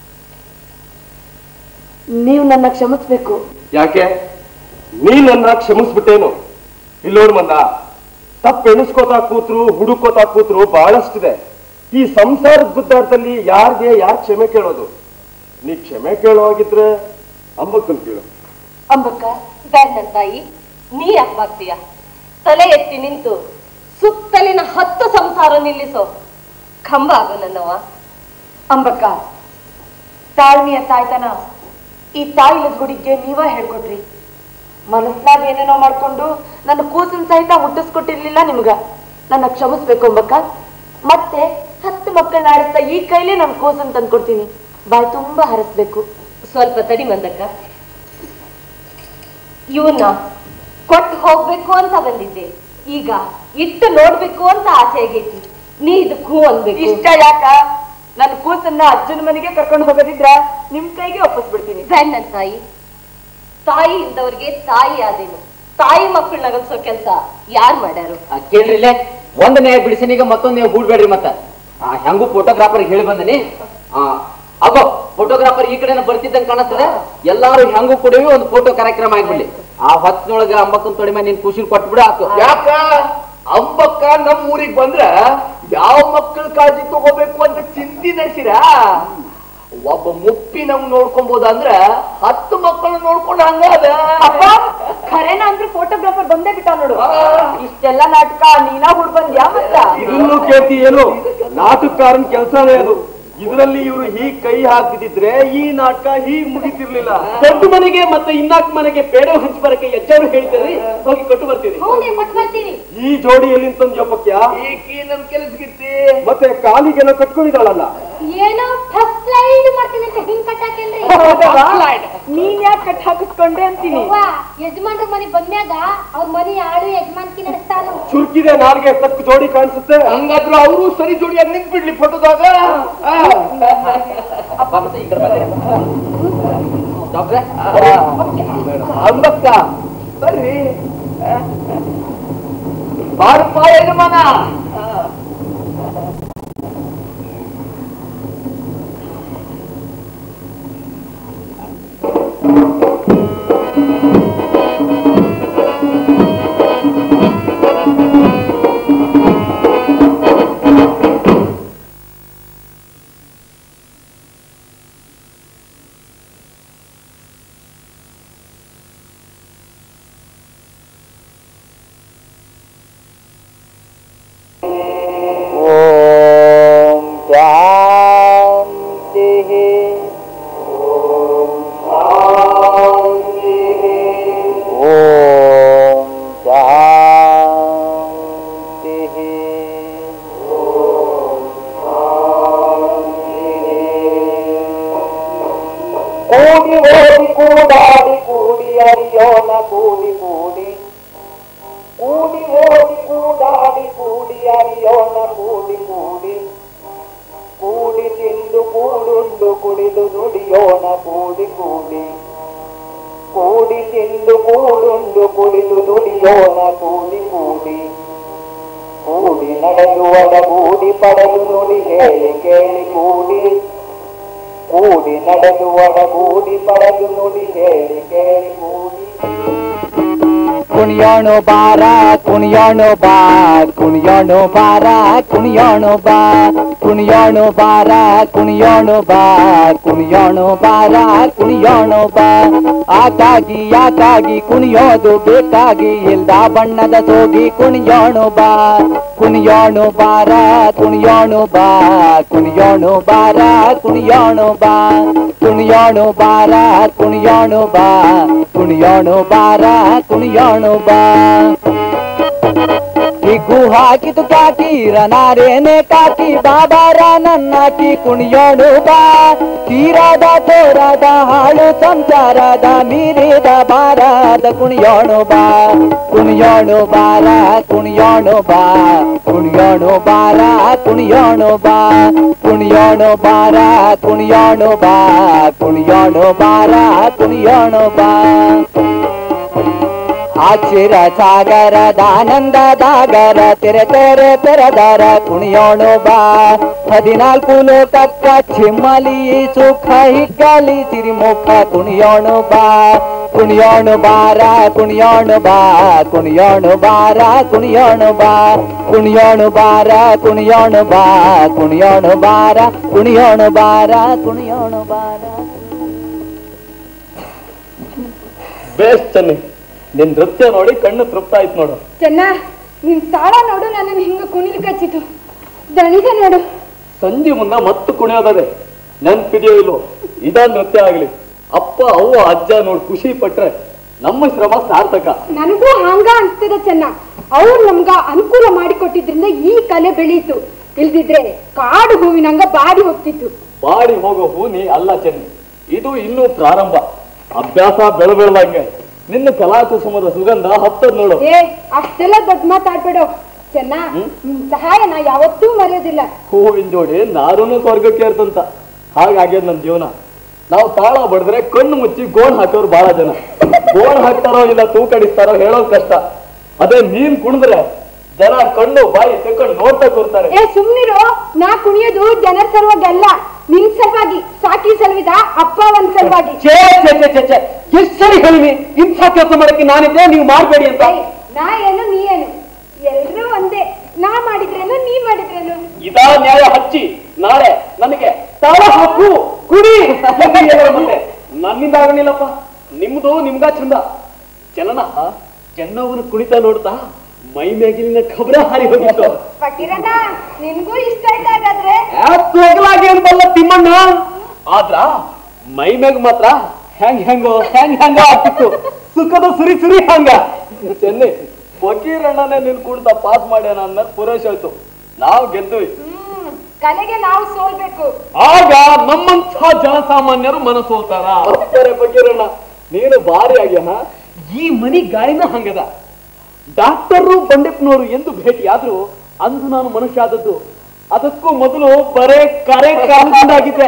ನೀವು ನನ್ನ ಕ್ಷಮಿಸ್ಬೇಕು ಯಾಕೆ ನೀ ನನ್ನ ಕ್ಷಮಿಸ್ಬಿಟ್ಟೇನು ಇಲ್ಲೋಡ್ ಮಂದ ತಪ್ಪು ಎಣಿಸ್ಕೋತಾ ಕೂತ್ರು ಹುಡುಕೋತಾ ಕೂತ್ರು ಬಹಳಷ್ಟಿದೆ ಈ ಸಂಸಾರದ ಗುದ್ದಾಟದಲ್ಲಿ ಯಾರಿಗೆ ಯಾರ್ ಕ್ಷಮೆ ಕೇಳೋದು ನೀ ಕ್ಷಮೆ ಕೇಳುವಾಗಿದ್ರೆ ಅಂಬಕ್ಕನ್ ಕೇಳು ಅಂಬಕ್ಕ ನನ್ನ ತಾಯಿ ನೀ ಅಪ್ಪಾಗ್ತೀಯ ತಲೆ ಎತ್ತಿ ನಿಂತು ಸುತ್ತಲಿನ ಹತ್ತು ಸಂಸಾರ ನಿಲ್ಲಿಸೋ ಕಂಬ ಆಗು ನನ್ನವ ಅಂಬಕ್ಕ ತಾಳ್ಮೆಯ ತಾಯ್ತನ ಈ ತಾಯಿಲದ ಗುಡಿಗೆ ನೀವ ಹೇಳ್ಕೊಟ್ರಿ ಮನಸ್ನಾಗ ಏನೇನೋ ಮಾಡ್ಕೊಂಡು ನನ್ನ ಕೂಸಿನ ಸಹಿತ ಹುಟ್ಟಿಸ್ಕೊಟ್ಟಿರ್ಲಿಲ್ಲ ನಿಮ್ಗ ನನ್ನ ಕ್ಷಮಿಸ್ಬೇಕು ಅಂಬಕ್ಕ ಮತ್ತೆ ಹತ್ತು ಮಕ್ಕಳನ್ನ ಆಡಿಸ್ತಾ ಈ ಕೈಲೇ ನನ್ನ ಕೂಸನ್ ತಂದ್ಕೊಡ್ತೀನಿ ಬಾಯ್ ತುಂಬಾ ಹರಸ್ಬೇಕು ಸ್ವಲ್ಪ ತಡಿ ಮಂದಕ್ಕ ಇವನ್ನ ಕೊಟ್ಟು ಹೋಗ್ಬೇಕು ಅಂತ ಬಂದಿದ್ದೆ ಈಗ ಇಟ್ಟು ನೋಡ್ಬೇಕು ಅಂತ ಆಸೆ ಆಗೈತಿ ನೀ ಇದಕ್ಕೆ ಹೂ ಅನ್ಬೇಕು ಇಷ್ಟ ಯಾಕ ನನ್ನ ಕೂಸನ್ನ ಅಜ್ಜನ ಮನೆಗೆ ಕರ್ಕೊಂಡು ಹೋಗೋದಿದ್ರ ನಿಮ್ ಕೈಗೆ ವಾಪಸ್ ಬಿಡ್ತೀನಿ ಬೇಡ ನನ್ ತಾಯಿ ತಾಯಿ ಇಲ್ದವ್ರಿಗೆ ತಾಯಿ ಆದೇನು ತಾಯಿ ಮಕ್ಕಳು ನಗಲ್ಸೋ ಕೆಲಸ ಯಾರು ಮಾಡ್ಯಾರು ಆ, ಕೇಳ್ರಿ ಇಲ್ಲೇ ಒಂದ್ ನೇ ಬಿಡಿಸಿನೀಗ ಮತ್ತೊಂದ್ ನೇ ಹೂಡ್ಬೇಡ್ರಿ ಮತ್ತ ಆ, ಹೆಂಗೂ ಫೋಟೋಗ್ರಾಫರ್ ಹೇಳಿ ಬಂದನಿ ಆ ಅಗೋ ಫೋಟೋಗ್ರಾಫರ್ ಈ ಕಡೆನ ಬರ್ತಿದ್ದಂಗ ಕಾಣಿಸ್ತದೆ ಎಲ್ಲಾರು ಹೆಂಗೂ ಕೂಡವಿ ಒಂದು ಫೋಟೋ ಕಾರ್ಯಕ್ರಮ ಆಗ್ಬಿಡ್ಲಿ ಆ ಹೊತ್ತಿನೊಳಗ ಅಂಬಕ್ಕನ್ ತೊಡಿ ಮೇಲೆ ನೀನ್ ಖುಷಿ ಕೊಟ್ಬಿಡ ಆತು ಯಾಕ ಅಂಬಕ್ಕ ನಮ್ ಊರಿಗೆ ಬಂದ್ರ ಯಾವ ಮಕ್ಕಳ ಕಾಳಜಿ ತಗೋಬೇಕು ಅಂತ ಚಿಂತೆ ನಡೆಸಿರ ಒಬ್ಬ ಮುಪ್ಪಿ ನಮ್ ನೋಡ್ಕೊಬೋದ ಅಂದ್ರ ಹತ್ತು ಮಕ್ಕಳು ನೋಡ್ಕೊಂಡ್ ಹಂಗ ಅದ ಅಪ್ಪ ಖರೇನ ಅಂದ್ರೆ ಫೋಟೋಗ್ರಾಫರ್ ಬಂದೇ ಬಿಟ್ಟ ನೋಡು ಇಷ್ಟೆಲ್ಲ ನಾಟಕ ನೀನಾ ಹುಡ್ ಬಂದ್ಯಾ ಮತ್ತ ಇದನ್ನು ಕೇಳ್ತಿ ಏನು ನಾಟಕಕಾರನ್ ಕೆಲಸನೇ ಅದು ಇದರಲ್ಲಿ ಇವರು ಹೀಗ್ ಕೈ ಹಾಕ್ತಿದ್ರೆ ಈ ನಾಟಕ ಹೀಗ್ ಮುಗಿತಿರ್ಲಿಲ್ಲ ದೊಡ್ಡ ಮನೆಗೆ ಮತ್ತೆ ಇನ್ನಾಕ್ ಮನೆಗೆ ಪೇಡ ಹಂಚಿ ಬರಕ್ಕೆ ಎಜ್ಜಾರು ಹೇಳ್ತೀರಿ ಹೋಗಿ ಕೊಟ್ಟು ಬರ್ತೀರಿ ಹ್ಞೂ ಕೊಟ್ಟು ಬರ್ತೀನಿ ಈ ಜೋಡಿ ಎಲ್ಲಿಂದ ತಂದ್ ಯಪ್ಪಕ್ಯ ಈಕಿ ನಮ್ ಕೆಲ್ಸಗಿತ್ತಿ ಮತ್ತೆ ಕಾಲಿಗೆಲ್ಲ ಕಟ್ಕೊಂಡಿದ್ದಾಳಲ್ಲ ಏನೋ ಫಸ್ಟ್ ಸ್ಲೈಡ್ ಮಾಡ್ತೀನಿ ಅಂತ ಹಿಂಗ್ ಕಟ್ಟಾಕೇನ್ರಿ ನೀನ್ ಯಾಕೆ ಕಟ್ ಹಾಕಿಸ್ಕೊಂಡೆ ಅಂತೀನಿ ಅವ್ವ ಯಜಮಾನ್ರ ಮನೆ ಬಂದ್ಮ್ಯಾಗ ಅವ್ರ ಮನೆ ಆಳು ಯಜಮಾನ್ಕಿ ನಡೆಸ್ತಾನು ಚುರುಕಿದೆ ನಾಲ್ಗೆ ತಕ್ಕ ಜೋಡಿ ಕಾಣಿಸುತ್ತೆ ಹಂಗಾದ್ರು ಅವರು ಸರಿ ಜೋಡಿಯಾಗಿ ನಿಂತ್ ಬಿಡ್ಲಿ ಫೋಟೋದಾಗ ಅಪ್ಪ ಮತ್ತೆ ಈ ಕಡೆ ಬರ್ರಿ. ಡಾಕ್ಟ್ರೆ ಅಂಬಕ್ಕ ಬರ್ರಿ ಬಾರಪ್ಪ ಯಜಮಾನ ಓಂ ಶಾಂತಿ ಓಂ ಶಾಂತಿ ಕೂಡಿ ಓಡಿ ಕೂಡಾಡಿ ಕೂಡಿ ಅರಿಯೋಣ ಕೂಡಿ ಕೂಡಿ ಕೂಡಿ ಓಡಿ ಕೂಡಾಡಿ ಕೂಡಿ ಅರಿಯೋಣ ಕೂಡಿ ಕೂಡಿ ಕೂಡಿ ತಿಂದು ಕೂಡುಂಡು ಕುಡಿದು ನುಡಿಯೋಣ ಕೂಡಿ ಕೂಡಿ ಕೂಡಿ ತಿಂದು ಕೂಡುಂಡು ಕುಡಿದು ನುಡಿಯೋಣ ಕೂಡಿ ಕೂಡಿ ಕೂಡಿ ನಡೆಯುವಡ ಕೂಡಿ ಪಡೆದು ನುಡಿ ಹೇಳಿ ಕೇಳಿ ಕೂಡಿ ಕೂಡಿ ನಡೆಯುವಡ ಕೂಡಿ ಪಡೆದು ನುಡಿ ಹೇಳಿ ಕೇಳಿ ಕೂಡಿ ಕುಣಿಯೋಣು ಬಾರ ಕುಣಿಯೋಣು ಬಾ ಕುಣಿಯೋಣು ಬಾರ ಕುಣಿಯೋಣು ಬಾ ಕುಣಿಯೋಣು ಬಾರ ಕುಣಿಯೋಣು ಬಾ ಕುಣಿಯೋಣು ಬಾರ ಕುಣಿಯೋಣು ಬಾ ಆಕಾಗಿ ಯಾಕಾಗಿ ಕುಣಿಯೋದು ಬೇಕಾಗಿ ಇಲ್ದ ಬಣ್ಣದ ಸೋಗಿ ಕುಣಿಯೋಣು ಬಾ ಕುಣಿಯೋಣು ಬಾರ ಕುಣಿಯೋಣು ಬಾ ಕುಣಿಯೋಣು ಬಾರ ಕುಣಿಯೋಣು ಬಾ ಕುಣಿಯೋಣು ಬಾರ ಕುಣಿಯೋಣು ಬಾ ಕುಣಿಯೋಣು ಬಾರ ಕುಣಿಯೋಣು ಬಾ ಹಿಗ್ಗು ಹಾಕಿತು ಕಾಕಿ ರನಾರೇನೆ ಕಾಕಿ ಬಾಬಾರ ನನ್ನಾಕಿ ಕುಣಿಯೋಣು ಬಾ ತೀರಾದ ತೋರಾದ ಹಾಳು ಸಂಸಾರದ ಮೀರಿದ ಬಾರದ ಕುಣಿಯೋಣು ಬಾ ಕುಣಿಯೋಣು ಬಾರ ಕುಣಿಯೋಣು ಬಾ ಕುಣಿಯೋಣು ಬಾರ ಕುಣಿಯೋಣು ಬಾ ಕುಣಿಯೋಣು ಬಾರ ಕುಣಿಯೋಣು ಬಾ ಕುಣಿಯೋಣು ಬಾರ ಕುಣಿಯೋಣು ಬಾ ಅಕ್ಷರ ಸಾಗರದಾನಂದದಾಗರ ತೆರೆ ತೆರೆ ತೆರೆದರ ಕುಣಿಯೋಣು ಬಾ ಹದಿನಾಲ್ಕು ಲೋಕಕ್ಕ ಚಿಮ್ಮಲಿ ಸುಖ ಹಿಕ್ಕಲಿ ಸಿರಿಮುಖ ಕುಣಿಯೋಣು ಬಾ ಕುಣಿಯೋಣು ಬಾರ ಕುಣಿಯೋಣು ಬಾ ಕುಣಿಯೋಣು ಬಾರ ಕುಣಿಯೋಣು ಬಾ ಕುಣಿಯೋಣು ಬಾರ ಕುಣಿಯೋಣು ಬಾ ಕುಣಿಯೋಣು ಬಾರ ಕುಣಿಯೋಣು ಬಾರ ಕುಣಿಯೋಣು ಬಾರ ಬೇಸ್ ಚೆನ್ನಿ ನಿನ್ ನೃತ್ಯ ನೋಡಿ ಕಣ್ಣು ತೃಪ್ತ ಆಯ್ತು ನೋಡು ಚೆನ್ನ ನಿನ್ ತಾಳ ನೋಡು ನನ್ನನ್ನು ಹಿಂಗ ಕುಣಿಲಿಕ್ಕೆ ಹಚ್ಚಿತು ದಣಿದೆ ನೋಡು ಸಂಜೆ ಮುನ್ನ ಮತ್ತು ಕುಣಿಯೋದದೆ ನೆನ್ಪಿದೆಯೋ ಇಲ್ಲೋ ಇದ ನೃತ್ಯ ಆಗ್ಲಿ ಅಪ್ಪ ಅವ್ವ ಅಜ್ಜ ನೋಡಿ ಖುಷಿ ಪಟ್ರೆ ನಮ್ಮ ಶ್ರಮ ಸಾರ್ಥಕ ನನಗೂ ಹಂಗ ಅನ್ಸ್ತದ ಚೆನ್ನ ಅವ್ರು ನಮ್ಗ ಅನುಕೂಲ ಮಾಡಿಕೊಟ್ಟಿದ್ರಿಂದ ಈ ಕಲೆ ಬೆಳೀತು ಇಲ್ದಿದ್ರೆ ಕಾಡು ಹೂವಿನಂಗ ಬಾಡಿ ಹೋಗ್ತಿತ್ತು ಬಾಡಿ ಹೋಗೋ ಹೂ ನೀ ಅಲ್ಲ ಚೆನ್ನಿ ಇದು ಇನ್ನೂ ಪ್ರಾರಂಭ ಅಭ್ಯಾಸ ಬೆಳ ಬೆಳದಂಗೆ ನಿನ್ನ ಕಲಾಕುಸುಮದ ಸುಗಂಧ ಹತ್ತದ್ ನೋಡು ಏ ಅಷ್ಟೆಲ್ಲ ದೊಡ್ಡ ಮಾತಾಡ್ಬೇಡು ಚೆನ್ನ ನಿನ್ ಸಹಾಯ ನಾ ಯಾವತ್ತೂ ಮರೆಯೋದಿಲ್ಲ ಹೂವಿನ ಜೋಡಿ ನಾರೂನು ಸ್ವರ್ಗಕ್ಕೆ ಇರ್ತಂತ ಹಾಗಾಗ್ಯದ ನನ್ನ ಜೀವನ ನಾವು ತಾಳ ಬಡಿದ್ರೆ ಕಣ್ಣು ಮುಚ್ಚಿ ಗೋಣ್ ಹಾಕೋರು ಬಹಳ ಜನ ಗೋಣ್ ಹಾಕ್ತಾರೋ ಇಲ್ಲ ತೂಕಡಿಸ್ತಾರೋ ಹೇಳೋದ್ ಕಷ್ಟ ಅದೇ ನೀನ್ ಕುಣಿದ್ರೆ ಜನ ಕಣ್ಣು ಬಾಯಿ ತೆಕ್ಕೊಂಡು ನೋಡ್ತಾ ಕೂರ್ತಾರೆ ಏ ಸುಮ್ನಿರು ನಾ ಕುಣಿಯೋದು ಜನರ ಸಲುವಾಗಿ ಅಲ್ಲ ನಿನ್ ಸಲುವಾಗಿ ಸಾಕಿ ಸಲುವಿದ ಅಪ್ಪ ಒಂದ್ ಸಲುವಾಗಿ ಛೇ ಛೇ ಛೇ ಛೇ ಛೇ ಎಷ್ಟ್ ಸರಿ ಹೇಳಿನಿ ಇಂಥ ಕೆಲಸ ಮಾಡಕ್ಕೆ ನಾನಿದ್ದೆ ನೀವು ಮಾಡ್ಬೇಡಿ ಅಂತ ಏಯ್, ನಾ ಏನು ನೀ ಏನು ಎಲ್ರೂ ಒಂದೇ ನಾ ಮಾಡಿದ್ರೇನು ನೀ ಮಾಡಿದ್ರೇನು ಇದಾ ನ್ಯಾಯ ಹಚ್ಚಿ ನಾಳೆ ನನಗೆ ತಾಳ ಹಾಕು ಕುಡಿ ಎಂದು ಹೇಳಿದ್ರು ಮತ್ತೆ ನನ್ನಿಂದ ಆಗಲಿಲ್ಲಪ್ಪ ನಿಮ್ದು ನಿಮ್ಗ ಚಂದ ಚಲನ ಚೆನ್ನವನು ಕುಣಿತ ನೋಡ್ತಾ ಮೈ ಮೇಗಿಲಿನ ಖಬರ ಹಾರಿ ಹೋಗಿತ್ತು ಫಕೀರಣ್ಣ ನಿನ್ಗೂ ಇಷ್ಟ ಆಯ್ತಾ ಹಾಗಾದ್ರೆ ತೋಗಲಾಗಿ ಅನ್ಬಲ್ಲ ತಿಮ್ಮಣ್ಣ ಆದ್ರ ಮೈ ಮ್ಯಾಗ ಮಾತ್ರ ಹೆಂಗ್ ಹೆಂಗೋ ಹೆಂಗ್ ಹೆಂಗ ಆಗ್ತಿತ್ತು ಸುಖದ ಸುರಿ ಸುರಿ ಹಂಗ ಚೆನ್ನಿ ಫಕೀರಣ್ಣನೇ ನಿನ್ ಕುಣಿತ ಪಾಸ್ ಮಾಡ್ಯಾನ ಅನ್ನೋದು ಪುರೇಶ್ ಆಯ್ತು ನಾವ್ ಗೆದ್ವಿ ಹ್ಮ್ ಕಲೆಗೆ ನಾವು ಸೋಲ್ಬೇಕು ಆಗ ನಮ್ಮಂಥ ಜನಸಾಮಾನ್ಯರು ಮನಸೋಲ್ತಾರ ಅಪ್ಪರೆ ಫಕೀರಣ್ಣ ನೀನು ಭಾರಿ ಆಗ್ಯಾನ ಈ ಮನಿ ಗಾಳಿನ ಹಂಗದ ಡಾಕ್ಟರು ಬಂಡೆಪ್ಪನವರು ಎಂದು ಭೇಟಿಯಾದ್ರು ಅಂದು ನಾನು ಮನುಷ್ಯ ಆದದ್ದು ಅದಕ್ಕೂ ಮೊದಲು ಬರೇ ಕರೆ ಕಾಲದಿಂದಾಗಿದ್ದೆ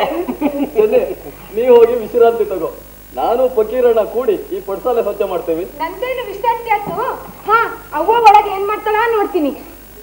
ನೀ ಹೋಗಿ ವಿಶ್ರಾಂತಿ ತಗೋ ನಾನು ಫಕೀರಣ್ಣ ಕೂಡಿ ಈ ಪಡ್ಸಾಲೆ ಸ್ವಚ್ಛ ಮಾಡ್ತೇವೆ ನಂದೇನು ವಿಶ್ರಾಂತಿ ಆಯ್ತು ಹಾ ಅವ್ವ ಒಳಗೆ ಏನ್ ಮಾಡ್ತಾಳ ನೋಡ್ತೀನಿ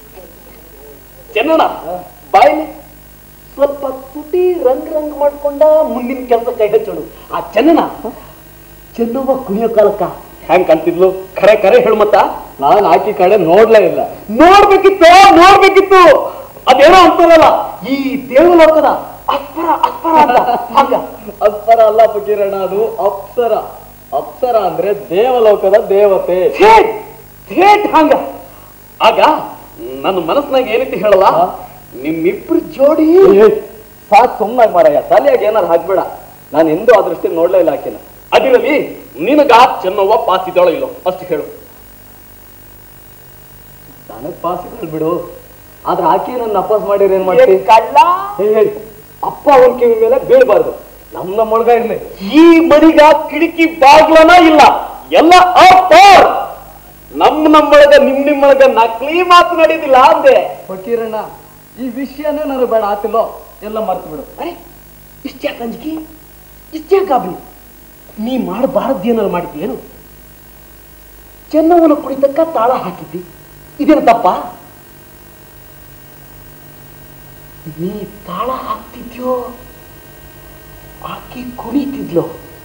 ಚೆನ್ನಣ್ಣ ಬಾಯಿಲಿ ಸ್ವಲ್ಪ ತುಟಿ ರಂಗ್ ರಂಗ್ ಮಾಡ್ಕೊಂಡ ಮುಂದಿನ ಕೆಲಸ ಕೈ ಹಚ್ಚೋಡು ಆ ಚೆನ್ನಣ್ಣ ಚೆನ್ನವ್ವ ಕುಣಿಯೋ ಕಾಲಕ್ಕ ಹೆಂಗ್ ಕಾಣ್ತಿದ್ಲು ಖರೆ ಖರೆ ಹೇಳು ಮತ್ತ ನಾನು ಆಕಿ ಕಡೆ ನೋಡ್ಲೇ ಇಲ್ಲ ನೋಡ್ಬೇಕಿತ್ತು ನೋಡ್ಬೇಕಿತ್ತು ಅದೇನೋ ಅಂತಾರಲ್ಲ ಈ ದೇವಲೋಕದ ಅಸ್ಪರ ಅಸ್ಪರ ಅಂತ ಹಂಗ ಅಸ್ಪರ ಅಲ್ಲ ಫಕೀರಣ್ಣ ಅದು ಅಪ್ಸರ ಅಪ್ಸರ ಅಂದ್ರೆ ದೇವಲೋಕದ ದೇವತೆ ಥೇಟ್ ಹಂಗ ಆಗ ನನ್ನ ಮನಸ್ಸಿನಾಗ ಏನೈತಿ ಹೇಳಲ್ಲ ನಿಮ್ಮಿಬ್ರು ಜೋಡಿ ಸಾಕ್ ಸುಮ್ಮನಾಗಿ ಮಾರಾಯ ತಲೆಯಾಗ ಏನಾರು ಹಾಕ್ಬೇಡ ನಾನು ಎಂದೂ ಆ ದೃಷ್ಟಿ ನೋಡ್ಲೇ ಇಲ್ಲ ಆಕಿನ ಅದಿರಲಿ ನಿನಗ ಚೆನ್ನವ್ವ ಪಾಸ್ ಇದ್ದಾಳೋ ಇಲ್ಲೋ ಅಷ್ಟು ಹೇಳು ನನಗ್ ಪಾಸ್ ಇದ್ದಾಳ ಬಿಡು ಆದ್ರೆ ಆಕೆ ನನ್ನ ಅಪಾಸ್ ಮಾಡಿರ ಏನ್ ಮಾಡ್ತಿ ಕಳ್ಳ ಅಪ್ಪ ಅವನ್ ಕಿವಿ ಮೇಲೆ ಬೀಳ್ಬಾರ್ದು ನಮ್ಮ ನಮ್ಮೊಳಗ ಇರ್ಲಿ ಈ ಮನಿಗ ಕಿಟಕಿ ಬಾಗ್ಲನ ಇಲ್ಲ ಎಲ್ಲ ಅಪ್ಪ ನಮ್ಮ ನಮ್ಮೊಳಗ ನಿಮ್ ನಿಮ್ಮೊಳಗ ನಕಲಿ ಮಾತು ನಡೀದಿಲ್ಲ ಅಂದೆ ಫಕೀರಣ್ಣ ಈ ವಿಷಯನೇ ನನಗೆ ಬೇಡ ಆತಿಲ್ಲೋ ಎಲ್ಲ ಮರ್ತು ಬಿಡು ಅರೆ ಇಷ್ಟ್ಯಾಕ ಅಂಜಿಕೆ ಇಷ್ಟ್ಯಾಕ ಗಾಬರಿ ನೀ ಮಾಡಬಾರದ್ದು ಏನಾರು ಮಾಡಿದ್ಯೇನು ಚೆನ್ನವನ ಕುಡಿತಕ್ಕ ತಾಳ ಹಾಕಿದ್ದಿ ಇದೇನು ತಪ್ಪ ನೀ ತಾಳ ಹಾಕ್ತಿದ್ಯೋ ಆಕಿ ಕುಣಿತಿದ್ಲೋ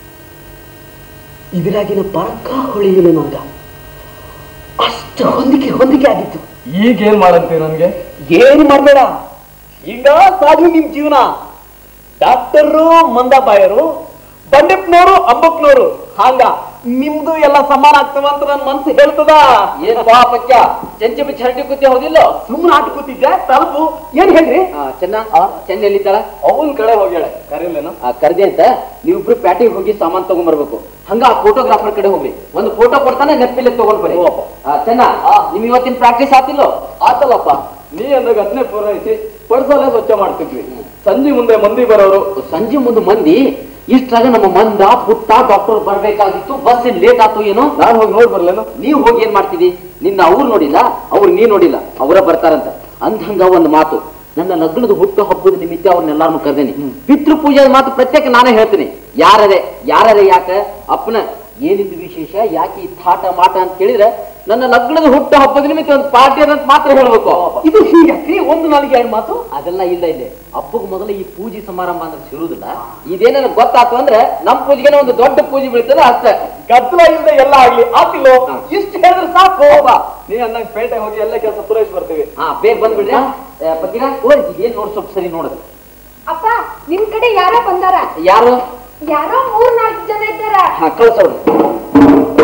ಇದರಾಗಿನ ಪರಕ ಹೊಳಿಲಿಲ್ಲ ನನಗ ಅಷ್ಟು ಹೊಂದಿಕೆ ಹೊಂದಿಕೆ ಆಗಿತ್ತು ಈಗ ಏನ್ ಮಾಡಂತೆ ನನ್ಗೆ ಏನು ಮಾಡ್ಬೇಡ ಈಗ ಸಾಧು ನಿಮ್ ಜೀವನ ಡಾಕ್ಟರು ಮಂದಪಾಯರು ಬಂಡೆಪ್ನವರು ಅಂಬಕ್ನವರು ಹಾಂಗ ನಿಮ್ದು ಎಲ್ಲ ಸಮಾನ ಆಗ್ತವ ಅಂತ ನನ್ನ ಮನ್ಸು ಹೇಳ್ತದ ಏನ್ ಪಾಪಚ್ಚ ಚೆಂಚಿ ಬಿಚ್ಚಿ ಹರಟಿ ಕೂತಿ ಹೌದಿಲ್ಲ ಸುಮ್ಮನೆ ಆಟ್ಕೋತಿದ್ದೆ ತಲುಪು ಏನ್ ಹೇಳ್ರಿ ಚೆನ್ನ ಚೆನ್ನ ಎಲ್ಲಿದ್ದಾಳ ಅವನ್ ಕಡೆ ಹೋಗ್ಯಾಳೆ ಕರೀಲೇನು ಆ ಕರ್ದೆ ಅಂತ ನೀವಿಬ್ರು ಪ್ಯಾಟಿಗೆ ಹೋಗಿ ಸಾಮಾನ್ ತಗೊಂಡ್ಬರ್ಬೇಕು ಹಂಗ ಆ ಫೋಟೋಗ್ರಾಫರ್ ಕಡೆ ಹೋಗ್ರಿ ಒಂದು ಫೋಟೋ ಕೊಡ್ತಾನೆ ನೆಪ್ಪಿಲೆ ತಗೊಂಡ್ ಬರ್ರಿ ಓ ಅಪ್ಪ. ಆ, ಚೆನ್ನ ನಿಮ್ ಇವತ್ತಿನ ಪ್ರಾಕ್ಟೀಸ್ ಆತಿಲ್ಲೋ ಆತಲ್ಲಪ್ಪ ನೀ ಅಂದಾಗ ಹತ್ತನೇ ಪೂರೈಸಿ ಪಡ್ಸಲ್ಲೇ ಸ್ವಚ್ಛ ಮಾಡ್ತಿದ್ವಿ ಸಂಜೆ ಮುಂದೆ ಮಂದಿ ಬರೋರು ಸಂಜೆ ಮುಂದೆ ಮಂದಿ ಇಷ್ಟ್ರಾಗ ನಮ್ಮ ಮಂದ ಪುಟ್ಟ ಡಾಕ್ಟರ್ ಬರ್ಬೇಕಾಗಿತ್ತು ಬಸ್ ಲೇಟ್ ಆತು ಏನೋ ನಾನು ಹೋಗಿ ನೋಡ್ ಬರ್ಲೇನು ನೀವ್ ಹೋಗಿ ಏನ್ ಮಾಡ್ತಿದಿ ನಿನ್ನ ಅವ್ರು ನೋಡಿಲ್ಲ ಅವ್ರು ನೀ ನೋಡಿಲ್ಲ ಅವರ ಬರ್ತಾರಂತ ಅಂದಂಗ ಒಂದು ಮಾತು ನನ್ನ ಲಗ್ನದ ಹುಟ್ಟು ಹಬ್ಬದ ನಿಮಿತ್ತ ಅವ್ರನ್ನೆಲ್ಲಾರನ್ನು ಕರೆದೇನಿ ಪಿತೃ ಪೂಜೆ ಮಾತು ಪ್ರತ್ಯೇಕ ನಾನೇ ಹೇಳ್ತೀನಿ ಯಾರದೆ ಯಾರದೆ ಯಾಕ ಅಪ್ಪನ ಏನಿದ್ದು ವಿಶೇಷ ಯಾಕೆ ಈ ಥಾಟ ಮಾಟ ಅಂತ ಕೇಳಿದ್ರೆ ನನ್ನ ಲಗ್ನದ ಹುಟ್ಟು ಹಬ್ಬದ ನಿಮಿತ್ತ ಒಂದು ಪಾರ್ಟಿ ಅಂತ ಮಾತ್ರ ಹೇಳ್ಬೇಕು ಇದು ಹೀಗೆ ಒಂದು ನಾಲಿಗೆ ಎರಡು ಮಾತು ಅದೆಲ್ಲ ಇಲ್ಲ ಇದೆ ಹಬ್ಬಕ್ಕೆ ಮೊದಲು ಈ ಪೂಜೆ ಸಮಾರಂಭ ಅಂದ್ರೆ ಸಿರುವುದಿಲ್ಲ ಇದೇನ ಗೊತ್ತಾತು ಅಂದ್ರೆ ನಮ್ ಪೂಜೆಗೆ ಒಂದು ದೊಡ್ಡ ಪೂಜೆ ಬೀಳ್ತದೆ ಅಷ್ಟೇ ಗದ್ದಲ ಇಲ್ಲದೆ ಎಲ್ಲ ಆಗ್ಲಿ ಆತಿಲ್ಲೋ ಹಾ. ಇಷ್ಟು ಹೇಳಿದ್ರೆ ಸಾಕು ಬಾ ನೀ ಅನ್ನಂಗ್ ಪೇಟೆ ಹೋಗಿ ಎಲ್ಲ ಕೆಲಸ ಪೂರೈಸಿ ಬರ್ತೀವಿ ಹಾ ಬೇಗ ಬಂದ್ಬಿಡ್ರಿ ಪತ್ತಿನ ಏನ್ ನೋಡ್ ಸ್ವಲ್ಪ ಸರಿ ನೋಡೋದು ಅಪ್ಪ ನಿಮ್ ಕಡೆ ಯಾರೋ ಬಂದಾರ ಯಾರು ಯಾರೋ ಮೂರ್ ನಾಲ್ಕು ಜನ ಇದ್ದಾರ ಹಾ ಕಳ್ಸೋರು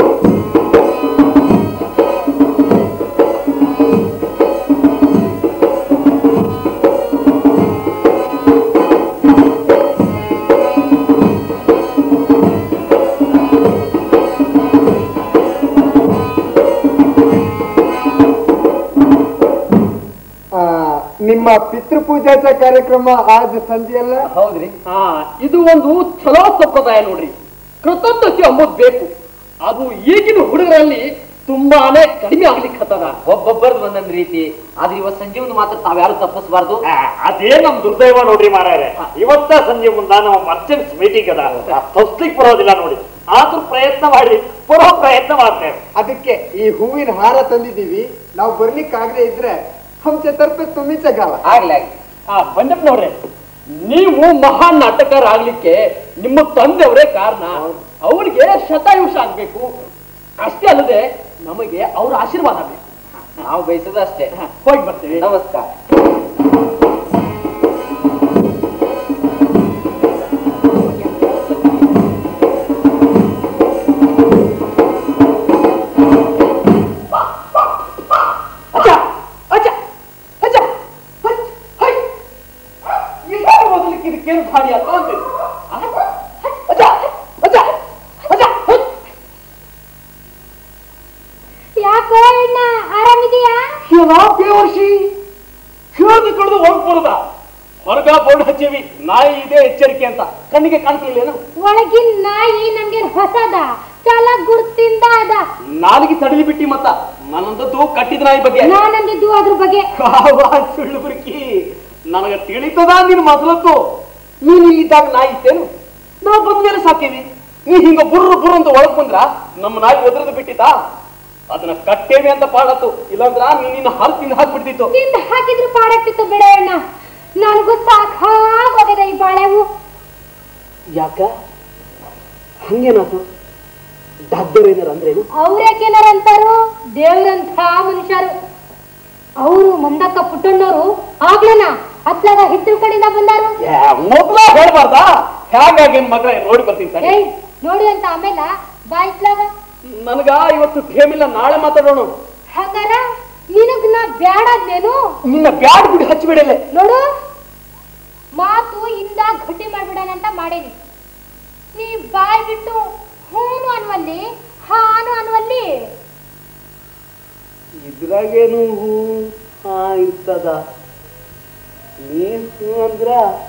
ಪಿತೃಪೂಜಾचा ಕಾರ್ಯಕ್ರಮ ಆದ ಸಂಜೆಯಲ್ಲ ಹೌದ್ರಿ ಹಾ ಇದು ಒಂದು ಚಲೋ ಸಂಪ್ರದಾಯ ನೋಡ್ರಿ ಕೃತಜ್ಞತೆ ಅಂಬುದು ಬೇಕು ಅದು ಈಗಿನ ಹುಡುಗರಲ್ಲಿ ತುಂಬಾನೇ ಕಡಿಮೆ ಆಗ್ಲಿಕ್ಕೆ ಹತ್ತದ ಒಬ್ಬೊಬ್ಬರದು ಒಂದೊಂದ್ ರೀತಿ ಆದ್ರೆ ಇವತ್ ಸಂಜೆ ಒಂದು ಮಾತ್ರ ತಾವ್ಯಾರು ತಪ್ಪಿಸಬಾರ್ದು ಆ, ಅದೇ ನಮ್ ದುರ್ದೈವ ನೋಡ್ರಿ ಮಾರಾಯರೆ ಇವತ್ತ ಸಂಜೆ ಮುಂದ ನಮ್ಮ ಮರ್ಚೆಂಟ್ಸ್ ಮೀಟಿಂಗ್ ಅದ ತೋರ್ಸ್ಲಿಕ್ ಬರೋದಿಲ್ಲ ನೋಡಿ ಆದ್ರೂ ಪ್ರಯತ್ನ ಮಾಡಿ ಬರೋ ಪ್ರಯತ್ನ ಮಾಡ್ತೇವೆ ಅದಕ್ಕೆ ಈ ಹೂವಿನ ಹಾರ ತಂದಿದ್ದೀವಿ ನಾವು ಬರ್ಲಿಕ್ಕಾಗದೆ ಇದ್ರೆ ಹಂಚೆ ತರ್ಪೆ ತುಂಬಿಸಗಾಲ ಆಗ್ಲಿ ಆಗ್ಲಿ ಆ ಬಂಡಪ್ಪನವ್ರೆ ನೀವು ಮಹಾನ್ ನಾಟಕರ ಆಗ್ಲಿಕ್ಕೆ ನಿಮ್ಮ ತಂದೆಯವರೇ ಕಾರಣ ಅವ್ರಿಗೆ ಶತಾಯುಷ ಆಗ್ಬೇಕು ಅಷ್ಟೇ ಅಲ್ಲದೆ ನಮಗೆ ಅವ್ರ ಆಶೀರ್ವಾದ ಬೇಕು ನಾವು ಬಯಸೋದು ಅಷ್ಟೇ ಹ, ಹೋಗಿ ಬರ್ತೀವಿ ನಮಸ್ಕಾರ ಅಚ್ಚ ಅಚ್ಚ ಅಚ್ಚ ಹೈ, ಹೈ. ಎಲ್ಲಾರು ಮೊದಲಿಕ್ಕೆ ಇದಕ್ಕೇನು ಗಾಡಿ ಅಲ್ಲ ಅಂತೀರಿ ಆ? ಅಚ್ಚ ಅಚ್ಚ ಅಚ್ಚ ಹೈ. ಯಾಕೋ ಅಣ್ಣ ಆರಾಮಿದೀಯಾ ಏನೋ ಬೇವರ್ಷಿ ಕೇಳಿ ಕಳೆದು ಹೊರಡ್ಬೋದ ಹೊರಗ ಬೋರ್ಡ್ ಹಚ್ಚೇವಿ ನಾಯಿ ಇದೆ ಎಚ್ಚರಿಕೆ ಅಂತ ಕಣ್ಣಿಗೆ ಕಾಣ್ತಿಲ್ಲೇನು ಒಳಗಿನ ನಾಯಿ ನಮ್ಗೆ ಹೊಸದ ಚಲ ಗುರ್ತಿಂದ ಅದ ನಾಲಿಗೆ ತಡಲಿ ಬಿಟ್ಟಿ ಮತ್ತ ನನ್ನಂದದ್ದು ಕಟ್ಟಿದ ನಾಯಿ ಬಗ್ಗೆ ನಾನಂದಿದ್ದು ಅದ್ರ ಬಗ್ಗೆ ಕಾವ ಸುಳ್ಳು ಬುರ್ಕಿ ನನಗ ತಿಳಿತದ ನಿನ್ ಮೊದಲತ್ತು ನೀನ್ ಇಲ್ಲಿದ್ದಾಗ ನಾಯಿ ಇತ್ತೇನು ನಾವು ಬಂದ ಮೇಲೆ ಸಾಕೇವಿ ನೀ ಹಿಂಗ ಬುರ್ರು ಬುರ್ರು ಅಂತ ಒಳಗ್ ಬಂದ್ರ ನಮ್ಮ ನಾಯಿ ಒದ್ರದು ಬಿಟ್ಟಿತಾ ಅದನ್ನ ಕಟ್ಟೇವಿ ಅಂತ ಪಾಡತ್ತು ಇಲ್ಲಾಂದ್ರ ನೀನ್ ನಿನ್ನ ಹಾಲು ತಿಂದು ಹಾಕ್ಬಿಡ್ತಿತ್ತು ತಿಂದ ಹಾಕಿದ್ರು ಪಾಡಾಗ್ತಿತ್ತು ಬಿಡ ಅಣ್ಣ ನನಗೂ ಸಾಕಾಗೋಗಿದೆ ಈ ಬಾಳೆವು ಯಾಕ ಹಂಗೇನಾತು ಡಾಕ್ಟರ್ ಏನಾರ ಅಂದ್ರೇನು ಅವ್ರೇಕೇನಾರ ಅಂತಾರು ದೇವ್ರಂಥ ಮನುಷ್ಯರು ಅವರು ಮಂದಕ್ಕ ಪುಟ್ಟಣ್ಣವರು ಆಗ್ಲೇನ ಅತ್ಲಾಗ ಹಿತ್ತಲ ಕಡೆಯಿಂದ ಬಂದಾರು ಮೊದ್ಲ ಹೇಳ್ಬಾರ್ದಾ ಹೇಗಾಗಿ ಮಗಳ ನೋಡಿ ಬರ್ತೀನಿ ತಡಿ. ಏಯ್ ನೋಡಿ ಅಂತ ಆಮೇಲೆ ಬಾಯ್ಸ್ಲಾಗ ನನಗ ಇವತ್ತು ಕೇಮಿಲ್ಲ ನಾಳೆ ಮಾತಾಡೋಣ ಹಂಗಾರ ನಿನಗ್ ನಾ ಬ್ಯಾಡಾದ್ನೇನು ನಿನ್ನ ಬ್ಯಾಡ್ ಬಿಡಿ ಹಚ್ಚಿಬಿಡಲೆ ನೋಡು ಮಾತು ಇಂದ ಗಟ್ಟಿ ಮಾಡ್ಬಿಡೋಣ ಅಂತ ಮಾಡೇನಿ ನೀ ಬಾಯ್ ಬಿಟ್ಟು ಹೂನು ಅನ್ವಲ್ಲಿ ಹಾನು ಅನ್ವಲ್ಲಿ ಇದ್ರಾಗೇನು ಹೂ ಹಾ ಇರ್ತದ ನೀನು ಅಂದ್ರ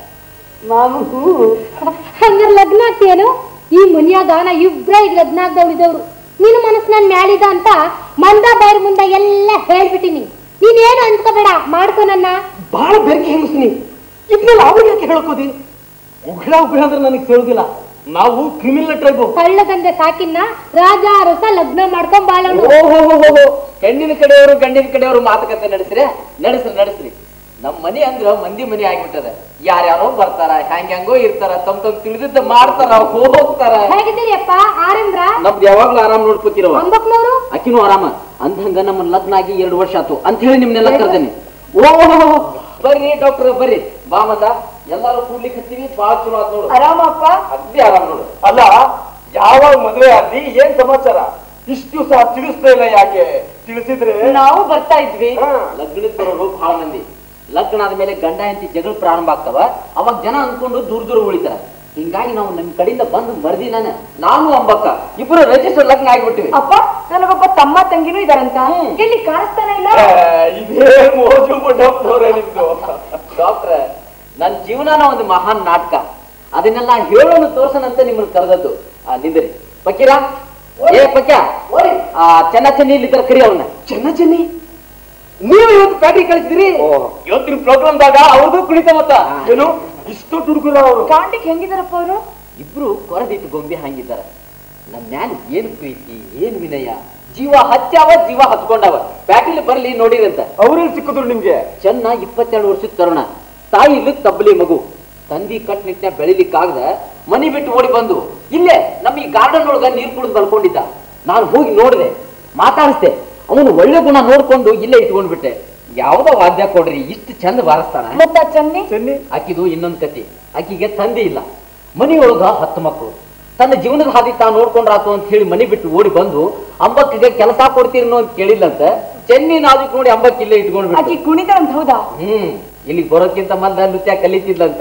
ನಾನು ಹೂ ಹಂಗಾರ ಲಗ್ನ ಆಗ್ತೇನು ಈ ಮನ್ಯಾಗ ನಾ ಇಬ್ರ ಈಗ ಲಗ್ನ ಆಗ್ದವ್ರಿದವ್ರು ನಿನ್ನ ಮನಸ್ಸು ನನ್ ಮ್ಯಾಲಿದ ಅಂತ ಮಂದ ಬಾಯ್ರ ಮುಂದೆ ಎಲ್ಲ ಹೇಳ್ಬಿಟ್ಟಿನಿ ನೀನೇನು ಅನ್ಕೋಬೇಡ ಮಾಡ್ಕೊ ನನ್ನ ಬಾಳ ಬೆರಕೆ ಹೆಂಗಸ್ನಿ ಇದನ್ನೆಲ್ಲ ಅವ್ರಿಗೆ ಯಾಕೆ ಹೇಳ್ಕೋದಿ ಉಗ್ರ ಉಗ್ರ ಅಂದ್ರೆ ನನಗೆ ತಿಳಿದಿಲ್ಲ ನಾವು ಕ್ರಿಮಿನಲ್ ಟ್ರೈಬು ಕಳ್ಳದಂದೆ ಸಾಕಿನ್ನ ರಾಜ ರಸ ಲಗ್ನ ಮಾಡ್ಕೊಂಡ್ ಬಾಳೋಣ ಓಹೋ ಹೆಣ್ಣಿನ ಕಡೆಯವರು ಗಂಡಿನ ಕಡೆಯವರು ಮಾತುಕತೆ ನಡೆಸ್ರಿ ನಡೆಸ್ರಿ ನಡೆಸ್ರಿ ನಮ್ ಮನಿ ಅಂದ್ರ ಮಂದಿ ಮನಿ ಆಗ್ಬಿಟ್ಟದ ಯಾರ್ಯಾರೋ ಬರ್ತಾರ ಹ್ಯಾಂಗ್ ಹೆಂಗೋ ಇರ್ತಾರ ತಮ್ ತಮ್ ತಿಳಿದಿದ್ದ ಮಾಡ್ತಾರ ಹೋಗ್ತಾರ ಹೇಗಿದ್ದೀರಿ ಅಪ್ಪ ಆರಂಭ್ರ ನಮ್ದು ಯಾವಾಗ್ಲೂ ಆರಾಮ್ ನೋಡ್ಕೋತಿರವ ಅಂಬಕ್ನವರು ಆಕಿನೂ ಆರಾಮ ಅಂದಂಗ ನಮ್ಮ ಲಗ್ನ ಆಗಿ ಎರಡು ವರ್ಷ ಆತು ಅಂತ ಹೇಳಿ ನಿಮ್ನೆಲ್ಲ ಕರ್ದೇನಿ ಓ ಬರ್ರಿ ಡಾಕ್ಟರ್ ಬರ್ರಿ ಬಾ ಮದ ಎಲ್ಲಾರು ಕೂಡ್ಲಿಕ್ಕೆ ಹತ್ತೀವಿ ಬಾಳ ಚಲೋ ಆತ್ ನೋಡು ಆರಾಮಪ್ಪ ಅಗ್ದಿ ಆರಾಮ್ ನೋಡು ಅಲ್ಲ ಯಾವಾಗ ಮದುವೆ ಆದಿ ಏನ್ ಸಮಾಚಾರ ಇಷ್ಟು ದಿವಸ ತಿಳಿಸ್ತಾ ಇಲ್ಲ ಯಾಕೆ ತಿಳಿಸಿದ್ರೆ ನಾವು ಬರ್ತಾ ಇದ್ವಿ ಹಾ. ಲಗ್ನಕ್ಕೆ ಬರೋರು ಬಹಳ ಮಂದಿ ಲಗ್ನ ಆದ್ಮೇಲೆ ಗಂಡ ಹೆಂಡತಿ ಜಗಳ ಪ್ರಾರಂಭ ಆಗ್ತಾವ ಅವಾಗ ಜನ ಅನ್ಕೊಂಡು ದೂರ ದೂರ ಉಳಿತಾರ ಹಿಂಗಾಗಿ ನಾವು ನಿಮ್ ಕಡೆಯಿಂದ ಬಂದು ಮರ್ದಿ ನಾನು ನಾನು ಅಂಬಕ್ಕ ಇಬ್ರು ರಿಜಿಸ್ಟರ್ ಲಗ್ನ ಆಗಿಬಿಟ್ಟಿವಿ ಅಪ್ಪ ನನಗೊಬ್ಬ ತಮ್ಮ ತಂಗಿನೂ ಇದಾರಂತ ಎಲ್ಲಿ ಕಾಣಿಸ್ತಾನೆ ಇಲ್ಲ ಇದೇ ಮೋಜು ಮುಡ್ಡಪ್ಪನವ್ರೆ ನಿಮ್ದು ಡಾಕ್ಟ್ರ ನನ್ನ ಜೀವನನ ಒಂದು ಮಹಾನ್ ನಾಟಕ ಅದನ್ನೆಲ್ಲ ಹೇಳೋನು ತೋರ್ಸನಂತ ನಿಮ್ಮನ್ನ ಕರೆದದ್ದು ಆ ನಿಂದ್ರಿ ಪಕ್ಕೀರಾ ಏ ಪಕ್ಯ ಆ ಚೆನ್ನ ಚೆನ್ನಿ ಇಲ್ಲಿದ್ದಾರೆ ಕರಿ ಅವನ್ನ ಚೆನ್ನ ಚೆನ್ನಿ ನೀವು ಇವತ್ತು ಪ್ಯಾಟ್ರಿ ಕಳಿಸಿದ್ರಿ ಇವತ್ತಿನ ಪ್ರೋಗ್ರಾಮ್ದಾಗ ಅವ್ರದ್ದು ಕುಣಿತ ಮತ್ತ ಏನು ಇಷ್ಟು ಹುಡುಗರ ಅವರು ಕಾಣ್ಲಿಕ್ಕೆ ಹೆಂಗಿದಾರಪ್ಪ ಅವರು ಇಬ್ರು ಕೊರದಿಟ್ಟು ಗೊಂಬೆ ಹಂಗಿದ್ದಾರೆ ನಮ್ಮ ಮ್ಯಾಲ ಏನ್ ಪ್ರೀತಿ ಏನ್ ವಿನಯ ಜೀವ ಹಚ್ಚಾವ ಜೀವ ಹಚ್ಕೊಂಡವ ಪ್ಯಾಟಿಲಿ ಬರ್ಲಿ ನೋಡಿರಂತ ಅವ್ರೇನ್ ಸಿಕ್ಕಿದ್ರು ನಿಮ್ಗೆ ಚೆನ್ನ ಇಪ್ಪತ್ತೆರಡು ವರ್ಷದ ತರುಣ ತಾಯಿ ಇಲ್ಲಿ ತಬ್ಬಲಿ ಮಗು ತಂದಿ ಕಟ್ನಿಟ್ನ ಬೆಳಿಲಿಕ್ಕಾಗದ ಮನಿ ಬಿಟ್ಟು ಓಡಿ ಬಂದು ಇಲ್ಲೇ ನಮ್ಮ ಈ ಗಾರ್ಡನ್ ಒಳಗ ನೀರ್ ಕುಡಿದು ಬಲ್ಕೊಂಡಿದ್ದ ನಾನು ಹೋಗಿ ನೋಡಿದೆ ಮಾತಾಡಿಸ್ದೆ ಅವನು ಒಳ್ಳೆ ಗುಣ ನೋಡ್ಕೊಂಡು ಇಲ್ಲೇ ಇಟ್ಕೊಂಡ್ಬಿಟ್ಟೆ ಯಾವ್ದೋ ವಾದ್ಯ ಕೊಡ್ರಿ ಇಷ್ಟು ಚಂದ ಬಾರಿಸ್ತಾನ ಮತ್ತ ಚೆನ್ನಿ ಚೆನ್ನಿ ಆಕಿದು ಇನ್ನೊಂದ್ ಕತಿ ಆಕಿಗೆ ತಂದೆ ಇಲ್ಲ ಮನಿಯೊಳಗ ಹತ್ತು ಮಕ್ಕಳು ತನ್ನ ಜೀವನದ ಹಾದಿ ತಾ ನೋಡ್ಕೊಂಡ್ರಾತು ಅಂತ ಹೇಳಿ ಮನಿ ಬಿಟ್ಟು ಓಡಿ ಬಂದು ಅಂಬಕ್ಕಿಗೆ ಕೆಲಸ ಕೊಡ್ತೀರನೋ ಅಂತ ಕೇಳಿಲ್ಲಂತ ಚೆನ್ನಿ ನಾಜುಕ್ ನೋಡಿ ಅಂಬಕ್ ಇಲ್ಲೇ ಇಟ್ಕೊಂಡ್ಬಿಟ್ಟು ಆಕಿ ಕುಣಿತಾರಂತ ಹೌದಾ ಹ್ಮ್ ಇಲ್ಲಿಗೆ ಬರೋಕ್ಕಿಂತ ಮೊದ್ಲ ನೃತ್ಯ ಕಲಿತಿದ್ಲಂತ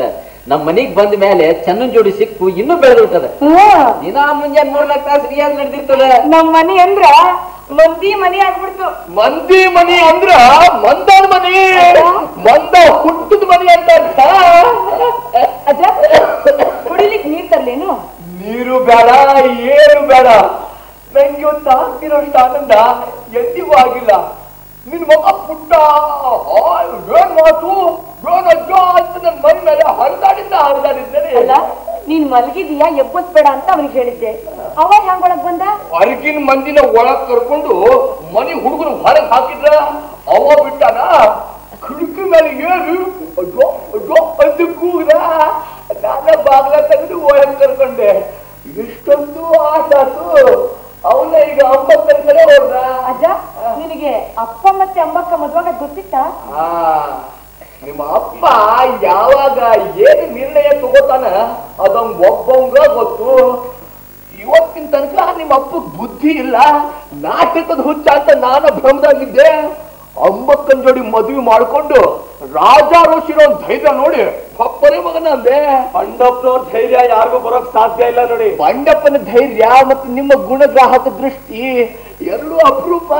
ನಮ್ ಮನಿಗ್ ಬಂದ ಮೇಲೆ ಚನ್ನನ್ ಜೋಡಿ ಸಿಕ್ಕು ಇನ್ನೂ ಬೆಳೆದು ಬಿಟ್ಟದ ಹ್ಮ್ ದಿನ ಮುಂಜಾನೆ ಮೂರ್ನಾಲ್ಕು ತಾಸು ರಿಯಾಜ್ ನಡೆದಿರ್ತದ ನಮ್ ಮನಿ ಅಂದ್ರ ಮಂದಿ ಮನಿ ಆಗ್ಬಿಡ್ತು ಮಂದಿ ಮನಿ ಅಂದ್ರ ಮಂದನ ಮನಿ ಮಂದ ಹುಟ್ಟದ ಮನಿ ಅಂತ ಅರ್ಥ ಅಜ್ಜ ಕುಡಿಲಿಕ್ ನೀರ್ ತರ್ಲೇನು ನೀರು ಬೇಡ ಏನು ಬೇಡ ನಂಗೆ ಇವತ್ತು ಆಗ್ತಿರೋಷ್ಟು ಆನಂದ ಎಂದಿಗೂ ಆಗಿಲ್ಲ ನಿನ್ ಮಗ ಪುಟ್ಟ ಆ, ಏನ್ ಮಾತು ಏನ್ ಅಜ್ಜ ಅಂತ ನನ್ ಮೈ ಮೇಲೆ ಹರಿದಾಡಿದ್ದ ಹರಿದಾಡಿದ್ದೇನೆ ಅಲ್ಲ ನೀನ್ ಮಲಗಿದೀಯಾ ಎಬ್ಬಸ್ಬೇಡ ಅಂತ ಅವನಿಗೆ ಹೇಳಿದ್ದೆ ಅವ ಹೆಂಗ್ ಒಳಗ್ ಬಂದ ಹೊರಗಿನ ಮಂದಿನ ಒಳಗ್ ಕರ್ಕೊಂಡು ಮನಿ ಹುಡುಗರು ಹೊರಗ್ ಹಾಕಿದ್ರ ಅವ ಬಿಟ್ಟಾನ ಕಿಟಕಿ ಮೇಲೆ ಏರು ಅಯ್ಯೋ ಅಯ್ಯೋ ಅಂತ ಕೂಗ್ದ ನಾನ ಬಾಗ್ಲ ತೆಗೆದು ಒಳಗ್ ಕರ್ಕೊಂಡೆ ಎಷ್ಟೊಂದು ಆಟಾತು ಅವನ ಈಗ ಅಂಬಕ್ಕನ ಕಡೆ ಹೋದ ಅಜ್ಜ ನಿನಗೆ ಅಪ್ಪ ಮತ್ತೆ ಅಂಬಕ್ಕ ಮದ್ವಾಗ ಗೊತ್ತಿತ್ತಾ ಆ, ನಿಮ್ಮ ಅಪ್ಪ ಯಾವಾಗ ಏನು ನಿರ್ಣಯ ತಗೋತಾನ ಅದಂಗ್ ಒಬ್ಬಂಗ ಗೊತ್ತು ಇವತ್ತಿನ ತನಕ ನಿಮ್ಮ ಅಪ್ಪಗ್ ಬುದ್ಧಿ ಇಲ್ಲ ನಾಟಕದ ಹುಚ್ಚ ಅಂತ ನಾನು ಭ್ರಮದಾಗಿದ್ದೆ ಅಂಬಕ್ಕನ್ ಜೋಡಿ ಮದುವೆ ಮಾಡ್ಕೊಂಡು ರಾಜಾರೋಷಿರೋ ಧೈರ್ಯ ನೋಡಿ ಪಪ್ಪನೇ ಮಗನ ಅಂದೆ ಪಂಡಪ್ಪನವ್ರ ಧೈರ್ಯ ಯಾರಿಗೂ ಬರೋಕ್ ಸಾಧ್ಯ ಇಲ್ಲ ನೋಡಿ ಬಂಡಪ್ಪನ ಧೈರ್ಯ ಮತ್ತು ನಿಮ್ಮ ಗುಣಗ್ರಾಹಕ ದೃಷ್ಟಿ ಎರಡೂ ಅಪರೂಪ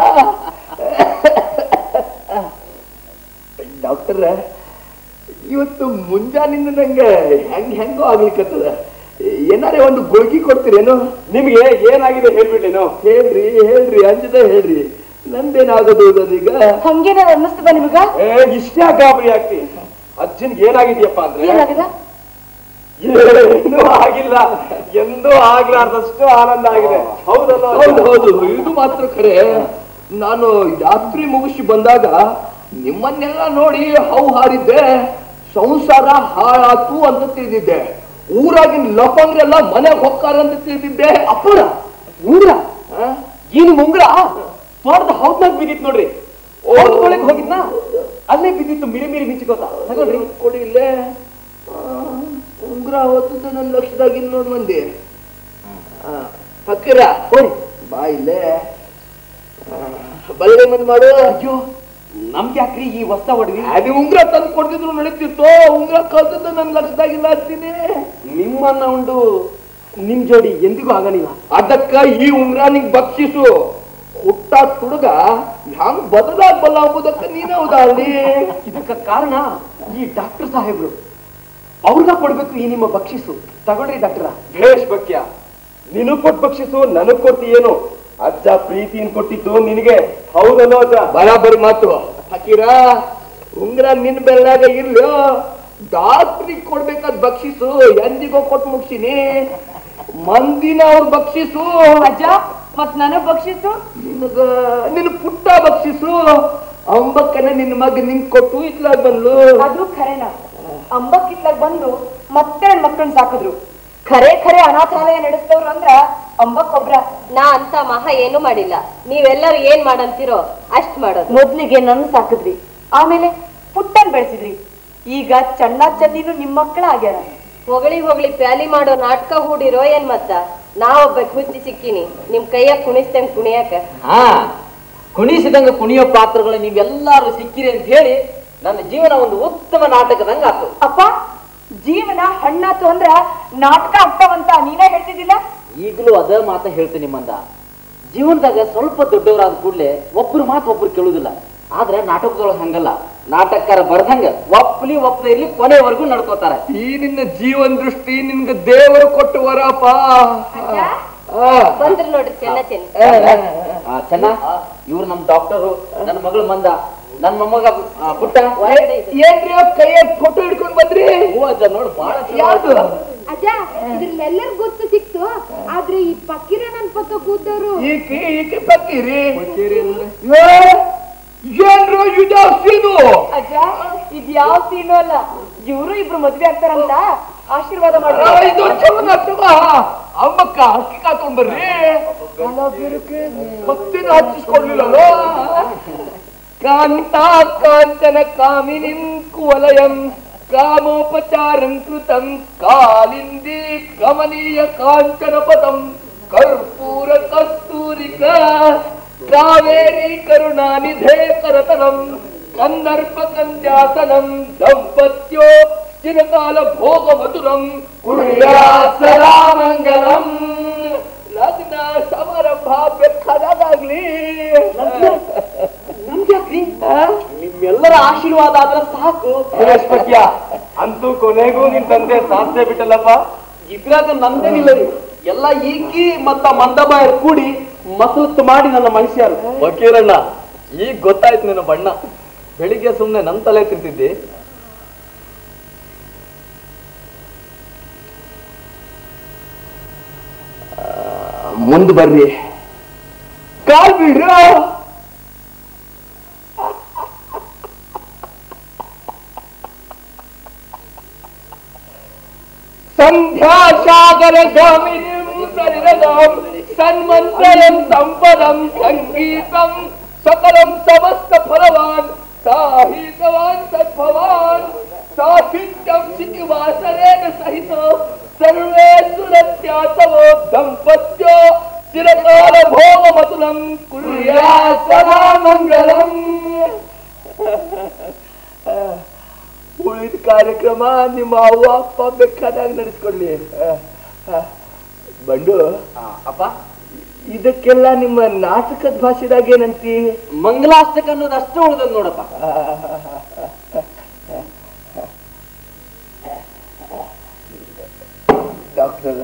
ಡಾಕ್ಟರ್ ಇವತ್ತು ಮುಂಜಾನಿಂದ ನಂಗೆ ಹೆಂಗ್ ಹೆಂಗೋ ಆಗ್ಲಿಕ್ಕತ್ತದ ಏನಾರೇ ಒಂದು ಗುಳ್ಗಿ ಕೊಡ್ತೀರೇನು ನಿಮ್ಗೆ ಏನಾಗಿದೆ ಹೇಳ್ಬಿಟ್ಟೇನು ಹೇಳ್ರಿ ಹೇಳ್ರಿ ಅಂಜದ ಹೇಳ್ರಿ ನಂದೇನಾಗೋದು ಅದೀಗ ಹಂಗೇನಾರ ಅನ್ನಿಸ್ತದ ನಿಮಗ ಏ ಇಷ್ಟೇ ಗಾಬರಿ ಆಗ್ತಿ ಅಜ್ಜನ್ಗೆ ಏನಾಗಿದ್ಯಪ್ಪ ಅಂದ್ರೆ ಏನಾಗದ ಏನೂ ಆಗಿಲ್ಲ ಎಂದೂ ಆಗ್ಲಾರ್ದಷ್ಟು ಆನಂದ ಆಗಿದೆ ಹೌದಲ್ಲ ಹೌದು ಹೌದು ಇದು ಮಾತ್ರ ಖರೆ ನಾನು ಯಾತ್ರೆ ಮುಗಿಸಿ ಬಂದಾಗ ನಿಮ್ಮನ್ನೆಲ್ಲ ನೋಡಿ ಹೌ ಹಾರಿದ್ದೆ ಸಂಸಾರ ಹಾಳಾತು ಅಂತ ತಿಳಿದಿದ್ದೆ ಊರಾಗಿನ ಲಫಂಗ್ರೆಲ್ಲ ಮನೆಗೆ ಹೋಗ್ತಾರ ಅಂತ ತಿಳಿದಿದ್ದೆ ಅಪ್ಪರ ಉಂಗ್ರ ಏನು ಉಂಗ್ರ ತೋಟದ ಹೌದ್ನಾಗ ಬಿದ್ದಿತ್ತು ನೋಡ್ರಿ ಹೌದ್ಕೊಳಕ್ ಹೋಗಿದ್ನಾ ಅಲ್ಲೇ ಬಿದ್ದಿತ್ತು ಮಿರಿ ಮಿರಿ ಮಿಂಚಿಕೋತ ತಗೊಳ್ರಿ ಕೊಡಿ ಇಲ್ಲೇ ಆ, ಉಂಗುರ ಹೊತ್ತದ ನನ್ನ ಲಕ್ಷದಾಗ ಇನ್ ನೋಡ್ ಮಂದಿ ಆ, ಫಕೀರ ಹೋರಿ ಬಾ ಇಲ್ಲೇ ಬಲ್ಲೆ ಮಂದಿ ಮಾಡು ಅಯ್ಯೋ ನಮ್ಗೆ ಯಾಕ್ರಿ ಈ ವಸ್ತ ಹೊಡ್ವಿ ಅದು ಉಂಗ್ರ ತಂದು ಕೊಡ್ತಿದ್ರು ನಡೀತಿತ್ತು ಉಂಗ್ರ ಕಲ್ತದ ನನ್ನ ಲಕ್ಷದಾಗಿಲ್ಲ ಅಂತೀನಿ ನಿಮ್ಮನ್ನ ಉಂಡು ನಿಮ್ ಜೋಡಿ ಎಂದಿಗೂ ಆಗಲಿಲ್ಲ ಅದಕ್ಕ ಈ ಉಂಗ್ರ ನಿಂಗ್ ಬಕ್ಷಿಸು ಹುಟ್ಟ ತುಡುಗ ಹ್ಯಾಂಗ್ ಬದಲಾಗ್ಬಲ್ಲ ಎಂಬುದಕ್ಕ ನೀನೇ ಉದಾಹರಣೆ ಇದಕ್ಕ ಕಾರಣ ಈ ಡಾಕ್ಟರ್ ಸಾಹೇಬ್ರು ಅವ್ರಿಗ ಕೊಡ್ಬೇಕು ಈ ನಿಮ್ಮ ಬಕ್ಷಿಸು ತಗೊಳ್ರಿ ಡಾಕ್ಟರ ಭೇಷ್ ಬಕ್ಯ ನಿನಗ್ ಕೊಟ್ ಬಕ್ಷಿಸು ನನಗ್ ಕೊಟ್ಟಿ ಏನು ಅಜ್ಜ ಪ್ರೀತಿನ್ ಕೊಟ್ಟಿದ್ದು ನಿನಗೆ ಹೌದಲ್ಲೋ ಅಜ್ಜ ಬರಾಬರಿ ಮಾತು ಫಕೀರ ಉಂಗ್ರ ನಿನ್ ಬೆಳ್ಳಾಗ ಇರ್ಲೋ ಡಾಕ್ಟ್ರಿಗೆ ಕೊಡ್ಬೇಕಾದ್ ಬಕ್ಷಿಸು ಎಂದಿಗೋ ಕೊಟ್ಟು ಮುಗಿಸಿನಿ ಮಂದಿನ ಅವ್ರ ಬಕ್ಷಿಸು ಅಜ್ಜ ಮತ್ ನನಗ್ ಬಕ್ಷಿಸು ನಿನಗ ನಿನ್ ಪುಟ್ಟ ಬಕ್ಷಿಸು ಅಂಬಕ್ಕನ ನಿನ್ ಮಗ ನಿಂಗ್ ಕೊಟ್ಟು ಇತ್ಲಾಗ ಬಂದ್ಲು ಅದು ಖರೇನ ಅಂಬಕ್ಕಿತ್ಲಾಗ ಬಂದು ಮತ್ತೆ ನನ್ ಮಕ್ಕಳನ್ನ ಸಾಕಿದ್ರು ಖರೆ ಖರೆ ಅನಾಥಾಲಯ ನಡೆಸ್ತವ್ರು ಅಂದ್ರ ಅಂಬಕ್ ಒಬ್ರ ನಾ ಅಂತ ಮಹಾ ಏನು ಮಾಡಿಲ್ಲ ನೀವೆಲ್ಲರೂ ಏನ್ ಮಾಡಂತೀರೋ ಅಷ್ಟ್ ಮಾಡೋದು ಮೊದ್ಲಿಗೆ ನನ್ನ ಸಾಕಿದ್ರಿ ಆಮೇಲೆ ಪುಟ್ಟನ್ ಬೆಳೆಸಿದ್ರಿ ಈಗ ಚನ್ನ ಚಂದಿನು ನಿಮ್ ಮಕ್ಕಳ ಆಗ್ಯಾರ ಹೊಗಳಿ ಹೊಗಳಿ ಪ್ಯಾಲಿ ಮಾಡೋ ನಾಟಕ ಹೂಡಿರೋ ಏನ್ ಮತ್ತ ನಾವೊಬ್ಬ ಹುಚ್ಚಿ ಸಿಕ್ಕಿನಿ ನಿಮ್ ಕೈಯಾಗ ಕುಣಿಸ್ತೇನೆ ಕುಣಿಯಾಕ ಹಾ ಕುಣಿಸಿದಂಗ ಕುಣಿಯೋ ಪಾತ್ರಗಳು ನೀವೆಲ್ಲಾರು ಸಿಕ್ಕಿರಿ ಅಂತ ಹೇಳಿ ನನ್ನ ಜೀವನ ಒಂದು ಉತ್ತಮ ನಾಟಕದಂಗ ಆತು ಅಪ್ಪ ಜೀವನ ಹಣ್ಣಾತು ಅಂದ್ರ ನಾಟಕ ಆಗ್ತಾವಂತ ನೀನೇ ಹೇಳ್ತಿದ್ದಿಲ್ಲ ಈಗಲೂ ಅದ ಮಾತ ಹೇಳ್ತೀನಿ ನಿಮ್ಮಂದ ಜೀವನದಾಗ ಸ್ವಲ್ಪ ದೊಡ್ಡವರಾದ ಕೂಡಲೇ ಒಬ್ರು ಮಾತು ಒಬ್ರು ಕೇಳುದಿಲ್ಲ ಆದ್ರೆ ನಾಟಕದೊಳಗೆ ಹಂಗಲ್ಲ ನಾಟಕಕಾರ ಬರ್ದಂಗ ಒಪ್ಪಲಿ ಒಪ್ಪದ ಇರ್ಲಿ ಕೊನೆವರೆಗೂ ನಡ್ಕೋತಾರ ಈ ನಿನ್ನ ಜೀವನ್ ದೃಷ್ಟಿ ನಿನ್ಗ ದೇವರು ಕೊಟ್ಟು ವರಪ್ಪ ಆ. ಬಂದ್ರು ನೋಡಿ ಚೆನ್ನ ಚೆನ್ನ ಆ, ಚೆನ್ನ ಇವ್ರು ನಮ್ ಡಾಕ್ಟರು ನನ್ನ ಮಗಳು ಮಂದ ನನ್ನ ಮೊಮ್ಮಗ ಆ, ಪುಟ್ಟ ಹೊರಗಡೆ ಇದೆ. ಏನ್ರಿ ಕೈಯಾಗ ಫೋಟೋ ಹಿಡ್ಕೊಂಡ್ ಬಂದ್ರಿ ಹೂ ಅಜ್ಜ ನೋಡು ಬಾಳ ಯಾವ್ದು ಅಜ್ಜ ಇದ್ರಲ್ಲೆಲ್ಲರೂ ಗೊತ್ತು ಸಿಕ್ತು ಆದ್ರೆ ಈ ಪಕ್ಕಿರ ನನ್ ಪಕ್ಕ ಕೂತವ್ರು ಈಕೆ ಈಕೆ ಬಕ್ಕೀರಿ ಏ, ಏನ್ರು ಇದಾಸ್ತಿ ಇದು ಅಜ್ಜ ಇದ್ ಯಾವ ಸೀನು ಅಲ್ಲ ಇವ್ರು ಇಬ್ರು ಮದ್ವೆ ಆಗ್ತಾರಂತ ಆಶೀರ್ವಾದ ಆ, ಮಾಡ್ರಿ ಇದು ಚಲೋ ತಗ ಅಮ್ಮಕ್ಕ ಅಕ್ಕಿ ಕಾತ್ಕೊಂಡ್ ಬರ್ರಿ ಮತ್ತೇನು ಹಚ್ಚಿಸ್ಕೊಡ್ಲಿಲ್ಲೋ ಕಾಂತ ಕಾಂಚನ ಕಾಮಿನಿಂ ಕುವಲಯಂ ಕಾಮೋಪಚಾರಂ ಕೃತಂ ಕಾಲಿಂದಿ ಕಮನೀಯ ಕಾಂಚನ ಪದಂ ಕರ್ಪೂರ ಕಸ್ತೂರಿಕ ಕಾವೇರಿ ಕರುಣಾನಿಧೇ ಕರತನಂ ಕಂದರ್ಪ ಕಂದ್ಯಾಸನಂ ದಂಪತ್ಯೋ ಚಿರಕಾಲ ಭೋಗ ಮಧುರಂ ಕುರ್ಯಾ ಸದಾ ಮಂಗಲಂ ಲಗ್ನ ಸಮಾರಂಭ ಬೇಕಾದಾಗ್ಲಿ ನಿಮ್ಮೆಲ್ಲರ ಆಶೀರ್ವಾದ ಆದ್ರೆ ಸಾಕು ಬೃಹಸ್ಪತ್ಯ ಅಂತೂ ಕೊನೆಗೂ ನಿನ್ ತಂದೆ ಸಾಧ್ಯ ಬಿಟ್ಟಲ್ಲಪ್ಪ ಇದ್ರಾಗ ನಂದೇನಿಲ್ಲ ರೀ ಎಲ್ಲ ಈಕಿ ಮತ್ತ ಮಂದಬಾಯರ್ ಕೂಡಿ ಮಸಲತ್ತು ಮಾಡಿ ನನ್ನ ಮನುಷ್ಯರು ವಕೀರಣ್ಣ ಈಗ ಗೊತ್ತಾಯ್ತು ನಿನ್ನ ಬಣ್ಣ ಬೆಳಿಗ್ಗೆ ಸುಮ್ನೆ ನನ್ ತಲೆ ತಿಂತಿದ್ದೆ ಮುಂದೆ ಬರ್ರಿ ಕಾಲ್ ಬಿಡ್ರ ಸಂಧ್ಯಾ ಸಾಗರ ಗಾಮಿನಿಂ ಸರಿರಗಾಂ ಸನ್ಮಂತ್ರಂ ಸಂಪದಂ ಸಂಗೀತಂ ಸಕಲಂ ಸಮಸ್ತ ಫಲವಾನ್ ಸಾಹಿತವಾನ್ ಸದ್ಭವಾನ್ ಸಾಹಿತ್ಯಂ ಶಿಖಿವಾಸರೇಣ ಸಹಿತ ಸರ್ವೇ ಸುರತ್ಯಾಸವೋ ದಂಪತ್ಯೋ ಚಿರಕಾಲ ಭೋಗ ಮಧುರಂ ಕುರ್ಯಾ ಸದಾ ಮಂಗಲಂ ಉಳಿದ ಕಾರ್ಯಕ್ರಮ ನಿಮ್ಮ ಅವ್ವ ಅಪ್ಪ ಬೇಕಾದಾಗ ನಡೆಸ್ಕೊಡ್ಲಿ ಆ, ಆ. ಬಂಡು ಅಪ್ಪ ಇದಕ್ಕೆಲ್ಲ ನಿಮ್ಮ ನಾಟಕದ ಭಾಷೆದಾಗ ಏನಂತಿ ಮಂಗಲಾಷ್ಟಕ ಅನ್ನೋದು ಅಷ್ಟೇ ಉಳ್ದದ್ ನೋಡಪ್ಪ ಡಾಕ್ಟರ್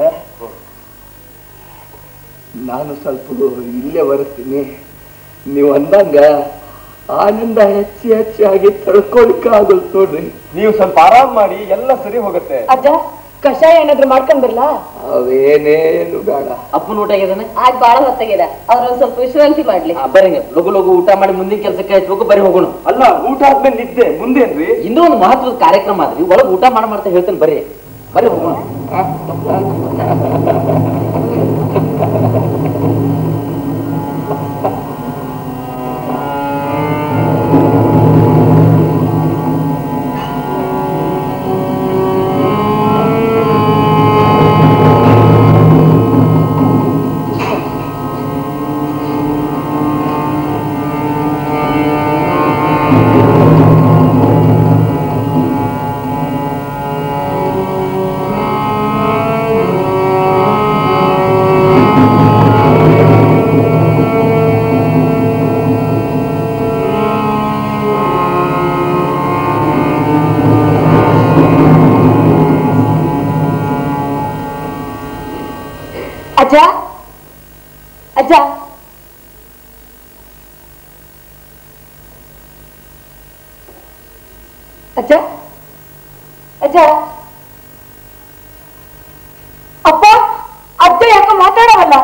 ನಾನು ಸ್ವಲ್ಪ ಇಲ್ಲೇ ಬರ್ತೀನಿ ನೀವು ಅಂದಂಗ ಆನಂದ ಹೆಚ್ಚಿ ಹೆಚ್ಚಿ ಆಗಿ ತಡ್ಕೊಳಕ್ ಆಗಲ್ ನೋಡ್ರಿ ನೀವು ಸ್ವಲ್ಪ ಆರಾಮ್ ಮಾಡಿ ಎಲ್ಲ ಸರಿ ಹೋಗುತ್ತೆ ಅಜ್ಜ ಕಷಾಯ ಏನಾದ್ರು ಮಾಡ್ಕೊಂಡ್ ಬರ್ಲಾ ಅವೇನೇನು ಬೇಡ ಅಪ್ಪನ ಊಟ ಆಗಿದಾನೆ ಆಗ ಬಾಳ ಹೊತ್ತಾಗ್ಯದ ಅವ್ರೊಂದ್ ಸ್ವಲ್ಪ ವಿಶ್ರಾಂತಿ ಮಾಡ್ಲಿ ಬರಂಗ ಲಗು ಲಗು ಊಟ ಮಾಡಿ ಮುಂದಿನ ಕೆಲಸಕ್ಕೆ ಹಚ್ಬೇಕು ಬರೀ ಹೋಗೋಣ ಅಲ್ಲ ಊಟ ಆದ್ಮೇಲೆ ನಿದ್ದೆ ಮುಂದೇನ್ರಿ ಇನ್ನೂ ಒಂದು ಮಹತ್ವದ ಕಾರ್ಯಕ್ರಮ ಆದ್ರಿ ಒಳಗೆ ಊಟ ಮಾಡ ಮಾಡ್ತಾ ಹೇಳ್ತೇನೆ ಬರ್ರಿ ಬರ್ರಿ ಹೋಗೋಣ ಅಜ್ಜ ಅಜ್ಜ ಅಜ್ಜ ಅಜ್ಜ ಅಪ್ಪ ಅಜ್ಜ ಯಾಕ ಮಾತಾಡವಲ್ಲ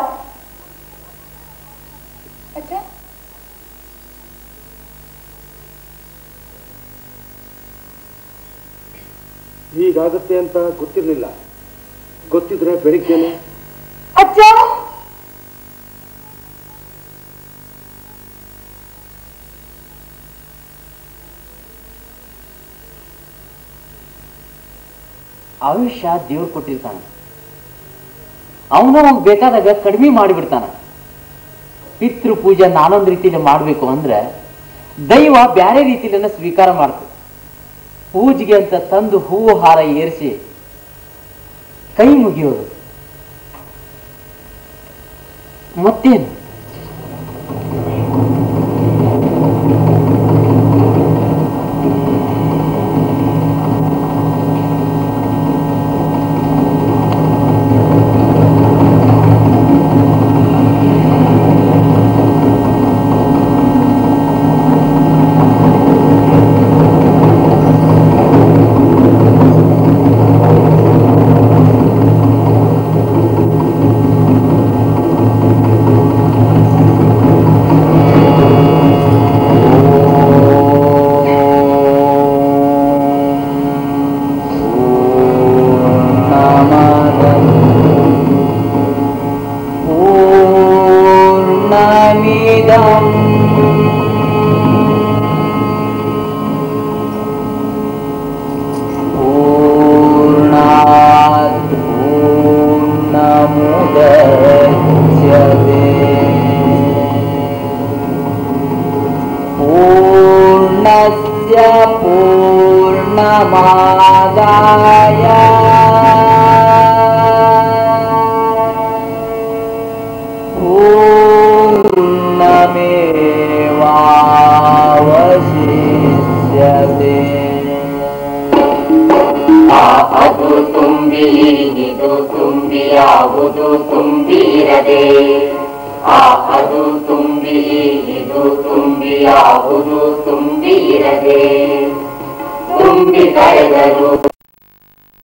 ಅಜ್ಜ ಹೀಗಾಗುತ್ತೆ ಅಂತ ಗೊತ್ತಿರ್ಲಿಲ್ಲ ಗೊತ್ತಿದ್ರೆ ಬೆಳಿಗ್ಗೆನೆ ಅಜ್ಜ ಆಯುಷ್ಯ ದೇವ್ರು ಕೊಟ್ಟಿರ್ತಾನ ಅವನ ಅವ್ನ್ ಬೇಕಾದಾಗ ಕಡಿಮೆ ಮಾಡಿಬಿಡ್ತಾನ ಪಿತೃ ಪೂಜೆ ನಾನೊಂದ್ ರೀತಿಯಲ್ಲಿ ಮಾಡ್ಬೇಕು ಅಂದ್ರೆ ದೈವ ಬ್ಯಾರೆ ರೀತಿಯನ್ನ ಸ್ವೀಕಾರ ಮಾಡ್ತದೆ ಪೂಜೆಗೆ ಅಂತ ತಂದು ಹೂವು ಹಾರ ಏರಿಸಿ ಕೈ ಮುಗಿಯೋದು ಮತ್ತೇನು ಅಜ್ಜ ತುಂಬಿ ಇದು ತುಂಬಿ ಯಾವುದು ತುಂಬಿರದೆ ಆ ಅದು ತುಂಬಿ ಇದು ತುಂಬಿ ಯಾವುದು ತುಂಬಿರದೆ ತುಂಬಿ ಕಳೆದರು